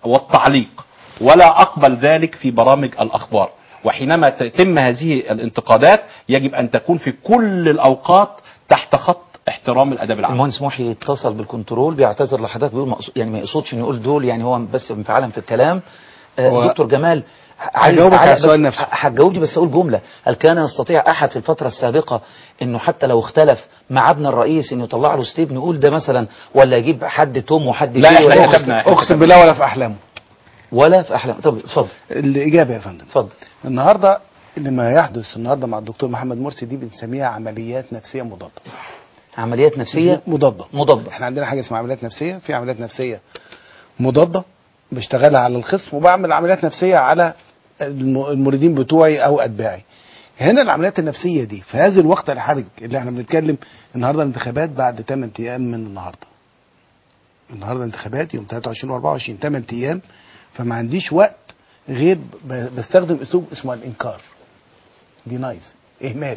والتعليق ولا اقبل ذلك في برامج الاخبار وحينما تتم هذه الانتقادات يجب ان تكون في كل الاوقات تحت خط احترام الاداب العام المهندس محي اتصل بالكنترول بيعتذر لحضرتك بيقول مقصود يعني ما يقصدش انه يقول دول يعني هو بس انفعالا في الكلام آه، هو- دكتور جمال عايز- هجاوبك على عايز- السؤال بس- نفسه. هتجاوبني بس اقول جمله هل كان يستطيع احد في الفتره السابقه انه حتى لو اختلف مع ابن الرئيس انه يطلع له ستيب نقول ده مثلا ولا يجيب حد توم وحد لا، جي إحنا ولا كتبنا. اقسم بالله ولا في احلامه ولا في احلام طب اتفضل الاجابه يا فندم اتفضل النهارده لما يحدث النهارده مع الدكتور محمد مرسي دي بنسميها عمليات نفسيه مضاده عمليات نفسيه مضاده مضاده احنا عندنا حاجه اسمها عمليات نفسيه في عمليات نفسيه مضاده بشتغلها على الخصم وبعمل عمليات نفسيه على الم- المريدين بتوعي او اتباعي هنا العمليات النفسيه دي في هذا الوقت الحرج اللي احنا بنتكلم النهارده الانتخابات بعد 8 ايام من النهارده النهارده انتخابات يوم 23 و24 8 ايام فما عنديش وقت غير ب- بستخدم اسلوب اسمه الانكار دي نايس اهمال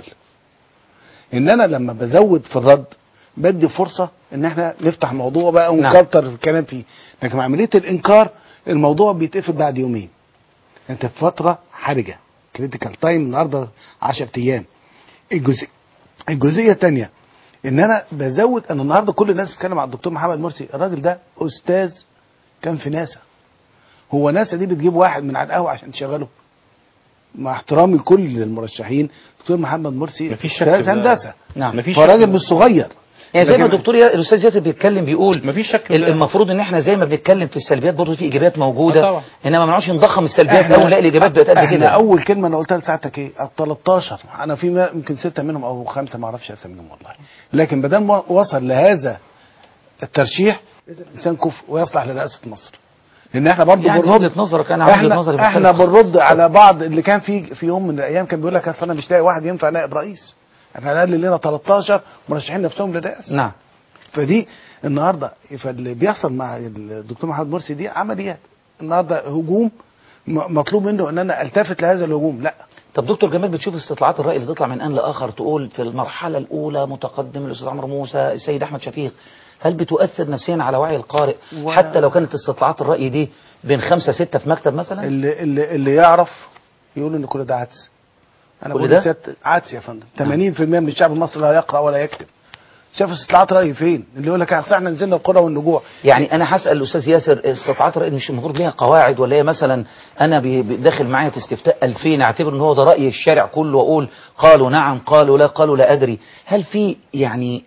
ان انا لما بزود في الرد بدي فرصه ان احنا نفتح موضوع بقى نعم. ونكتر في الكلام فيه لكن عمليه الانكار الموضوع بيتقفل بعد يومين انت في فتره حرجه كريتيكال تايم النهارده 10 ايام الجزء الجزئيه الثانيه ان انا بزود انا النهارده كل الناس بتتكلم على الدكتور محمد مرسي الراجل ده استاذ كان في ناسا هو ناسا دي بتجيب واحد من على القهوه عشان تشغله مع احترامي لكل المرشحين دكتور محمد مرسي مفيش شك استاذ في ده. هندسه نعم مفيش فراجل شك. مش صغير يعني زي ما لكن- الدكتور يا- الاستاذ ياسر بيتكلم بيقول مفيش شك في ال- ده. المفروض ان احنا زي ما بنتكلم في السلبيات برضه في ايجابيات موجوده آه طبعا. انما ما نقعدش نضخم السلبيات احنا- اول نلاقي الايجابيات بقت قد احنا كده اول كلمه انا قلتها لساعتك ايه ال 13 انا في ما- يمكن سته منهم او خمسه ما اعرفش اساميهم والله لكن بدل ما وصل لهذا الترشيح لازم الانسان كفء ويصلح لرئاسه مصر لان احنا برضه يعني بنرد وجهة نظرك أنا وجهة نظري احنا, احنا مختلفة. بنرد على بعض اللي كان في في يوم من الايام كان بيقول لك اصل انا مش لاقي واحد ينفع نائب رئيس احنا على الاقل لنا 13 مرشحين نفسهم للرئاسه نعم فدي النهارده فاللي بيحصل مع الدكتور محمد مرسي دي عمليات النهارده هجوم م- مطلوب منه ان انا التفت لهذا الهجوم لا طب دكتور جمال بتشوف استطلاعات الرأي اللي تطلع من آن لآخر تقول في المرحلة الأولى متقدم الأستاذ عمرو موسى السيد أحمد شفيق هل بتؤثر نفسيا على وعي القارئ و- حتى لو كانت استطلاعات الرأي دي بين خمسة ستة في مكتب مثلا اللي اللي, اللي يعرف يقول ان كل ده عدس انا كل بقول ده؟ لسيادة عدس يا فندم 80% من الشعب المصري لا يقرا ولا يكتب شاف استطلاعات راي فين اللي يقول لك اصل احنا نزلنا القرى والنجوع يعني انا هسال الاستاذ ياسر استطاعات الراي مش المفروض ليها قواعد ولا هي مثلا انا بي- بي- داخل معايا في استفتاء 2000 اعتبر ان هو ده راي الشارع كله واقول قالوا نعم قالوا لا قالوا لا ادري هل في يعني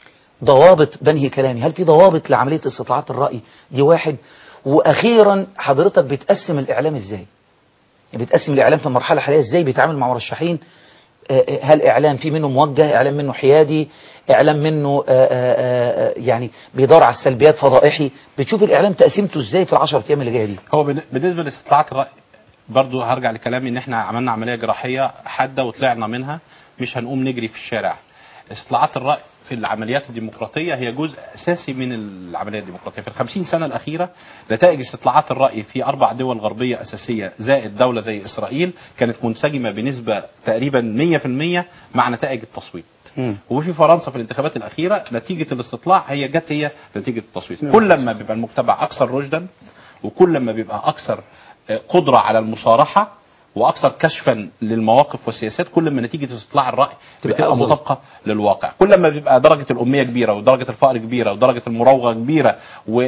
ضوابط بنهي كلامي هل في ضوابط لعمليه استطلاعات الراي دي واحد واخيرا حضرتك بتقسم الاعلام ازاي يعني بتقسم الاعلام في المرحله الحاليه ازاي بيتعامل مع مرشحين آه، آه، هل اعلام في منه موجه اعلام منه حيادي اعلام منه آه، آه، آه، يعني بيدور على السلبيات فضائحي بتشوف الاعلام تقسيمته ازاي في العشر ايام اللي جايه دي هو بن- بالنسبه لاستطلاعات الراي برضو هرجع لكلامي ان احنا عملنا عمليه جراحيه حاده وطلعنا منها مش هنقوم نجري في الشارع استطلاعات الراي في العمليات الديمقراطيه هي جزء اساسي من العمليه الديمقراطيه في الخمسين سنه الاخيره نتائج استطلاعات الراي في اربع دول غربيه اساسيه زائد دوله زي اسرائيل كانت منسجمه بنسبه تقريبا 100% مع نتائج التصويت وفي فرنسا في الانتخابات الاخيره نتيجه الاستطلاع هي جت هي نتيجه التصويت نعم. كل ما بيبقى المجتمع اكثر رشدا وكل ما بيبقى اكثر آه، قدره على المصارحه واكثر كشفا للمواقف والسياسات كل ما نتيجه استطلاع الراي تبقى بتبقى أفضل. مطابقه للواقع كل ما بيبقى درجه الاميه كبيره ودرجه الفقر كبيره ودرجه المراوغه كبيره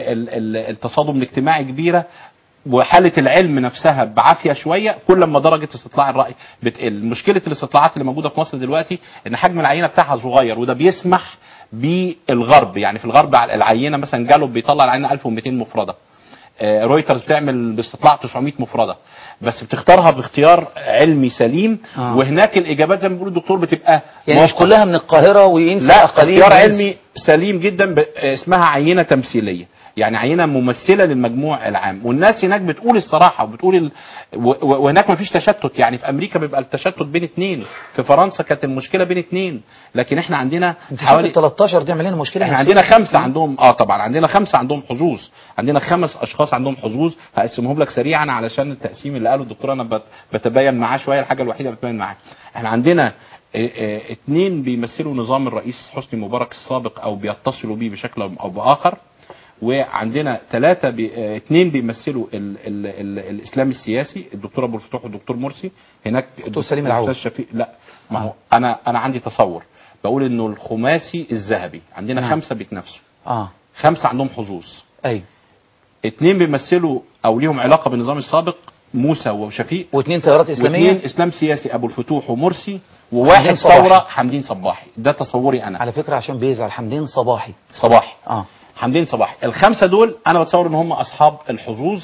والتصادم الاجتماعي كبيره وحاله العلم نفسها بعافيه شويه كل ما درجه استطلاع الراي بتقل مشكله الاستطلاعات اللي موجوده في مصر دلوقتي ان حجم العينه بتاعها صغير وده بيسمح بالغرب يعني في الغرب على العينه مثلا جالوب بيطلع العينه 1200 مفرده آه، رويترز بتعمل باستطلاع 900 مفرده بس بتختارها باختيار علمي سليم آه. وهناك الاجابات زي ما بيقول الدكتور بتبقى يعني مش موافقة. كلها من القاهره وينسى لا اقاليم اختيار وينسى- علمي سليم جدا ب... اسمها عينه تمثيليه يعني عينه ممثله للمجموع العام والناس هناك بتقول الصراحه وبتقول ال... و... و... وهناك ما فيش تشتت يعني في امريكا بيبقى التشتت بين اثنين في فرنسا كانت المشكله بين اثنين لكن احنا عندنا انت حوالي حوالي 13 دي عمل لنا مشكله احنا نفسية. عندنا خمسه عندهم اه طبعا عندنا خمسه عندهم حظوظ عندنا خمس اشخاص عندهم حظوظ هقسمهم لك سريعا علشان التقسيم اللي قاله الدكتور انا بت- بتبين معاه شويه الحاجه الوحيده اللي بتبين معاه احنا عندنا اه، اه، اتنين بيمثلوا نظام الرئيس حسني مبارك السابق او بيتصلوا بيه بشكل او باخر وعندنا ثلاثة بي... آه، اثنين بيمثلوا ال... ال... ال... الإسلام السياسي الدكتور أبو الفتوح والدكتور مرسي هناك دكتور سليم العوض. الأستاذ شفيق لا ما هو أنا أنا عندي تصور بقول إنه الخماسي الذهبي عندنا نعم. خمسة بيتنافسوا اه خمسة عندهم حظوظ ايوه اثنين بيمثلوا أو ليهم علاقة بالنظام السابق موسى وشفيق واثنين تيارات اسلاميه واثنين اسلام سياسي ابو الفتوح ومرسي وواحد حمدين صباحي. ثوره حمدين صباحي ده تصوري انا على فكره عشان بيزعل حمدين صباحي صباحي اه حمدين صباحي الخمسه دول انا بتصور ان هم اصحاب الحظوظ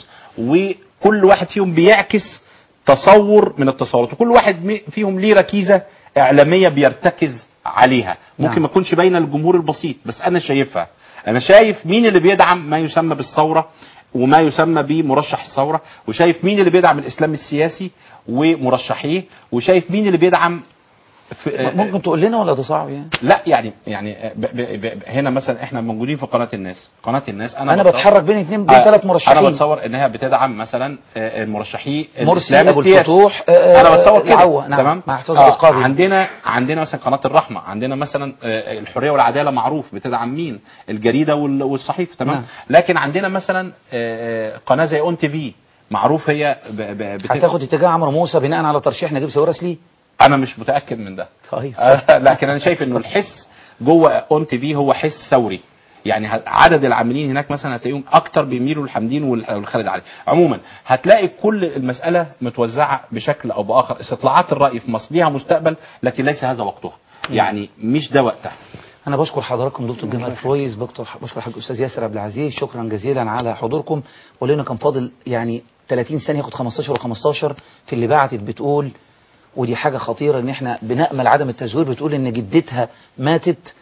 وكل واحد فيهم بيعكس تصور من التصورات وكل واحد مي- فيهم ليه ركيزه اعلاميه بيرتكز عليها ممكن نعم. ما تكونش باينه للجمهور البسيط بس انا شايفها انا شايف مين اللي بيدعم ما يسمى بالثوره وما يسمى بمرشح الثوره وشايف مين اللي بيدعم الاسلام السياسي ومرشحيه وشايف مين اللي بيدعم في ممكن تقول لنا ولا ده صعب يعني لا يعني يعني ب ب ب هنا مثلا احنا موجودين في قناه الناس قناه الناس انا انا بتصور- بتحرك بين اثنين بين آه، ثلاث مرشحين انا بتصور انها بتدعم مثلا آه، المرشحي مرسي الإسلام ابو السياسي. الفتوح آه، انا بتصور كده العوة، نعم تمام مع احتفاظ آه، بالقاضي عندنا عندنا مثلا قناه الرحمه عندنا مثلا آه، الحريه والعداله معروف بتدعم مين الجريده وال- والصحيفه تمام نعم. لكن عندنا مثلا آه، آه، قناه زي اون تي في معروف هي ب- ب- بت- هتاخد اتجاه عمرو موسى بناء على ترشيح نجيب ساويرس ليه انا مش متاكد من ده كويس آه، لكن انا شايف انه الحس جوه اون تي في هو حس ثوري يعني ه- عدد العاملين هناك مثلا هتلاقيهم اكتر بيميلوا لحمدين وال- والخالد علي عموما هتلاقي كل المساله متوزعه بشكل او باخر استطلاعات الراي في مصر ليها مستقبل لكن ليس هذا وقتها يعني مش ده وقتها انا بشكر حضراتكم دكتور جمال فويز دكتور بشكر حضرتك استاذ ياسر عبد العزيز شكرا جزيلا على حضوركم ولنا كان فاضل يعني 30 ثانيه ياخد 15 و15 في اللي بعتت بتقول ودي حاجه خطيره ان احنا بنامل عدم التزوير بتقول ان جدتها ماتت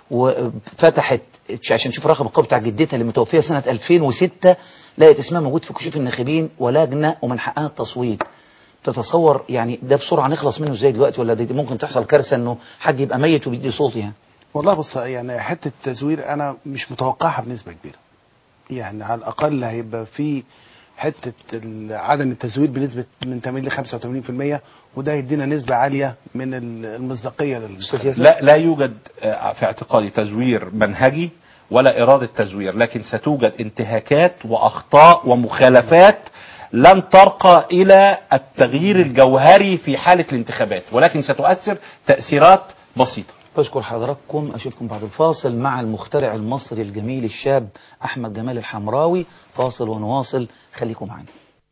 وفتحت عشان تشوف رقم القوي بتاع جدتها اللي متوفيه سنه 2006 لقيت اسمها موجود في كشوف الناخبين ولجنه ومن حقها التصويت تتصور يعني ده بسرعه نخلص منه ازاي دلوقتي ولا دي ممكن تحصل كارثه انه حد يبقى ميت وبيدي صوت يعني والله بص يعني حته التزوير انا مش متوقعها بنسبه كبيره يعني على الاقل هيبقى في حته ال- عدم التزوير بنسبه من 80 ل 85% وده يدينا نسبه عاليه من ال- المصداقيه للمستقبل لا لا يوجد آه، في اعتقادي تزوير منهجي ولا إرادة تزوير لكن ستوجد انتهاكات وأخطاء ومخالفات لن ترقى إلى التغيير الجوهري في حالة الانتخابات ولكن ستؤثر تأثيرات بسيطة بشكر حضراتكم أشوفكم بعد الفاصل مع المخترع المصري الجميل الشاب أحمد جمال الحمراوي فاصل ونواصل خليكم معنا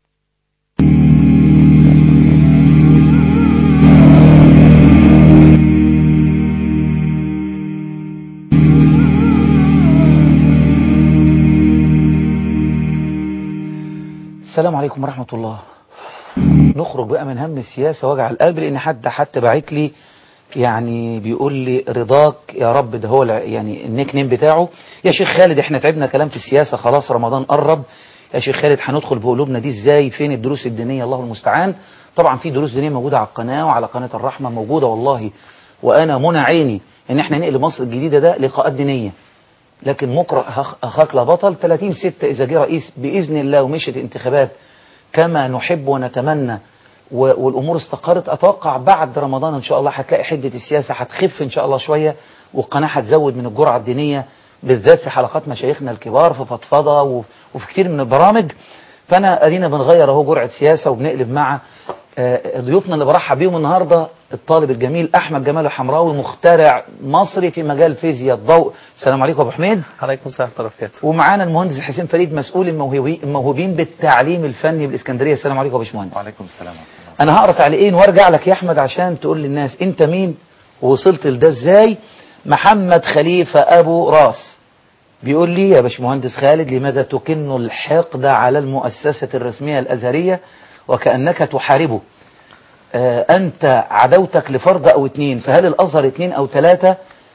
السلام عليكم ورحمة الله نخرج بقى من هم السياسة وجع القلب لأن حد حتى باعت لي يعني بيقول لي رضاك يا رب ده هو الع- يعني النيك نيم بتاعه يا شيخ خالد احنا تعبنا كلام في السياسة خلاص رمضان قرب يا شيخ خالد هندخل بقلوبنا دي ازاي فين الدروس الدينية الله المستعان طبعا في دروس دينية موجودة على القناة وعلى قناة الرحمة موجودة والله وانا منى عيني ان احنا نقلب مصر الجديدة ده لقاءات دينية لكن مقرأ أخ- أخاك لا بطل 30 ستة إذا جه رئيس بإذن الله ومشيت انتخابات كما نحب ونتمنى و- والأمور استقرت أتوقع بعد رمضان إن شاء الله هتلاقي حدة السياسة هتخف إن شاء الله شوية والقناة هتزود من الجرعة الدينية بالذات في حلقات مشايخنا الكبار في فضفضة و- وفي كتير من البرامج فأنا أدينا بنغير أهو جرعة سياسة وبنقلب مع آه، ضيوفنا اللي برحب بيهم النهارده الطالب الجميل احمد جمال الحمراوي مخترع مصري في مجال فيزياء الضوء السلام عليكم يا ابو حميد عليكم السلام ورحمه الله وبركاته ومعانا المهندس حسين فريد مسؤول الموهوبي- الموهوبين بالتعليم الفني بالاسكندريه السلام عليكم يا باشمهندس وعليكم السلام انا هقرا تعليقين وارجع لك يا احمد عشان تقول للناس انت مين ووصلت لده ازاي محمد خليفه ابو راس بيقول لي يا باشمهندس خالد لماذا تكن الحقد على المؤسسه الرسميه الازهريه وكانك تحاربه آه، أنت عدوتك لفرد أو اتنين فهل الأزهر اتنين أو ثلاثة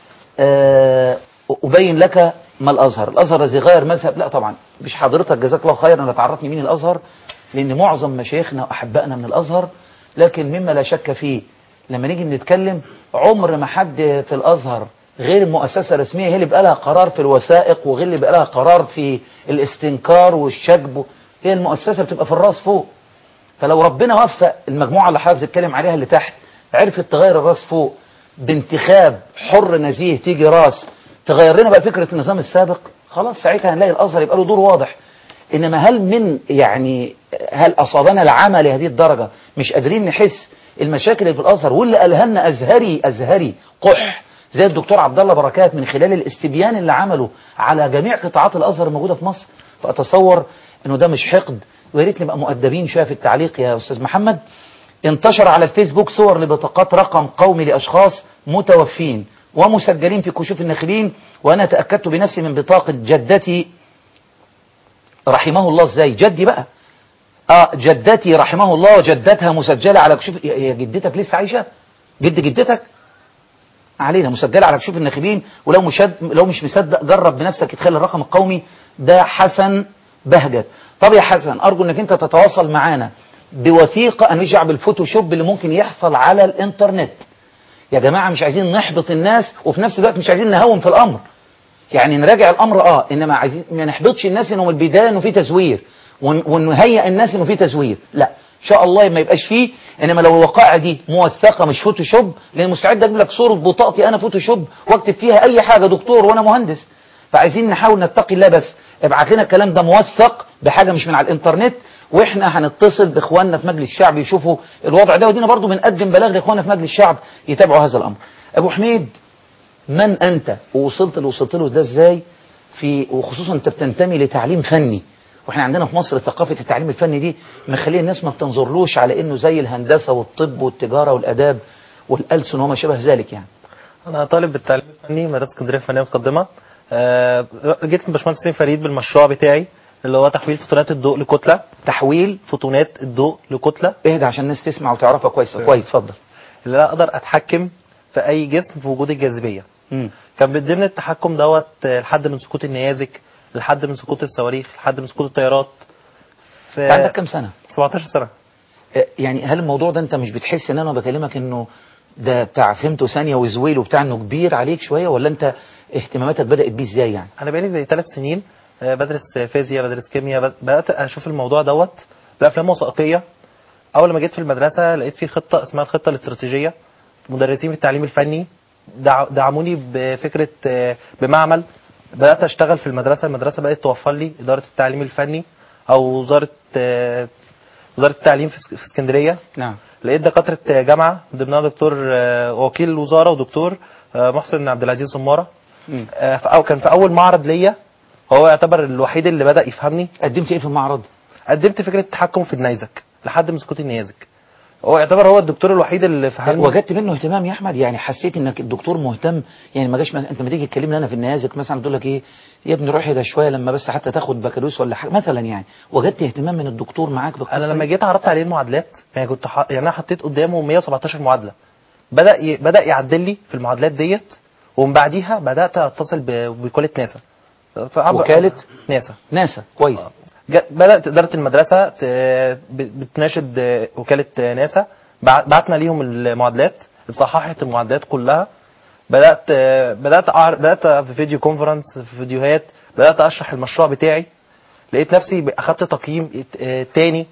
آه، أبين لك ما الأزهر الأزهر الذي غير مذهب لا طبعا مش حضرتك جزاك الله خيرا أنا تعرفني مين الأزهر لأن معظم مشايخنا وأحبائنا من الأزهر لكن مما لا شك فيه لما نيجي بنتكلم عمر ما حد في الأزهر غير المؤسسة الرسمية هي اللي بقى لها قرار في الوثائق وغير اللي بقى لها قرار في الاستنكار والشجب هي المؤسسة بتبقى في الراس فوق فلو ربنا وفق المجموعة اللي حضرتك بتتكلم عليها اللي تحت عرفت تغير الراس فوق بانتخاب حر نزيه تيجي راس تغير لنا بقى فكرة النظام السابق خلاص ساعتها هنلاقي الازهر يبقى له دور واضح انما هل من يعني هل اصابنا العمى لهذه الدرجه مش قادرين نحس المشاكل اللي في الازهر واللي الهمنا ازهري ازهري قح زي الدكتور عبد الله بركات من خلال الاستبيان اللي عمله على جميع قطاعات الازهر الموجوده في مصر فاتصور انه ده مش حقد ويا ريت نبقى مؤدبين شويه في التعليق يا استاذ محمد انتشر على الفيسبوك صور لبطاقات رقم قومي لاشخاص متوفين ومسجلين في كشوف الناخبين وانا تاكدت بنفسي من بطاقه جدتي رحمه الله ازاي جدي بقى اه جدتي رحمه الله وجدتها مسجله على كشوف يا جدتك لسه عايشه جد جدتك علينا مسجله على كشوف الناخبين ولو مشد لو مش مصدق جرب بنفسك ادخال الرقم القومي ده حسن بهجت طب يا حسن ارجو انك انت تتواصل معانا بوثيقه ان يجعل بالفوتوشوب اللي ممكن يحصل على الانترنت يا جماعه مش عايزين نحبط الناس وفي نفس الوقت مش عايزين نهون في الامر يعني نراجع الامر اه انما عايزين ما نحبطش الناس انه من البدايه انه في تزوير ون- ونهيئ الناس انه في تزوير لا ان شاء الله ما يبقاش فيه انما لو الوقائع دي موثقه مش فوتوشوب لان مستعد اجيب لك صوره بطاقتي انا فوتوشوب واكتب فيها اي حاجه دكتور وانا مهندس فعايزين نحاول نتقي الله بس ابعت لنا الكلام ده موثق بحاجه مش من على الانترنت واحنا هنتصل باخواننا في مجلس الشعب يشوفوا الوضع ده ودينا برضو بنقدم بلاغ لاخواننا في مجلس الشعب يتابعوا هذا الامر ابو حميد من انت ووصلت اللي وصلت له ده ازاي في وخصوصا انت بتنتمي لتعليم فني واحنا عندنا في مصر ثقافه التعليم الفني دي مخليه الناس ما بتنظرلوش على انه زي الهندسه والطب والتجاره والاداب والألسن وما شابه ذلك يعني انا طالب بالتعليم الفني مدرسه اسكندريه الفنيه متقدمه آه، جيت لباشمهندس حسين فريد بالمشروع بتاعي اللي هو تحويل فوتونات الضوء لكتله تحويل فوتونات الضوء لكتله اهدى عشان الناس تسمع وتعرفها كويس كويس اتفضل اللي انا اقدر اتحكم في اي جسم في وجود الجاذبيه مم. كان من ضمن التحكم دوت آه، لحد من سقوط النيازك لحد من سقوط الصواريخ لحد من سقوط الطيارات في انت عندك كام سنه 17 سنه آه، يعني هل الموضوع ده انت مش بتحس ان انا بكلمك انه ده بتاع فهمته ثانيه وزويل وبتاع انه كبير عليك شويه ولا انت اهتماماتك بدات بيه ازاي يعني انا بقالي زي ثلاث سنين آه، بدرس فيزياء بدرس كيمياء بد- بدات اشوف الموضوع دوت بافلام وثائقيه اول ما جيت في المدرسه لقيت في خطه اسمها الخطه الاستراتيجيه مدرسين في التعليم الفني دع- دعموني بفكره آه، بمعمل بدات اشتغل في المدرسه المدرسه بدات توفر لي اداره التعليم الفني او وزاره آه، وزاره التعليم في اسك- في اسكندريه نعم لقيت دكاتره جامعه من ضمنها دكتور آه، وكيل الوزاره ودكتور آه، محسن عبد العزيز سماره مم. آه، في أو كان في اول معرض ليا هو يعتبر الوحيد اللي بدا يفهمني قدمت ايه في المعرض قدمت فكره التحكم في النيزك لحد من سقوط النيازك هو يعتبر هو الدكتور الوحيد اللي فهمني وجدت منه اهتمام يا احمد يعني حسيت انك الدكتور مهتم يعني ما جاش مثلا انت ما تيجي تكلمني انا في النيازك مثلا تقول لك ايه يا ابني روح ده شويه لما بس حتى تاخد بكالوريوس ولا حاجه مثلا يعني وجدت اهتمام من الدكتور معاك بالقصه انا لما دي؟ جيت عرضت عليه المعادلات يعني كنت ح... يعني انا حطيت قدامه 117 معادله بدا ي... بدا يعدل لي في المعادلات ديت ومن بعديها بدات اتصل ب... بوكاله ناسا فعبر- وكالة؟ ناسا ناسا كويس جا- بدات اداره المدرسه ت... ب- بتناشد آه، وكاله آه، ناسا بع- بعتنا ليهم المعادلات اتصححت المعادلات كلها بدات آه، بدات أعر... بدات في فيديو كونفرنس في فيديوهات بدات اشرح المشروع بتاعي لقيت نفسي ب- اخدت تقييم ات- آه، تاني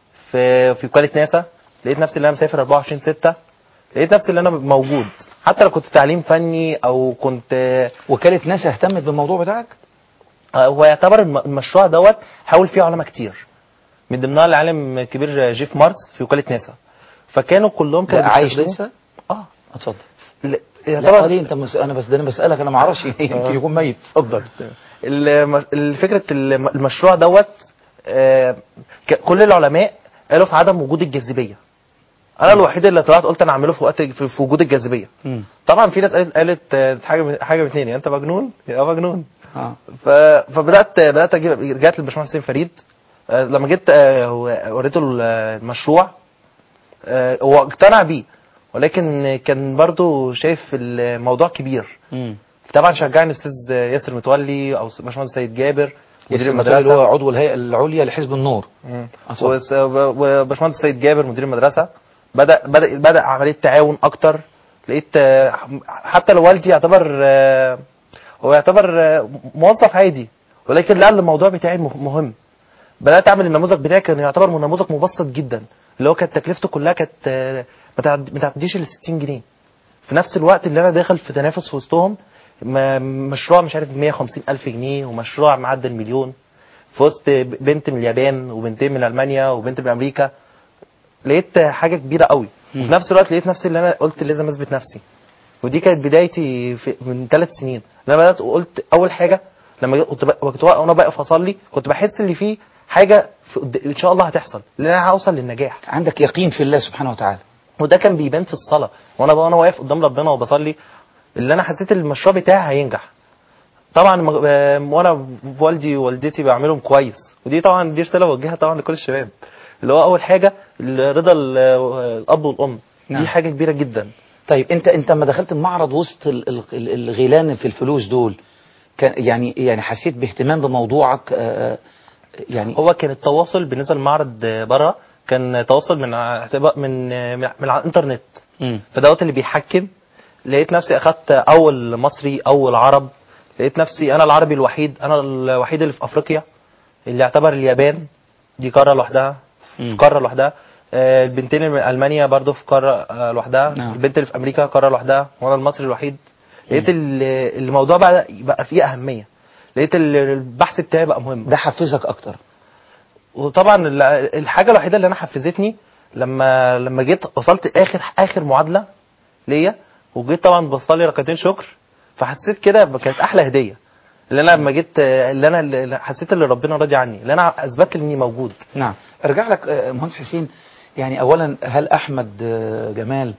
في في وكاله ناسا لقيت نفسي ان انا مسافر 24 6 لقيت نفسي ان انا موجود حتى لو كنت تعليم فني او كنت آه، وكاله ناسا اهتمت بالموضوع بتاعك آه، هو يعتبر الم- المشروع دوت حاول فيه علماء كتير من ضمنها العالم الكبير جيف مارس في وكاله ناسا فكانوا كلهم كانوا لا عايش بيستخدموا- لسه اه اتفضل لا، لا يعتبر ليه انت مس... انا بس ده انا بسالك انا ما اعرفش يمكن يكون ميت اتفضل الم- الفكره الم- المشروع دوت آه، ك- كل العلماء قالوا في عدم وجود الجاذبيه انا الوحيد اللي طلعت قلت انا اعمله في وقت في في وجود الجاذبيه مم. طبعا في ناس قالت قالت آه، حاجه من- حاجه من اتنين يا انت مجنون يا مجنون اه ف... فبدات بدات اجيب رجعت للباشمهندس حسين فريد آه، لما جيت آه، هو- وريته ال- المشروع آه، هو اقتنع بيه ولكن كان برضو شايف الموضوع كبير مم. طبعا شجعني الاستاذ ياسر متولي او باشمهندس سيد جابر مدير ياسر متولي اللي هو المدرسه عضو الهيئه العليا لحزب النور مم. اتفضل. وس- وباشمهندس سيد جابر مدير المدرسه بدا بدا بدا عمليه تعاون اكتر لقيت آه، حتى لو والدي يعتبر آه، هو يعتبر آه، موظف عادي ولكن لا الموضوع بتاعي مه- مهم بدات اعمل النموذج بتاعي كان يعتبر نموذج مبسط جدا اللي هو كانت تكلفته كلها كانت آه، ما تعد- ما تعديش ال 60 جنيه في نفس الوقت اللي انا داخل في تنافس في وسطهم م- مشروع مش عارف 150 الف جنيه ومشروع معدي المليون في وسط بنت من اليابان وبنتين من المانيا وبنت من امريكا لقيت حاجه كبيره قوي وفي نفس الوقت لقيت نفسي اللي انا قلت لازم اثبت نفسي ودي كانت بدايتي في من ثلاث سنين انا بدات وقلت اول حاجه لما جيت- كنت بق- كنت واقف- وانا واقف اصلي كنت بحس ان في حاجه في قد- ان شاء الله هتحصل لان انا هوصل للنجاح عندك يقين في الله سبحانه وتعالى وده كان بيبان في الصلاه وانا وانا واقف قدام ربنا وبصلي اللي انا حسيت ان المشروع بتاعي هينجح طبعا م- آه، وانا والدي ووالدتي بعملهم كويس ودي طبعا دي رساله بوجهها طبعا لكل الشباب اللي هو اول حاجه رضا ال- الاب والام نعم. دي حاجه كبيره جدا طيب انت انت لما دخلت المعرض وسط ال- ال- ال- الغيلان في الفلوس دول كان يعني يعني حسيت باهتمام بموضوعك آه، آه، يعني هو كان التواصل بالنسبه للمعرض بره كان تواصل من ع- اعتبار- من من من على الانترنت مم. فدوت اللي بيحكم لقيت نفسي اخدت اول مصري اول عرب لقيت نفسي انا العربي الوحيد انا الوحيد اللي في افريقيا اللي اعتبر اليابان دي قاره لوحدها في قاره لوحدها آه، البنتين اللي من المانيا برضو في قاره آه، لوحدها نعم. البنت اللي في امريكا قاره لوحدها وانا المصري الوحيد لقيت ال- الموضوع بقى بقى فيه اهميه لقيت ال- البحث بتاعي بقى مهم ده حفزك اكتر وطبعا ال- الحاجه الوحيده اللي انا حفزتني لما لما جيت وصلت اخر اخر معادله ليا وجيت طبعا بصلي ركعتين شكر فحسيت كده كانت احلى هديه اللي انا لما جيت اللي انا اللي حسيت ان ربنا راضي عني اللي انا اثبت لي اني موجود نعم ارجع لك آه، مهندس حسين يعني اولا هل احمد آه، جمال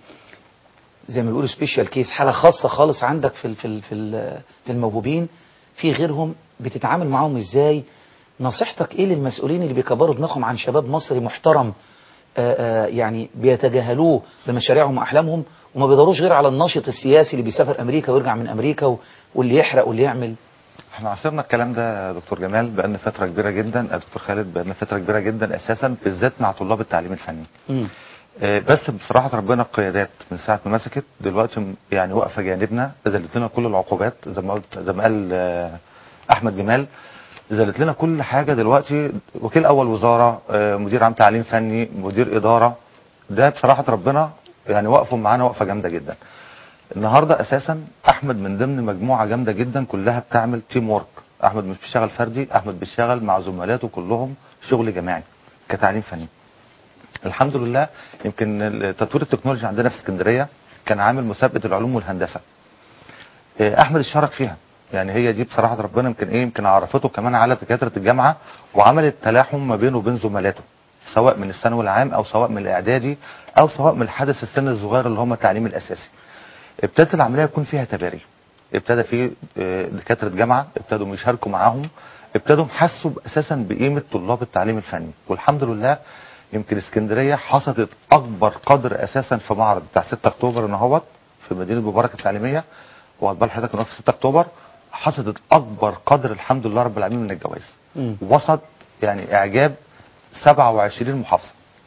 زي ما بيقولوا سبيشال كيس حاله خاصه خالص عندك في ال- في ال- في ال- في الموهوبين في غيرهم بتتعامل معاهم ازاي نصيحتك ايه للمسؤولين اللي بيكبروا دماغهم عن شباب مصري محترم آه، آه، يعني بيتجاهلوه بمشاريعهم واحلامهم وما بيدوروش غير على الناشط السياسي اللي بيسافر امريكا ويرجع من امريكا و- واللي يحرق واللي يعمل احنا عاصرنا الكلام ده يا دكتور جمال بقالنا فتره كبيره جدا يا دكتور خالد بقالنا فتره كبيره جدا اساسا بالذات مع طلاب التعليم الفني مم. آه، بس بصراحه ربنا القيادات من ساعه ما مسكت دلوقتي م- يعني واقفه جانبنا نزلت لنا كل العقوبات زي ما قلت زي ما قال آه، احمد جمال نزلت لنا كل حاجه دلوقتي وكيل اول وزاره آه، مدير عام تعليم فني مدير اداره ده بصراحه ربنا يعني وقفوا معانا وقفه جامده جدا النهارده اساسا احمد من ضمن مجموعه جامده جدا كلها بتعمل تيم وورك احمد مش بيشتغل فردي احمد بيشتغل مع زملاته كلهم شغل جماعي كتعليم فني الحمد لله يمكن ال- تطوير التكنولوجيا عندنا في اسكندريه كان عامل مسابقه العلوم والهندسه آه، احمد اشترك فيها يعني هي دي بصراحه ربنا يمكن ايه يمكن عرفته كمان على دكاتره الجامعه وعملت تلاحم ما بينه وبين زملاته سواء من الثانوي العام او سواء من الاعدادي او سواء من الحدث السن الصغير اللي هم التعليم الاساسي ابتدت العمليه يكون فيها تباري ابتدى في آه، دكاتره جامعه ابتدوا يشاركوا معاهم ابتدوا حسوا اساسا بقيمه طلاب التعليم الفني والحمد لله يمكن اسكندريه حصدت اكبر قدر اساسا في معرض بتاع 6 اكتوبر النهوت في مدينه مبارك التعليميه واخد بال حضرتك إن هو في 6 اكتوبر حصدت اكبر قدر الحمد لله رب العالمين من الجوائز وسط يعني اعجاب 27 محافظه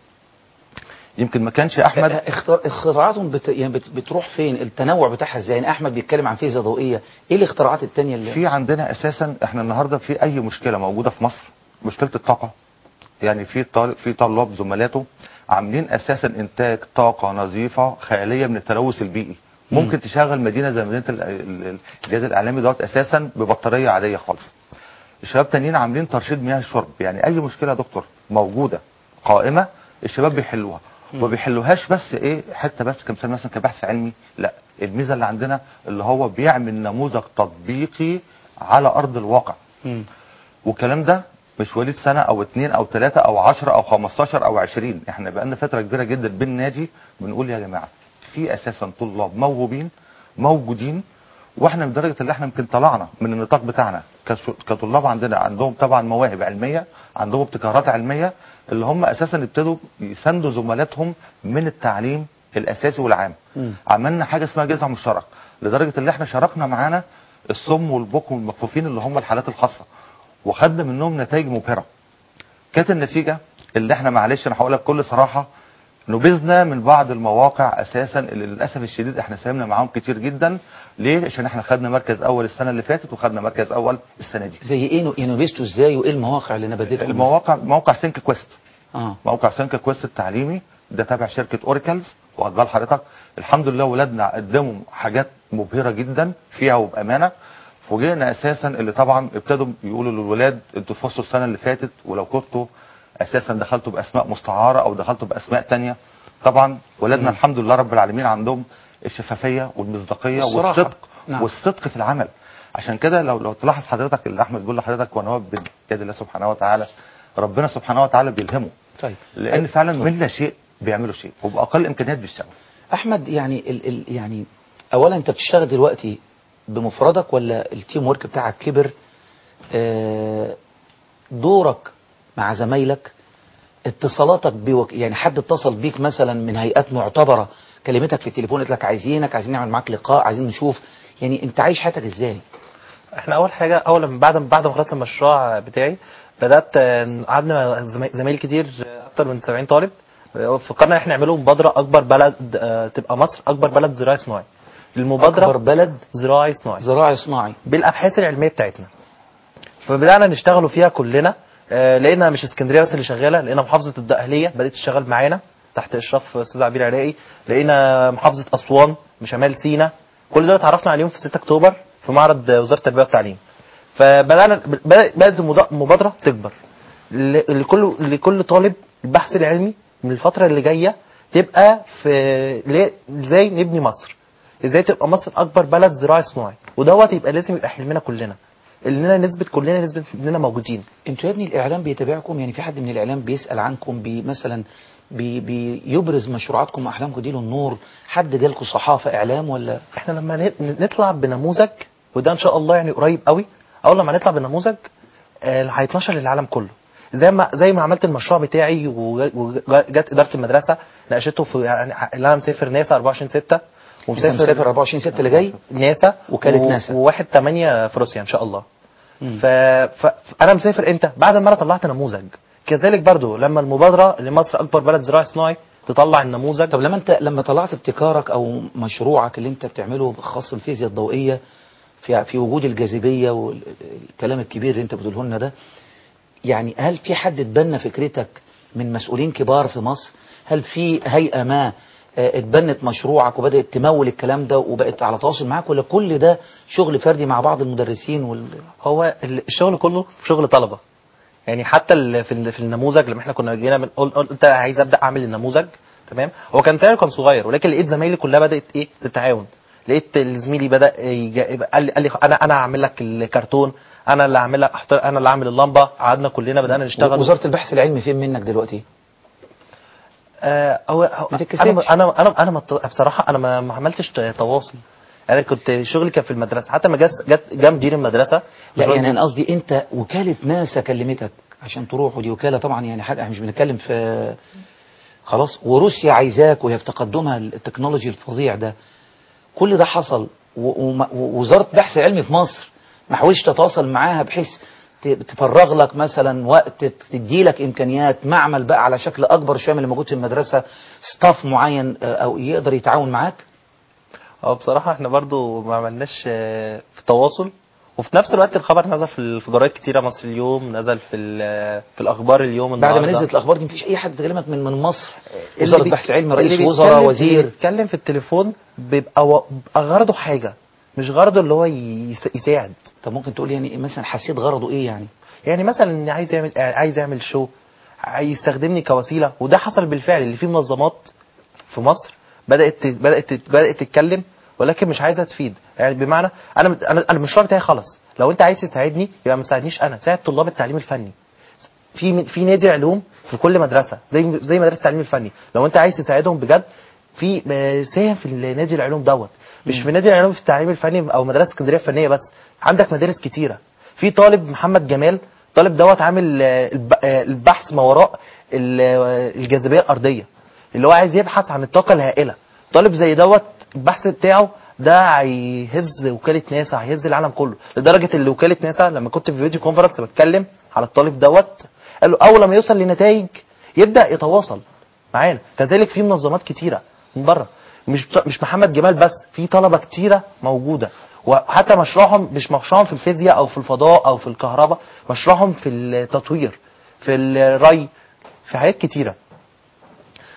يمكن ما كانش احمد اختر... اختراعاتهم بت... يعني بت... بتروح فين التنوع بتاعها ازاي يعني احمد بيتكلم عن فيزياء ضوئيه ايه الاختراعات التانية اللي في عندنا اساسا احنا النهارده في اي مشكله موجوده في مصر مشكله الطاقه يعني في طالب في طلاب زملاته عاملين اساسا انتاج طاقه نظيفه خاليه من التلوث البيئي ممكن تشغل مدينه زي مدينه ال- ال- الجهاز الاعلامي دوت اساسا ببطاريه عاديه خالص الشباب تانيين عاملين ترشيد مياه الشرب يعني اي مشكله يا دكتور موجوده قائمه الشباب بيحلوها وما بيحلوهاش بس ايه حته بس كمثال مثلا كبحث علمي لا الميزه اللي عندنا اللي هو بيعمل نموذج تطبيقي على ارض الواقع والكلام ده مش وليد سنه او اتنين او تلاته او عشرة او خمستاشر او عشرين احنا بقالنا فتره كبيره جدا بالنادي بنقول يا جماعه في اساسا طلاب موهوبين موجودين واحنا لدرجه اللي احنا يمكن طلعنا من النطاق بتاعنا كش- كطلاب عندنا عندهم طبعا مواهب علميه عندهم ابتكارات علميه اللي هم اساسا ابتدوا يساندوا زملاتهم من التعليم الاساسي والعام عملنا حاجه اسمها جزء مشترك لدرجه اللي احنا شاركنا معانا الصم والبكم والمكفوفين اللي هم الحالات الخاصه وخدنا منهم نتائج مبهره كانت النتيجه اللي احنا معلش انا هقول لك بكل صراحه نبذنا من بعض المواقع اساسا اللي للاسف الشديد احنا ساهمنا معاهم كتير جدا ليه عشان احنا خدنا مركز اول السنه اللي فاتت وخدنا مركز اول السنه دي زي ايه يعني نبذتوا ازاي وايه المواقع اللي نبذتكم المواقع موقع سينك كويست اه موقع سينك كويست التعليمي ده تابع شركه اوريكلز واخد بال حضرتك الحمد لله ولادنا قدموا حاجات مبهره جدا فيها وبامانه فوجئنا اساسا اللي طبعا ابتدوا يقولوا للولاد انتوا فزتوا السنه اللي فاتت ولو كنتوا اساسا دخلتوا باسماء مستعاره او دخلتوا باسماء تانية طبعا ولادنا الحمد لله رب العالمين عندهم الشفافيه والمصداقيه الصراحة. والصدق نعم. والصدق في العمل عشان كده لو لو تلاحظ حضرتك اللي احمد بيقول لحضرتك وانا واقف بيد الله سبحانه وتعالى ربنا سبحانه وتعالى بيلهمه طيب لان فعلا من لا شيء بيعملوا شيء وباقل امكانيات بيشتغلوا احمد يعني ال ال يعني اولا انت بتشتغل دلوقتي بمفردك ولا التيم ورك بتاعك كبر آه، دورك مع زمايلك اتصالاتك بوك يعني حد اتصل بيك مثلا من هيئات معتبرة كلمتك في التليفون قالت لك عايزينك عايزين نعمل معاك لقاء عايزين نشوف يعني انت عايش حياتك ازاي احنا اول حاجه اول ما بعد بعد ما خلصت المشروع بتاعي بدات آه، قعدنا مع زماي- زمايل كتير آه، اكتر من 70 طالب آه، فكرنا ان احنا نعمله مبادره اكبر بلد آه، تبقى مصر اكبر بلد زراعي صناعي المبادره أكبر بلد زراعي صناعي زراعي صناعي بالابحاث العلميه بتاعتنا فبدانا نشتغلوا فيها كلنا آه، لقينا مش اسكندريه بس اللي شغاله لقينا محافظه الدقهليه بدات تشتغل معانا تحت اشراف استاذ عبير عراقي لقينا محافظه اسوان وشمال سينا كل دول اتعرفنا عليهم في 6 اكتوبر في معرض آه، وزاره التربيه والتعليم فبدانا بدات بدأت المضا- المبادره تكبر ل- لكل لكل طالب البحث العلمي من الفتره اللي جايه تبقى في ليه- ازاي نبني مصر ازاي تبقى مصر اكبر بلد زراعي صناعي ودوت يبقى لازم يبقى حلمنا كلنا اننا نثبت كلنا نثبت اننا موجودين انتوا يا ابني الاعلام بيتابعكم يعني في حد من الاعلام بيسال عنكم بي مثلا بي بيبرز مشروعاتكم واحلامكم دي للنور حد جالكم صحافه اعلام ولا احنا لما ن- نطلع بنموذج وده ان شاء الله يعني قريب قوي اول لما نطلع بنموذج آه، هيتنشر للعالم كله زي ما زي ما عملت المشروع بتاعي وج- وجت اداره المدرسه ناقشته في يعني اللي انا مسافر ناسا 24 6 أنت مسافر 24 6 اللي جاي ناسا وكالة و- ناسا. وواحد 8 في روسيا ان شاء الله مم. ف... ف... فانا مسافر امتى بعد ما انا طلعت نموذج كذلك برضو لما المبادره لمصر اكبر بلد زراعي صناعي تطلع النموذج طب لما انت لما طلعت ابتكارك او مشروعك اللي انت بتعمله خاص بالفيزياء الضوئيه في في وجود الجاذبيه والكلام الكبير اللي انت بتقوله لنا ده يعني هل في حد اتبنى فكرتك من مسؤولين كبار في مصر هل في هيئه ما آه، اتبنت مشروعك وبدات تمول الكلام ده وبقت على تواصل معاك ولا كل ده شغل فردي مع بعض المدرسين وال... هو ال- الشغل كله شغل طلبه يعني حتى ال- في ال- في النموذج لما احنا كنا جينا من قل- قلت عايز ابدا اعمل النموذج تمام هو كان سعره كان صغير ولكن لقيت زمايلي كلها بدات ايه تتعاون لقيت زميلي بدا يجا- قال لي قال لي انا انا هعمل لك الكرتون انا اللي هعمل لك أحط- انا اللي هعمل اللمبه قعدنا كلنا بدانا نشتغل وزاره البحث العلمي فين منك دلوقتي آه هو هو- ما انا تتكسفش. انا انا انا ما- بصراحه انا ما ما عملتش تواصل انا كنت شغلي كان في المدرسه حتى ما جت جت جه مدير المدرسه لا مش يعني مهندس- انا قصدي انت وكاله ناسا كلمتك عشان تروح ودي وكاله طبعا يعني حاجه احنا مش بنتكلم في خلاص وروسيا عايزاك وهي في تقدمها التكنولوجي الفظيع ده كل ده حصل و- وم- ووزاره بحث علمي في مصر ما حاولش تتواصل معاها بحيث ت- تفرغ لك مثلا وقت تدي لك امكانيات معمل بقى على شكل اكبر شويه من اللي موجود في المدرسه ستاف معين آه، او يقدر يتعاون معاك هو بصراحة احنا برضو ما عملناش آه، في تواصل وفي نفس الوقت الخبر نزل في ال- في جرايد كتيرة مصر اليوم نزل في ال- في الأخبار اليوم بعد ما النهاردة. نزلت الاخبار دي مفيش اي حد تكلمك من من مصر اللي وزاره بيت- بحث علمي اللي رئيس بيتكلم- وزراء اللي وزير بيتكلم في التليفون بيبقى و- بيبقى غرضه حاجة مش غرضه اللي هو يس- يساعد طب ممكن تقول يعني مثلا حسيت غرضه ايه يعني يعني مثلا إن عايز يعمل عايز يعمل شو عايز يستخدمني كوسيله وده حصل بالفعل اللي في منظمات في مصر بدات بدات بدات تتكلم ولكن مش عايزه تفيد يعني بمعنى انا انا انا المشروع بتاعي خلص لو انت عايز تساعدني يبقى ما تساعدنيش انا ساعد طلاب التعليم الفني في في نادي علوم في كل مدرسه زي زي مدرسه التعليم الفني لو انت عايز تساعدهم بجد في آه، ساهم في نادي العلوم دوت مش في نادي العلوم في التعليم الفني او مدرسه اسكندريه الفنيه بس عندك مدارس كتيره في طالب محمد جمال طالب دوت عامل آه، الب- آه، البحث ما وراء ال- آه، الجاذبيه الارضيه اللي هو عايز يبحث عن الطاقه الهائله طالب زي دوت البحث بتاعه ده هيهز وكاله ناسا هيهز العالم كله لدرجه ان وكاله ناسا لما كنت في فيديو كونفرنس بتكلم على الطالب دوت قال له اول ما يوصل لنتائج يبدا يتواصل معانا كذلك في منظمات كتيره من بره مش مش محمد جمال بس في طلبه كتيره موجوده وحتى مشروعهم مش مشروعهم في الفيزياء او في الفضاء او في الكهرباء مشروعهم في التطوير في الري في حاجات كتيره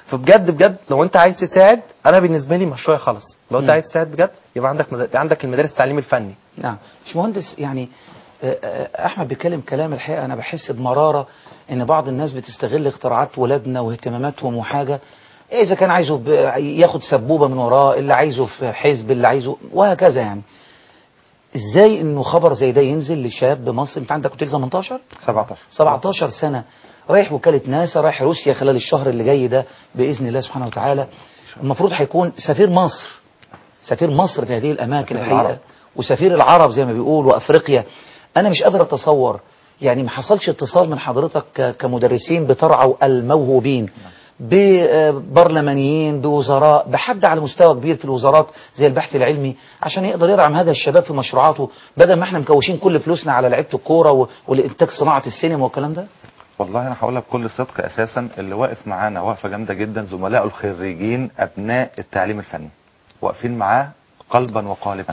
فبجد بجد لو انت عايز تساعد انا بالنسبه لي مشروع خالص لو انت مم. عايز تساعد بجد يبقى عندك مد... عندك المدارس التعليم الفني نعم مش مهندس يعني آه، آه، احمد بيتكلم كلام الحقيقه انا بحس بمراره ان بعض الناس بتستغل اختراعات ولادنا واهتماماتهم وحاجه اذا كان عايزه ب- ياخد سبوبه من وراه اللي عايزه في حزب اللي عايزه وهكذا يعني ازاي انه خبر زي ده ينزل لشاب مصري انت عندك قلت لي 18 17 17 سنة رايح وكالة ناسا رايح روسيا خلال الشهر اللي جاي ده بإذن الله سبحانه وتعالى المفروض هيكون سفير مصر سفير مصر في هذه الأماكن سفير الحقيقة العرب. وسفير العرب زي ما بيقول وأفريقيا أنا مش قادر أتصور يعني ما حصلش اتصال من حضرتك ك- كمدرسين بترعوا الموهوبين ببرلمانيين بوزراء بحد على مستوى كبير في الوزارات زي البحث العلمي عشان يقدر يدعم هذا الشباب في مشروعاته بدل ما احنا مكوشين كل فلوسنا على لعيبه الكوره و- والانتاج صناعه السينما والكلام ده والله انا هقولها بكل صدق اساسا اللي واقف معانا وقفه جامده جدا زملائه الخريجين ابناء التعليم الفني واقفين معاه قلبا وقالبا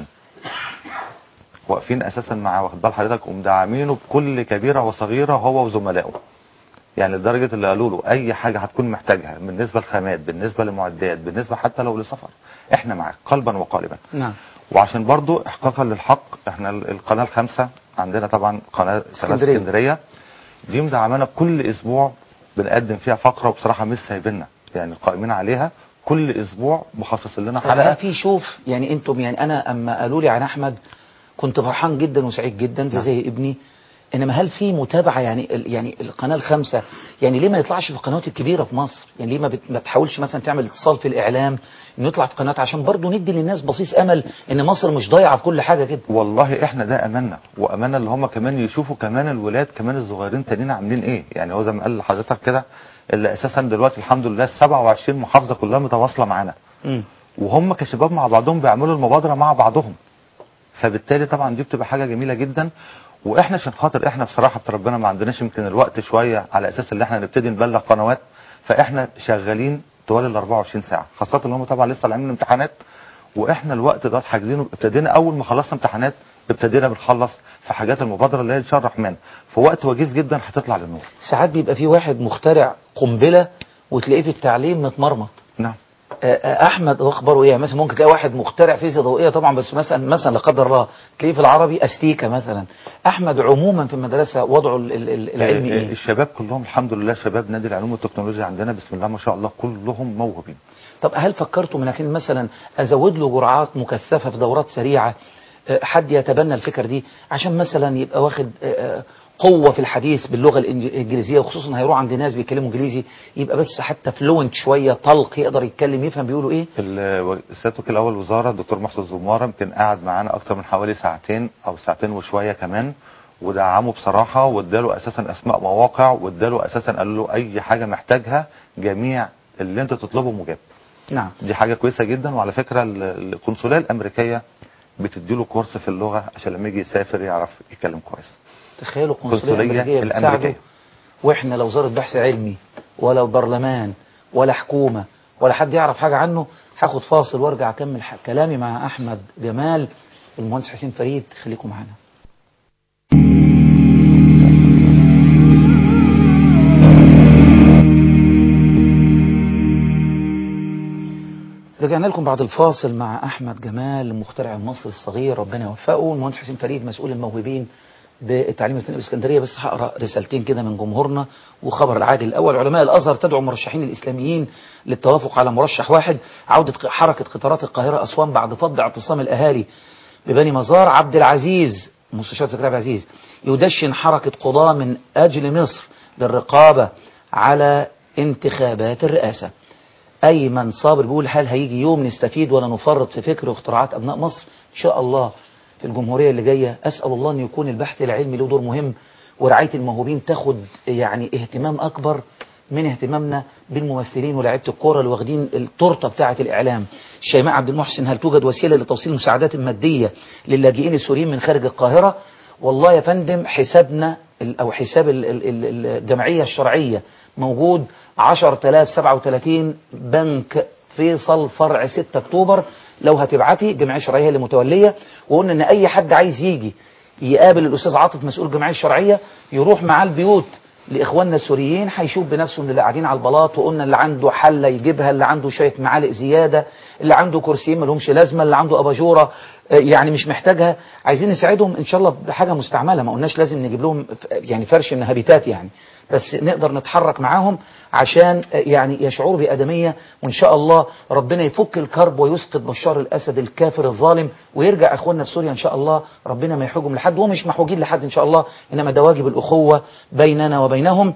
واقفين اساسا معاه واخد بال حضرتك ومدعمينه بكل كبيره وصغيره هو وزملائه يعني لدرجه اللي قالوا له اي حاجه هتكون محتاجها بالنسبه لخامات بالنسبه لمعدات بالنسبه حتى لو لسفر احنا معاك قلبا وقالبا نعم وعشان برضو احقاقا للحق احنا ال- القناه الخامسه عندنا طبعا قناه قناه اسكندرية. اسكندريه دي مدعمانا كل اسبوع بنقدم فيها فقره وبصراحه مش سايبيننا يعني قائمين عليها كل اسبوع مخصص لنا حلقة حلقه في شوف يعني انتم يعني انا اما قالوا لي عن احمد كنت فرحان جدا وسعيد جدا ده نعم. زي ابني انما هل في متابعه يعني ال- يعني القناه الخامسه يعني ليه ما يطلعش في القنوات الكبيره في مصر يعني ليه ما, بت ما تحاولش مثلا تعمل اتصال في الاعلام انه يطلع في قناه عشان برضه ندي للناس بصيص امل ان مصر مش ضايعه في كل حاجه كده والله احنا ده املنا واملنا اللي هم كمان يشوفوا كمان الولاد كمان الصغيرين تانيين عاملين ايه يعني هو زي ما قال لحضرتك كده اللي اساسا دلوقتي الحمد لله 27 محافظه كلها متواصله معانا مم. وهم كشباب مع بعضهم بيعملوا المبادره مع بعضهم فبالتالي طبعا دي بتبقى حاجه جميله جدا واحنا عشان خاطر احنا بصراحه ربنا ما عندناش يمكن الوقت شويه على اساس ان احنا نبتدي نبلغ قنوات فاحنا شغالين طوال ال 24 ساعه خاصه ان هم طبعا لسه عاملين امتحانات واحنا الوقت ده حاجزينه ابتدينا اول ما خلصنا امتحانات ابتدينا بنخلص في حاجات المبادره اللي هي ان شاء الرحمن في وقت وجيز جدا هتطلع للنور ساعات بيبقى في واحد مخترع قنبله وتلاقيه في التعليم متمرمط نعم آه، آه، احمد اخباره ايه مثلا ممكن تلاقي واحد مخترع فيزياء ضوئيه طبعا بس مثلا مثلا لا قدر الله تلاقيه في العربي استيكه مثلا احمد عموما في المدرسه وضعه ال- ال- ال- العلمي آه، آه، ايه الشباب كلهم الحمد لله شباب نادي العلوم والتكنولوجيا عندنا بسم الله ما شاء الله كلهم موهوبين طب هل فكرتوا من أكن مثلا ازود له جرعات مكثفه في دورات سريعه آه، حد يتبنى الفكر دي عشان مثلا يبقى واخد آه، آه، قوة في الحديث باللغة الإنج- الإنجليزية وخصوصا هيروح عند ناس بيتكلموا إنجليزي يبقى بس حتى فلوينت شوية طلق يقدر يتكلم يفهم بيقولوا إيه ال- السيد وكيل الاول الوزاره الدكتور محسن زماره يمكن قعد معانا اكتر من حوالي ساعتين او ساعتين وشويه كمان ودعمه بصراحه واداله اساسا اسماء مواقع واداله اساسا قال له اي حاجه محتاجها جميع اللي انت تطلبه مجاب نعم دي حاجه كويسه جدا وعلى فكره ال- القنصليه الامريكيه بتديله كورس في اللغه عشان لما يجي يسافر يعرف يتكلم كويس تخيلوا القنصلية القنصلية الأمريكية بتساعده الأمريكية. وإحنا لو وزارة بحث علمي ولا برلمان ولا حكومة ولا حد يعرف حاجة عنه هاخد فاصل وارجع أكمل ح- كلامي مع أحمد جمال والمهندس حسين فريد خليكم معانا رجعنا لكم بعد الفاصل مع احمد جمال المخترع المصري الصغير ربنا يوفقه المهندس حسين فريد مسؤول الموهوبين بالتعليم الفني باسكندريه بس هقرا رسالتين كده من جمهورنا وخبر العاجل الاول علماء الازهر تدعو المرشحين الاسلاميين للتوافق على مرشح واحد عوده ق- حركه قطارات القاهره اسوان بعد فض اعتصام الاهالي ببني مزار عبد العزيز مستشار زكريا عبد العزيز يدشن حركه قضاه من اجل مصر للرقابه على انتخابات الرئاسه أيمن صابر بيقول هل هيجي يوم نستفيد ولا نفرط في فكر واختراعات أبناء مصر إن شاء الله في الجمهورية اللي جاية أسأل الله أن يكون البحث العلمي له دور مهم ورعاية الموهوبين تاخد يعني اهتمام أكبر من اهتمامنا بالممثلين ولاعيبه الكوره اللي واخدين التورته بتاعه الاعلام. شيماء عبد المحسن هل توجد وسيله لتوصيل مساعدات ماديه للاجئين السوريين من خارج القاهره؟ والله يا فندم حسابنا ال- او حساب ال- ال- ال- الجمعيه الشرعيه موجود 10037 بنك فيصل فرع 6 اكتوبر لو هتبعتي الجمعيه الشرعيه هي اللي متوليه وقلنا ان اي حد عايز يجي يقابل الاستاذ عاطف مسؤول الجمعيه الشرعيه يروح معاه البيوت لاخواننا السوريين هيشوف بنفسه ان اللي قاعدين على البلاط وقلنا اللي عنده حله يجيبها اللي عنده شويه معالق زياده اللي عنده كرسيين ما لهمش لازمه اللي عنده اباجوره آه، يعني مش محتاجها عايزين نساعدهم ان شاء الله بحاجه مستعمله ما قلناش لازم نجيب لهم ف- يعني فرش من هابيتات يعني بس نقدر نتحرك معاهم عشان آه، يعني يشعروا بادميه وان شاء الله ربنا يفك الكرب ويسقط بشار الاسد الكافر الظالم ويرجع اخواننا في سوريا ان شاء الله ربنا ما يحوجهم لحد ومش محوجين لحد ان شاء الله انما ده واجب الاخوه بيننا وبينهم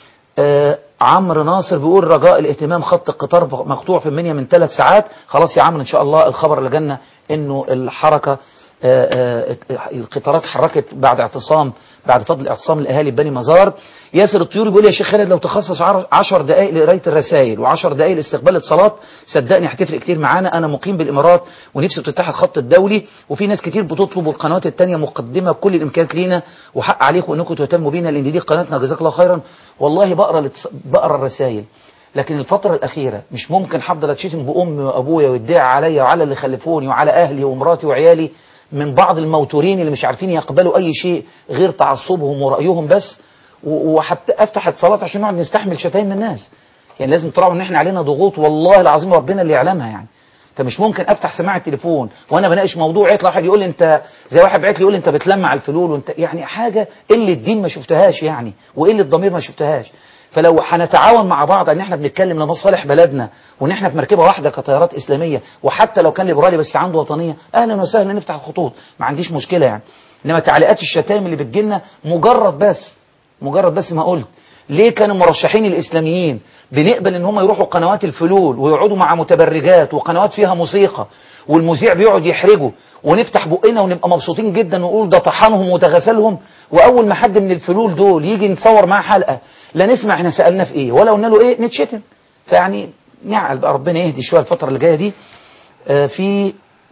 آه عمرو ناصر بيقول رجاء الاهتمام خط القطار مقطوع في المنيا من ثلاث ساعات خلاص يا عمرو ان شاء الله الخبر اللي جالنا انه الحركه آه، آه، القطارات حركت بعد اعتصام بعد فضل اعتصام الاهالي بني مزار ياسر الطيوري بيقول يا شيخ خالد لو تخصص عر- عشر دقائق لقرايه الرسائل وعشر دقائق لاستقبال الاتصالات صدقني هتفرق كتير معانا انا مقيم بالامارات ونفسي تفتح الخط الدولي وفي ناس كتير بتطلب والقنوات التانية مقدمه بكل الامكانيات لينا وحق عليكم انكم تهتموا بينا لان دي قناتنا جزاك الله خيرا والله بقرا الاتص- بقرا الرسائل لكن الفترة الأخيرة مش ممكن هفضل أتشتم بأمي وأبويا ويدعي عليا وعلى اللي خلفوني وعلى أهلي ومراتي وعيالي من بعض الموتورين اللي مش عارفين يقبلوا أي شيء غير تعصبهم ورأيهم بس و- وحتى أفتح اتصالات عشان نقعد نستحمل شتايم من الناس يعني لازم تراعوا إن إحنا علينا ضغوط والله العظيم ربنا اللي يعلمها يعني فمش ممكن افتح سماعه التليفون وانا بناقش موضوع يطلع واحد يقول لي انت زي واحد بعت لي يقول لي انت بتلمع الفلول وانت يعني حاجه قله دين ما شفتهاش يعني وقله ضمير ما شفتهاش فلو هنتعاون مع بعض ان احنا بنتكلم لمصالح بلدنا وان احنا في مركبه واحده كطيارات اسلاميه وحتى لو كان ليبرالي بس عنده وطنيه اهلا وسهلا نفتح الخطوط ما عنديش مشكله يعني انما تعليقات الشتائم اللي بتجيلنا مجرد بس مجرد بس ما قلت ليه كان المرشحين الاسلاميين بنقبل ان هم يروحوا قنوات الفلول ويقعدوا مع متبرجات وقنوات فيها موسيقى والمذيع بيقعد يحرجه ونفتح بقنا ونبقى مبسوطين جدا ونقول ده طحنهم وتغسلهم واول ما حد من الفلول دول يجي نصور معاه حلقه لا نسمع احنا سالنا في ايه ولا قلنا له ايه نتشتم فيعني نعقل بقى ربنا يهدي شويه الفتره اللي جايه دي آه في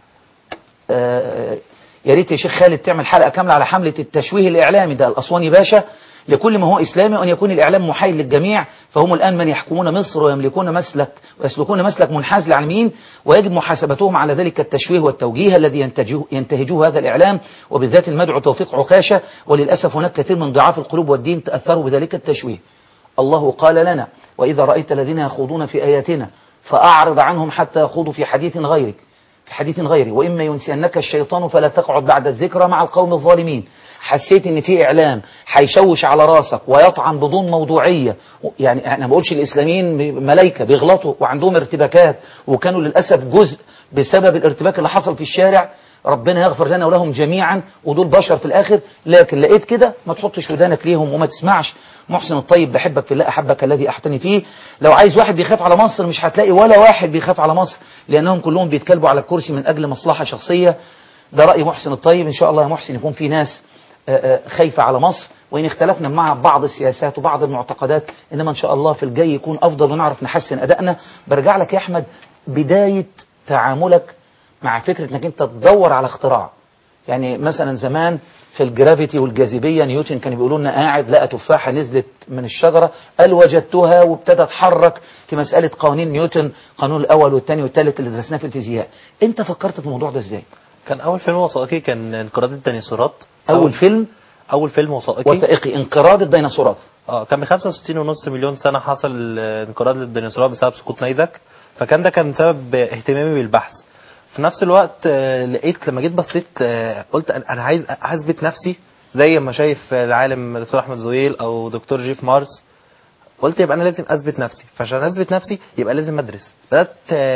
آه يا ريت يا شيخ خالد تعمل حلقه كامله على حمله التشويه الاعلامي ده الاسواني باشا لكل ما هو اسلامي وان يكون الاعلام محايد للجميع فهم الان من يحكمون مصر ويملكون مسلك ويسلكون مسلك منحاز للعالمين ويجب محاسبتهم على ذلك التشويه والتوجيه الذي ينتجه ينتهجه هذا الاعلام وبالذات المدعو توفيق عكاشه وللاسف هناك كثير من ضعاف القلوب والدين تاثروا بذلك التشويه. الله قال لنا واذا رايت الذين يخوضون في اياتنا فاعرض عنهم حتى يخوضوا في حديث غيرك في حديث غيري وإما ينسينك الشيطان فلا تقعد بعد الذكرى مع القوم الظالمين حسيت ان في اعلام هيشوش على راسك ويطعن بدون موضوعيه يعني انا ما بقولش الاسلاميين ملائكه بيغلطوا وعندهم ارتباكات وكانوا للاسف جزء بسبب الارتباك اللي حصل في الشارع ربنا يغفر لنا ولهم جميعا ودول بشر في الاخر لكن لقيت كده ما تحطش ودانك ليهم وما تسمعش محسن الطيب بحبك في الله احبك الذي احتني فيه لو عايز واحد بيخاف على مصر مش هتلاقي ولا واحد بيخاف على مصر لانهم كلهم بيتكلبوا على الكرسي من اجل مصلحه شخصيه ده راي محسن الطيب ان شاء الله يا محسن يكون في ناس آه، آه، خايفه على مصر وان اختلفنا مع بعض السياسات وبعض المعتقدات انما ان شاء الله في الجاي يكون افضل ونعرف نحسن ادائنا برجع لك يا احمد بدايه تعاملك مع فكره انك انت تدور على اختراع يعني مثلا زمان في الجرافيتي والجاذبية نيوتن كان بيقولوا لنا قاعد لقى تفاحة نزلت من الشجرة قال وجدتها وابتدى اتحرك في مسألة قوانين نيوتن قانون الأول والثاني والثالث اللي درسناه في الفيزياء أنت فكرت في الموضوع ده إزاي؟ كان اول فيلم وثائقي كان انقراض الديناصورات أول فيلم اول فيلم وثائقي وثائقي انقراض الديناصورات اه كان من 65 مليون سنه حصل آه، انقراض للديناصورات بسبب سقوط نيزك فكان ده كان سبب آه، اهتمامي بالبحث في نفس الوقت آه، لقيت لما جيت بصيت آه، قلت انا أنا عايز اثبت نفسي زي ما شايف آه، العالم دكتور احمد زويل او دكتور جيف مارس قلت يبقى انا لازم اثبت نفسي فعشان اثبت نفسي يبقى لازم ادرس بدات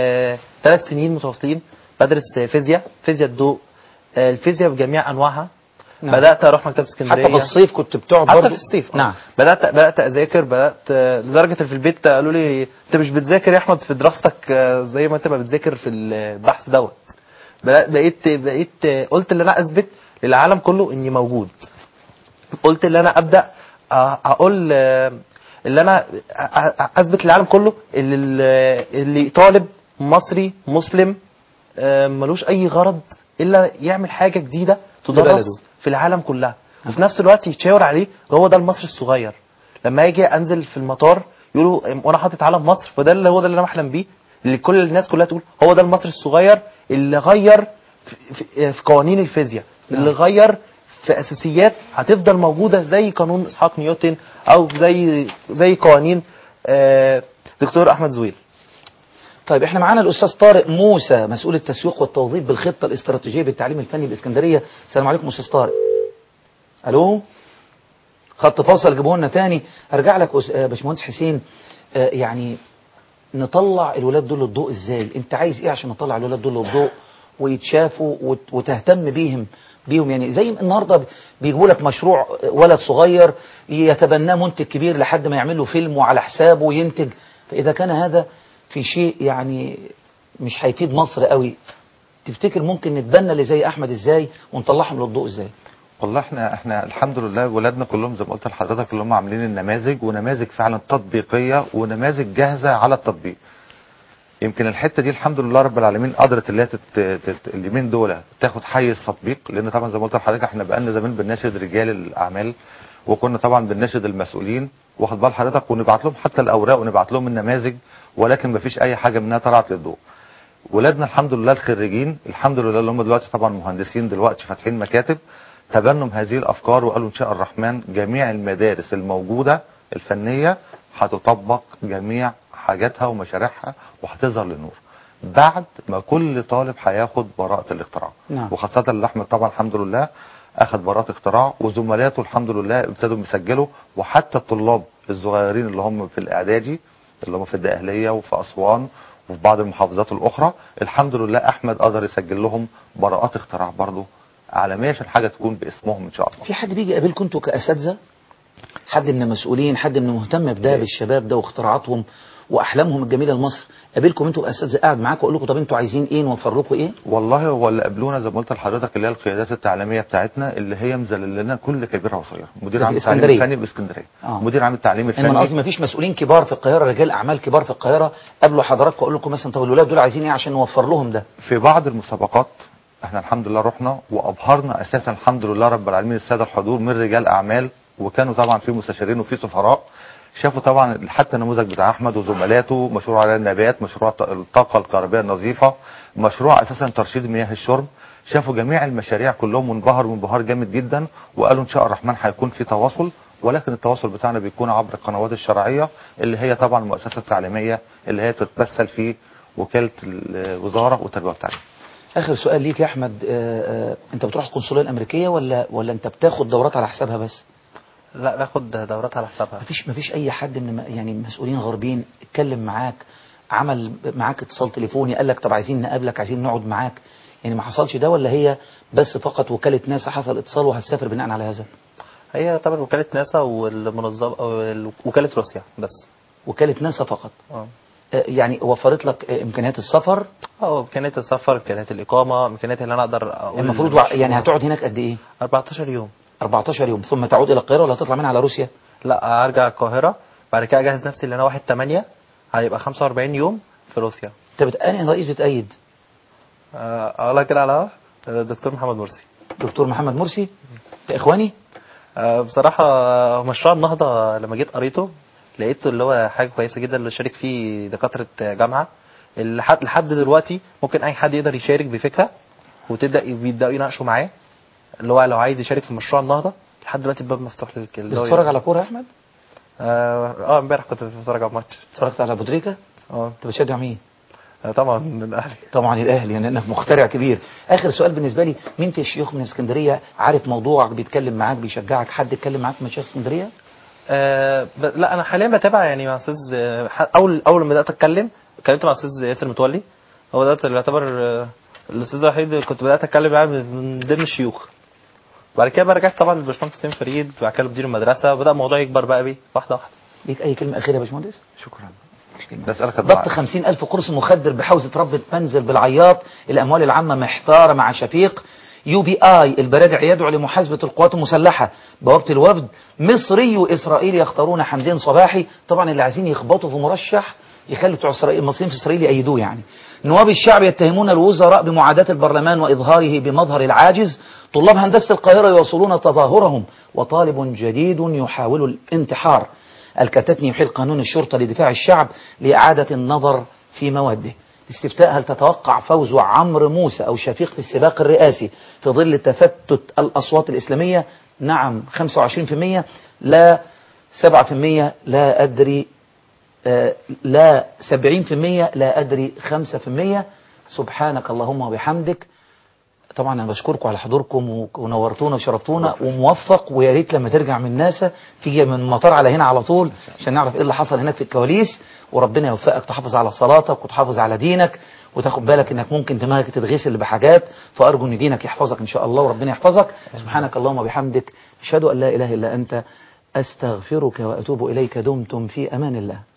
ثلاث سنين متواصلين بدرس آه، فيزياء فيزياء الضوء آه، الفيزياء بجميع انواعها نعم. بدات اروح مكتبه اسكندريه حتى في الصيف كنت بتقعد حتى برضه في الصيف آه. نعم بدات بدات اذاكر بدات آه، لدرجه في البيت قالوا لي انت مش بتذاكر يا احمد في دراستك آه، زي ما انت ما بتذاكر في البحث دوت بدأ- بقيت بقيت آه، قلت ان انا اثبت للعالم كله اني موجود قلت ان انا ابدا آه، اقول آه، اللي انا أ- أ- اثبت للعالم كله اللي اللي طالب مصري مسلم آه، ملوش اي غرض الا يعمل حاجه جديده تدرس لبلده. في العالم كلها وفي نفس الوقت يتشاور عليه هو ده المصري الصغير لما اجي انزل في المطار يقولوا وانا حاطط علم مصر فده اللي هو ده اللي انا بحلم بيه اللي كل الناس كلها تقول هو ده المصري الصغير اللي غير في, في, في قوانين الفيزياء اللي غير في اساسيات هتفضل موجوده زي قانون اسحاق نيوتن او زي زي قوانين آه، دكتور احمد زويل طيب احنا معانا الاستاذ طارق موسى مسؤول التسويق والتوظيف بالخطه الاستراتيجيه بالتعليم الفني بالاسكندريه السلام عليكم استاذ طارق الو خط فاصل جيبوه لنا تاني ارجع لك أس- آه، باشمهندس حسين آه، يعني نطلع الولاد دول للضوء ازاي انت عايز ايه عشان نطلع الولاد دول للضوء ويتشافوا وت- وتهتم بيهم بيهم يعني زي النهارده بيجيبوا لك مشروع ولد صغير يتبناه منتج كبير لحد ما يعمل له فيلم وعلى حسابه وينتج فاذا كان هذا في شيء يعني مش هيفيد مصر قوي تفتكر ممكن نتبنى اللي زي احمد ازاي ونطلعهم للضوء ازاي والله احنا احنا الحمد لله ولادنا كلهم زي ما قلت لحضرتك اللي هم عاملين النماذج ونماذج فعلا تطبيقيه ونماذج جاهزه على التطبيق. يمكن الحته دي الحمد لله رب العالمين قدرت اللي هي تت- تت- اليومين دول تاخد حيز تطبيق لان طبعا زي ما قلت لحضرتك احنا بقالنا زمان بنناشد رجال الاعمال وكنا طبعا بنناشد المسؤولين واخد بال حضرتك ونبعت لهم حتى الاوراق ونبعت لهم النماذج ولكن ما فيش اي حاجه منها طلعت للضوء. ولادنا الحمد لله الخريجين الحمد لله اللي هم دلوقتي طبعا مهندسين دلوقتي فاتحين مكاتب تبنوا هذه الافكار وقالوا ان شاء الرحمن جميع المدارس الموجوده الفنيه هتطبق جميع حاجاتها ومشاريعها وهتظهر للنور بعد ما كل طالب هياخد براءه الاختراع نعم. وخاصه اللي احمد طبعا الحمد لله اخذ براءه اختراع وزملاته الحمد لله ابتدوا يسجلوا وحتى الطلاب الصغيرين اللي هم في الاعدادي اللي هم في الدقهليه وفي اسوان وفي بعض المحافظات الاخرى الحمد لله احمد قدر يسجل لهم براءات اختراع برضه عالميه عشان حاجه تكون باسمهم ان شاء الله في حد بيجي يقابلكم انتوا كاساتذه حد من المسؤولين حد من المهتم بده بالشباب ده واختراعاتهم واحلامهم الجميله لمصر قابلكم انتوا كاساتذه قاعد معاكم واقول لكم طب انتوا عايزين ايه نوفر لكم ايه والله هو اللي قابلونا زي ما قلت لحضرتك اللي هي القيادات التعليميه بتاعتنا اللي هي مذلل لنا كل كبيره وصغيره مدير ده عام في التعليم اسكندرية. الفني باسكندريه آه. مدير عام التعليم انما انا قصدي الفني ما فيش مسؤولين كبار في القاهره رجال اعمال كبار في القاهره قابلوا حضراتكم واقول لكم مثلا طب الولاد دول عايزين ايه عشان نوفر لهم ده في بعض المسابقات احنا الحمد لله رحنا وابهرنا اساسا الحمد لله رب العالمين الساده الحضور من رجال اعمال وكانوا طبعا في مستشارين وفي سفراء شافوا طبعا حتى النموذج بتاع احمد وزملاته مشروع على النبات مشروع ط- الطاقه الكهربائيه النظيفه مشروع اساسا ترشيد مياه الشرب شافوا جميع المشاريع كلهم وانبهروا انبهار جامد جدا وقالوا ان شاء الرحمن هيكون في تواصل ولكن التواصل بتاعنا بيكون عبر القنوات الشرعيه اللي هي طبعا المؤسسه التعليميه اللي هي تتمثل في وكاله الوزاره والتربيه والتعليم اخر سؤال ليك يا احمد آه آه انت بتروح القنصليه الامريكيه ولا ولا انت بتاخد دورات على حسابها بس لا باخد دورات على حسابها مفيش مفيش اي حد من الم- يعني مسؤولين غربيين اتكلم معاك عمل معاك اتصال تليفوني قال لك طب عايزين نقابلك عايزين نقعد معاك يعني ما حصلش ده ولا هي بس فقط وكاله ناسا حصل اتصال وهتسافر بناء على هذا هي طبعا وكاله ناسا والمنظمه أو وكاله روسيا بس وكاله ناسا فقط اه آه، يعني وفرت لك آه، امكانيات السفر اه امكانيات السفر امكانيات الاقامه امكانيات اللي انا اقدر اقول المفروض المشروع. يعني هتقعد هناك قد ايه 14 يوم 14 يوم ثم تعود الى القاهره ولا هتطلع منها على روسيا لا ارجع القاهره بعد كده اجهز نفسي اللي انا واحد 8 هيبقى 45 يوم في روسيا انت بتأني رئيس بتأيد آه، اقول لك كده على آه، دكتور محمد مرسي دكتور محمد مرسي يا اخواني آه، بصراحه آه، مشروع النهضه لما جيت قريته لقيته اللي هو حاجه كويسه جدا اللي شارك فيه دكاتره جامعه لحد لحد دلوقتي ممكن اي حد يقدر يشارك بفكره وتبدا بيبداوا يناقشوا معاه اللي هو لو عايز يشارك في مشروع النهضه لحد دلوقتي الباب مفتوح للك اللي هو بتتفرج على كوره يا احمد اه آه، امبارح كنت بتفرج على الماتش اتفرجت على ابو تريكه اه انت بتشجع مين آه، طبعا من الاهلي طبعا الاهلي يعني انك مخترع كبير اخر سؤال بالنسبه لي مين في الشيوخ من اسكندريه عارف موضوعك بيتكلم معاك بيشجعك حد اتكلم معاك من مشايخ اسكندريه آه ب... لا انا حاليا بتابع يعني مع استاذ آه، ح- اول اول ما بدات اتكلم اتكلمت مع استاذ ياسر متولي هو ده اللي يعتبر آه، الاستاذ الوحيد اللي كنت بدات اتكلم معاه من من ضمن الشيوخ بعد كده بقى رجعت طبعا للباشمهندس حسين فريد بعد كده مدير المدرسه وبدا الموضوع يكبر بقى بيه واحده واحده ليك اي كلمه اخيره يا باشمهندس شكرا مش كلمة. بسألك ضبط خمسين ألف قرص مخدر بحوزة ربة منزل بالعياط الأموال العامة محتارة مع شفيق يو بي آي البرادع يدعو لمحاسبة القوات المسلحة بوابة الوفد مصري وإسرائيلي يختارون حمدين صباحي طبعا اللي عايزين يخبطوا في مرشح يخلي بتوع إسرائيل المصريين في إسرائيل يأيدوه يعني نواب الشعب يتهمون الوزراء بمعاداة البرلمان وإظهاره بمظهر العاجز طلاب هندسة القاهرة يواصلون تظاهرهم وطالب جديد يحاول الانتحار الكتتني يحيل قانون الشرطة لدفاع الشعب لإعادة النظر في مواده استفتاء هل تتوقع فوز عمرو موسى أو شفيق في السباق الرئاسي في ظل تفتت الأصوات الإسلامية نعم 25% لا 7% لا أدري آه، لا 70% لا أدري 5% سبحانك اللهم وبحمدك طبعا انا بشكركم على حضوركم و- ونورتونا وشرفتونا وموفق ويا ريت لما ترجع من ناسا تيجي من المطار على هنا على طول عشان نعرف ايه اللي حصل هناك في الكواليس وربنا يوفقك تحافظ على صلاتك وتحافظ على دينك وتاخد بالك انك ممكن دماغك تتغسل بحاجات فارجو ان دينك يحفظك ان شاء الله وربنا يحفظك سبحانك اللهم وبحمدك اشهد ان لا اله الا انت استغفرك واتوب اليك دمتم في امان الله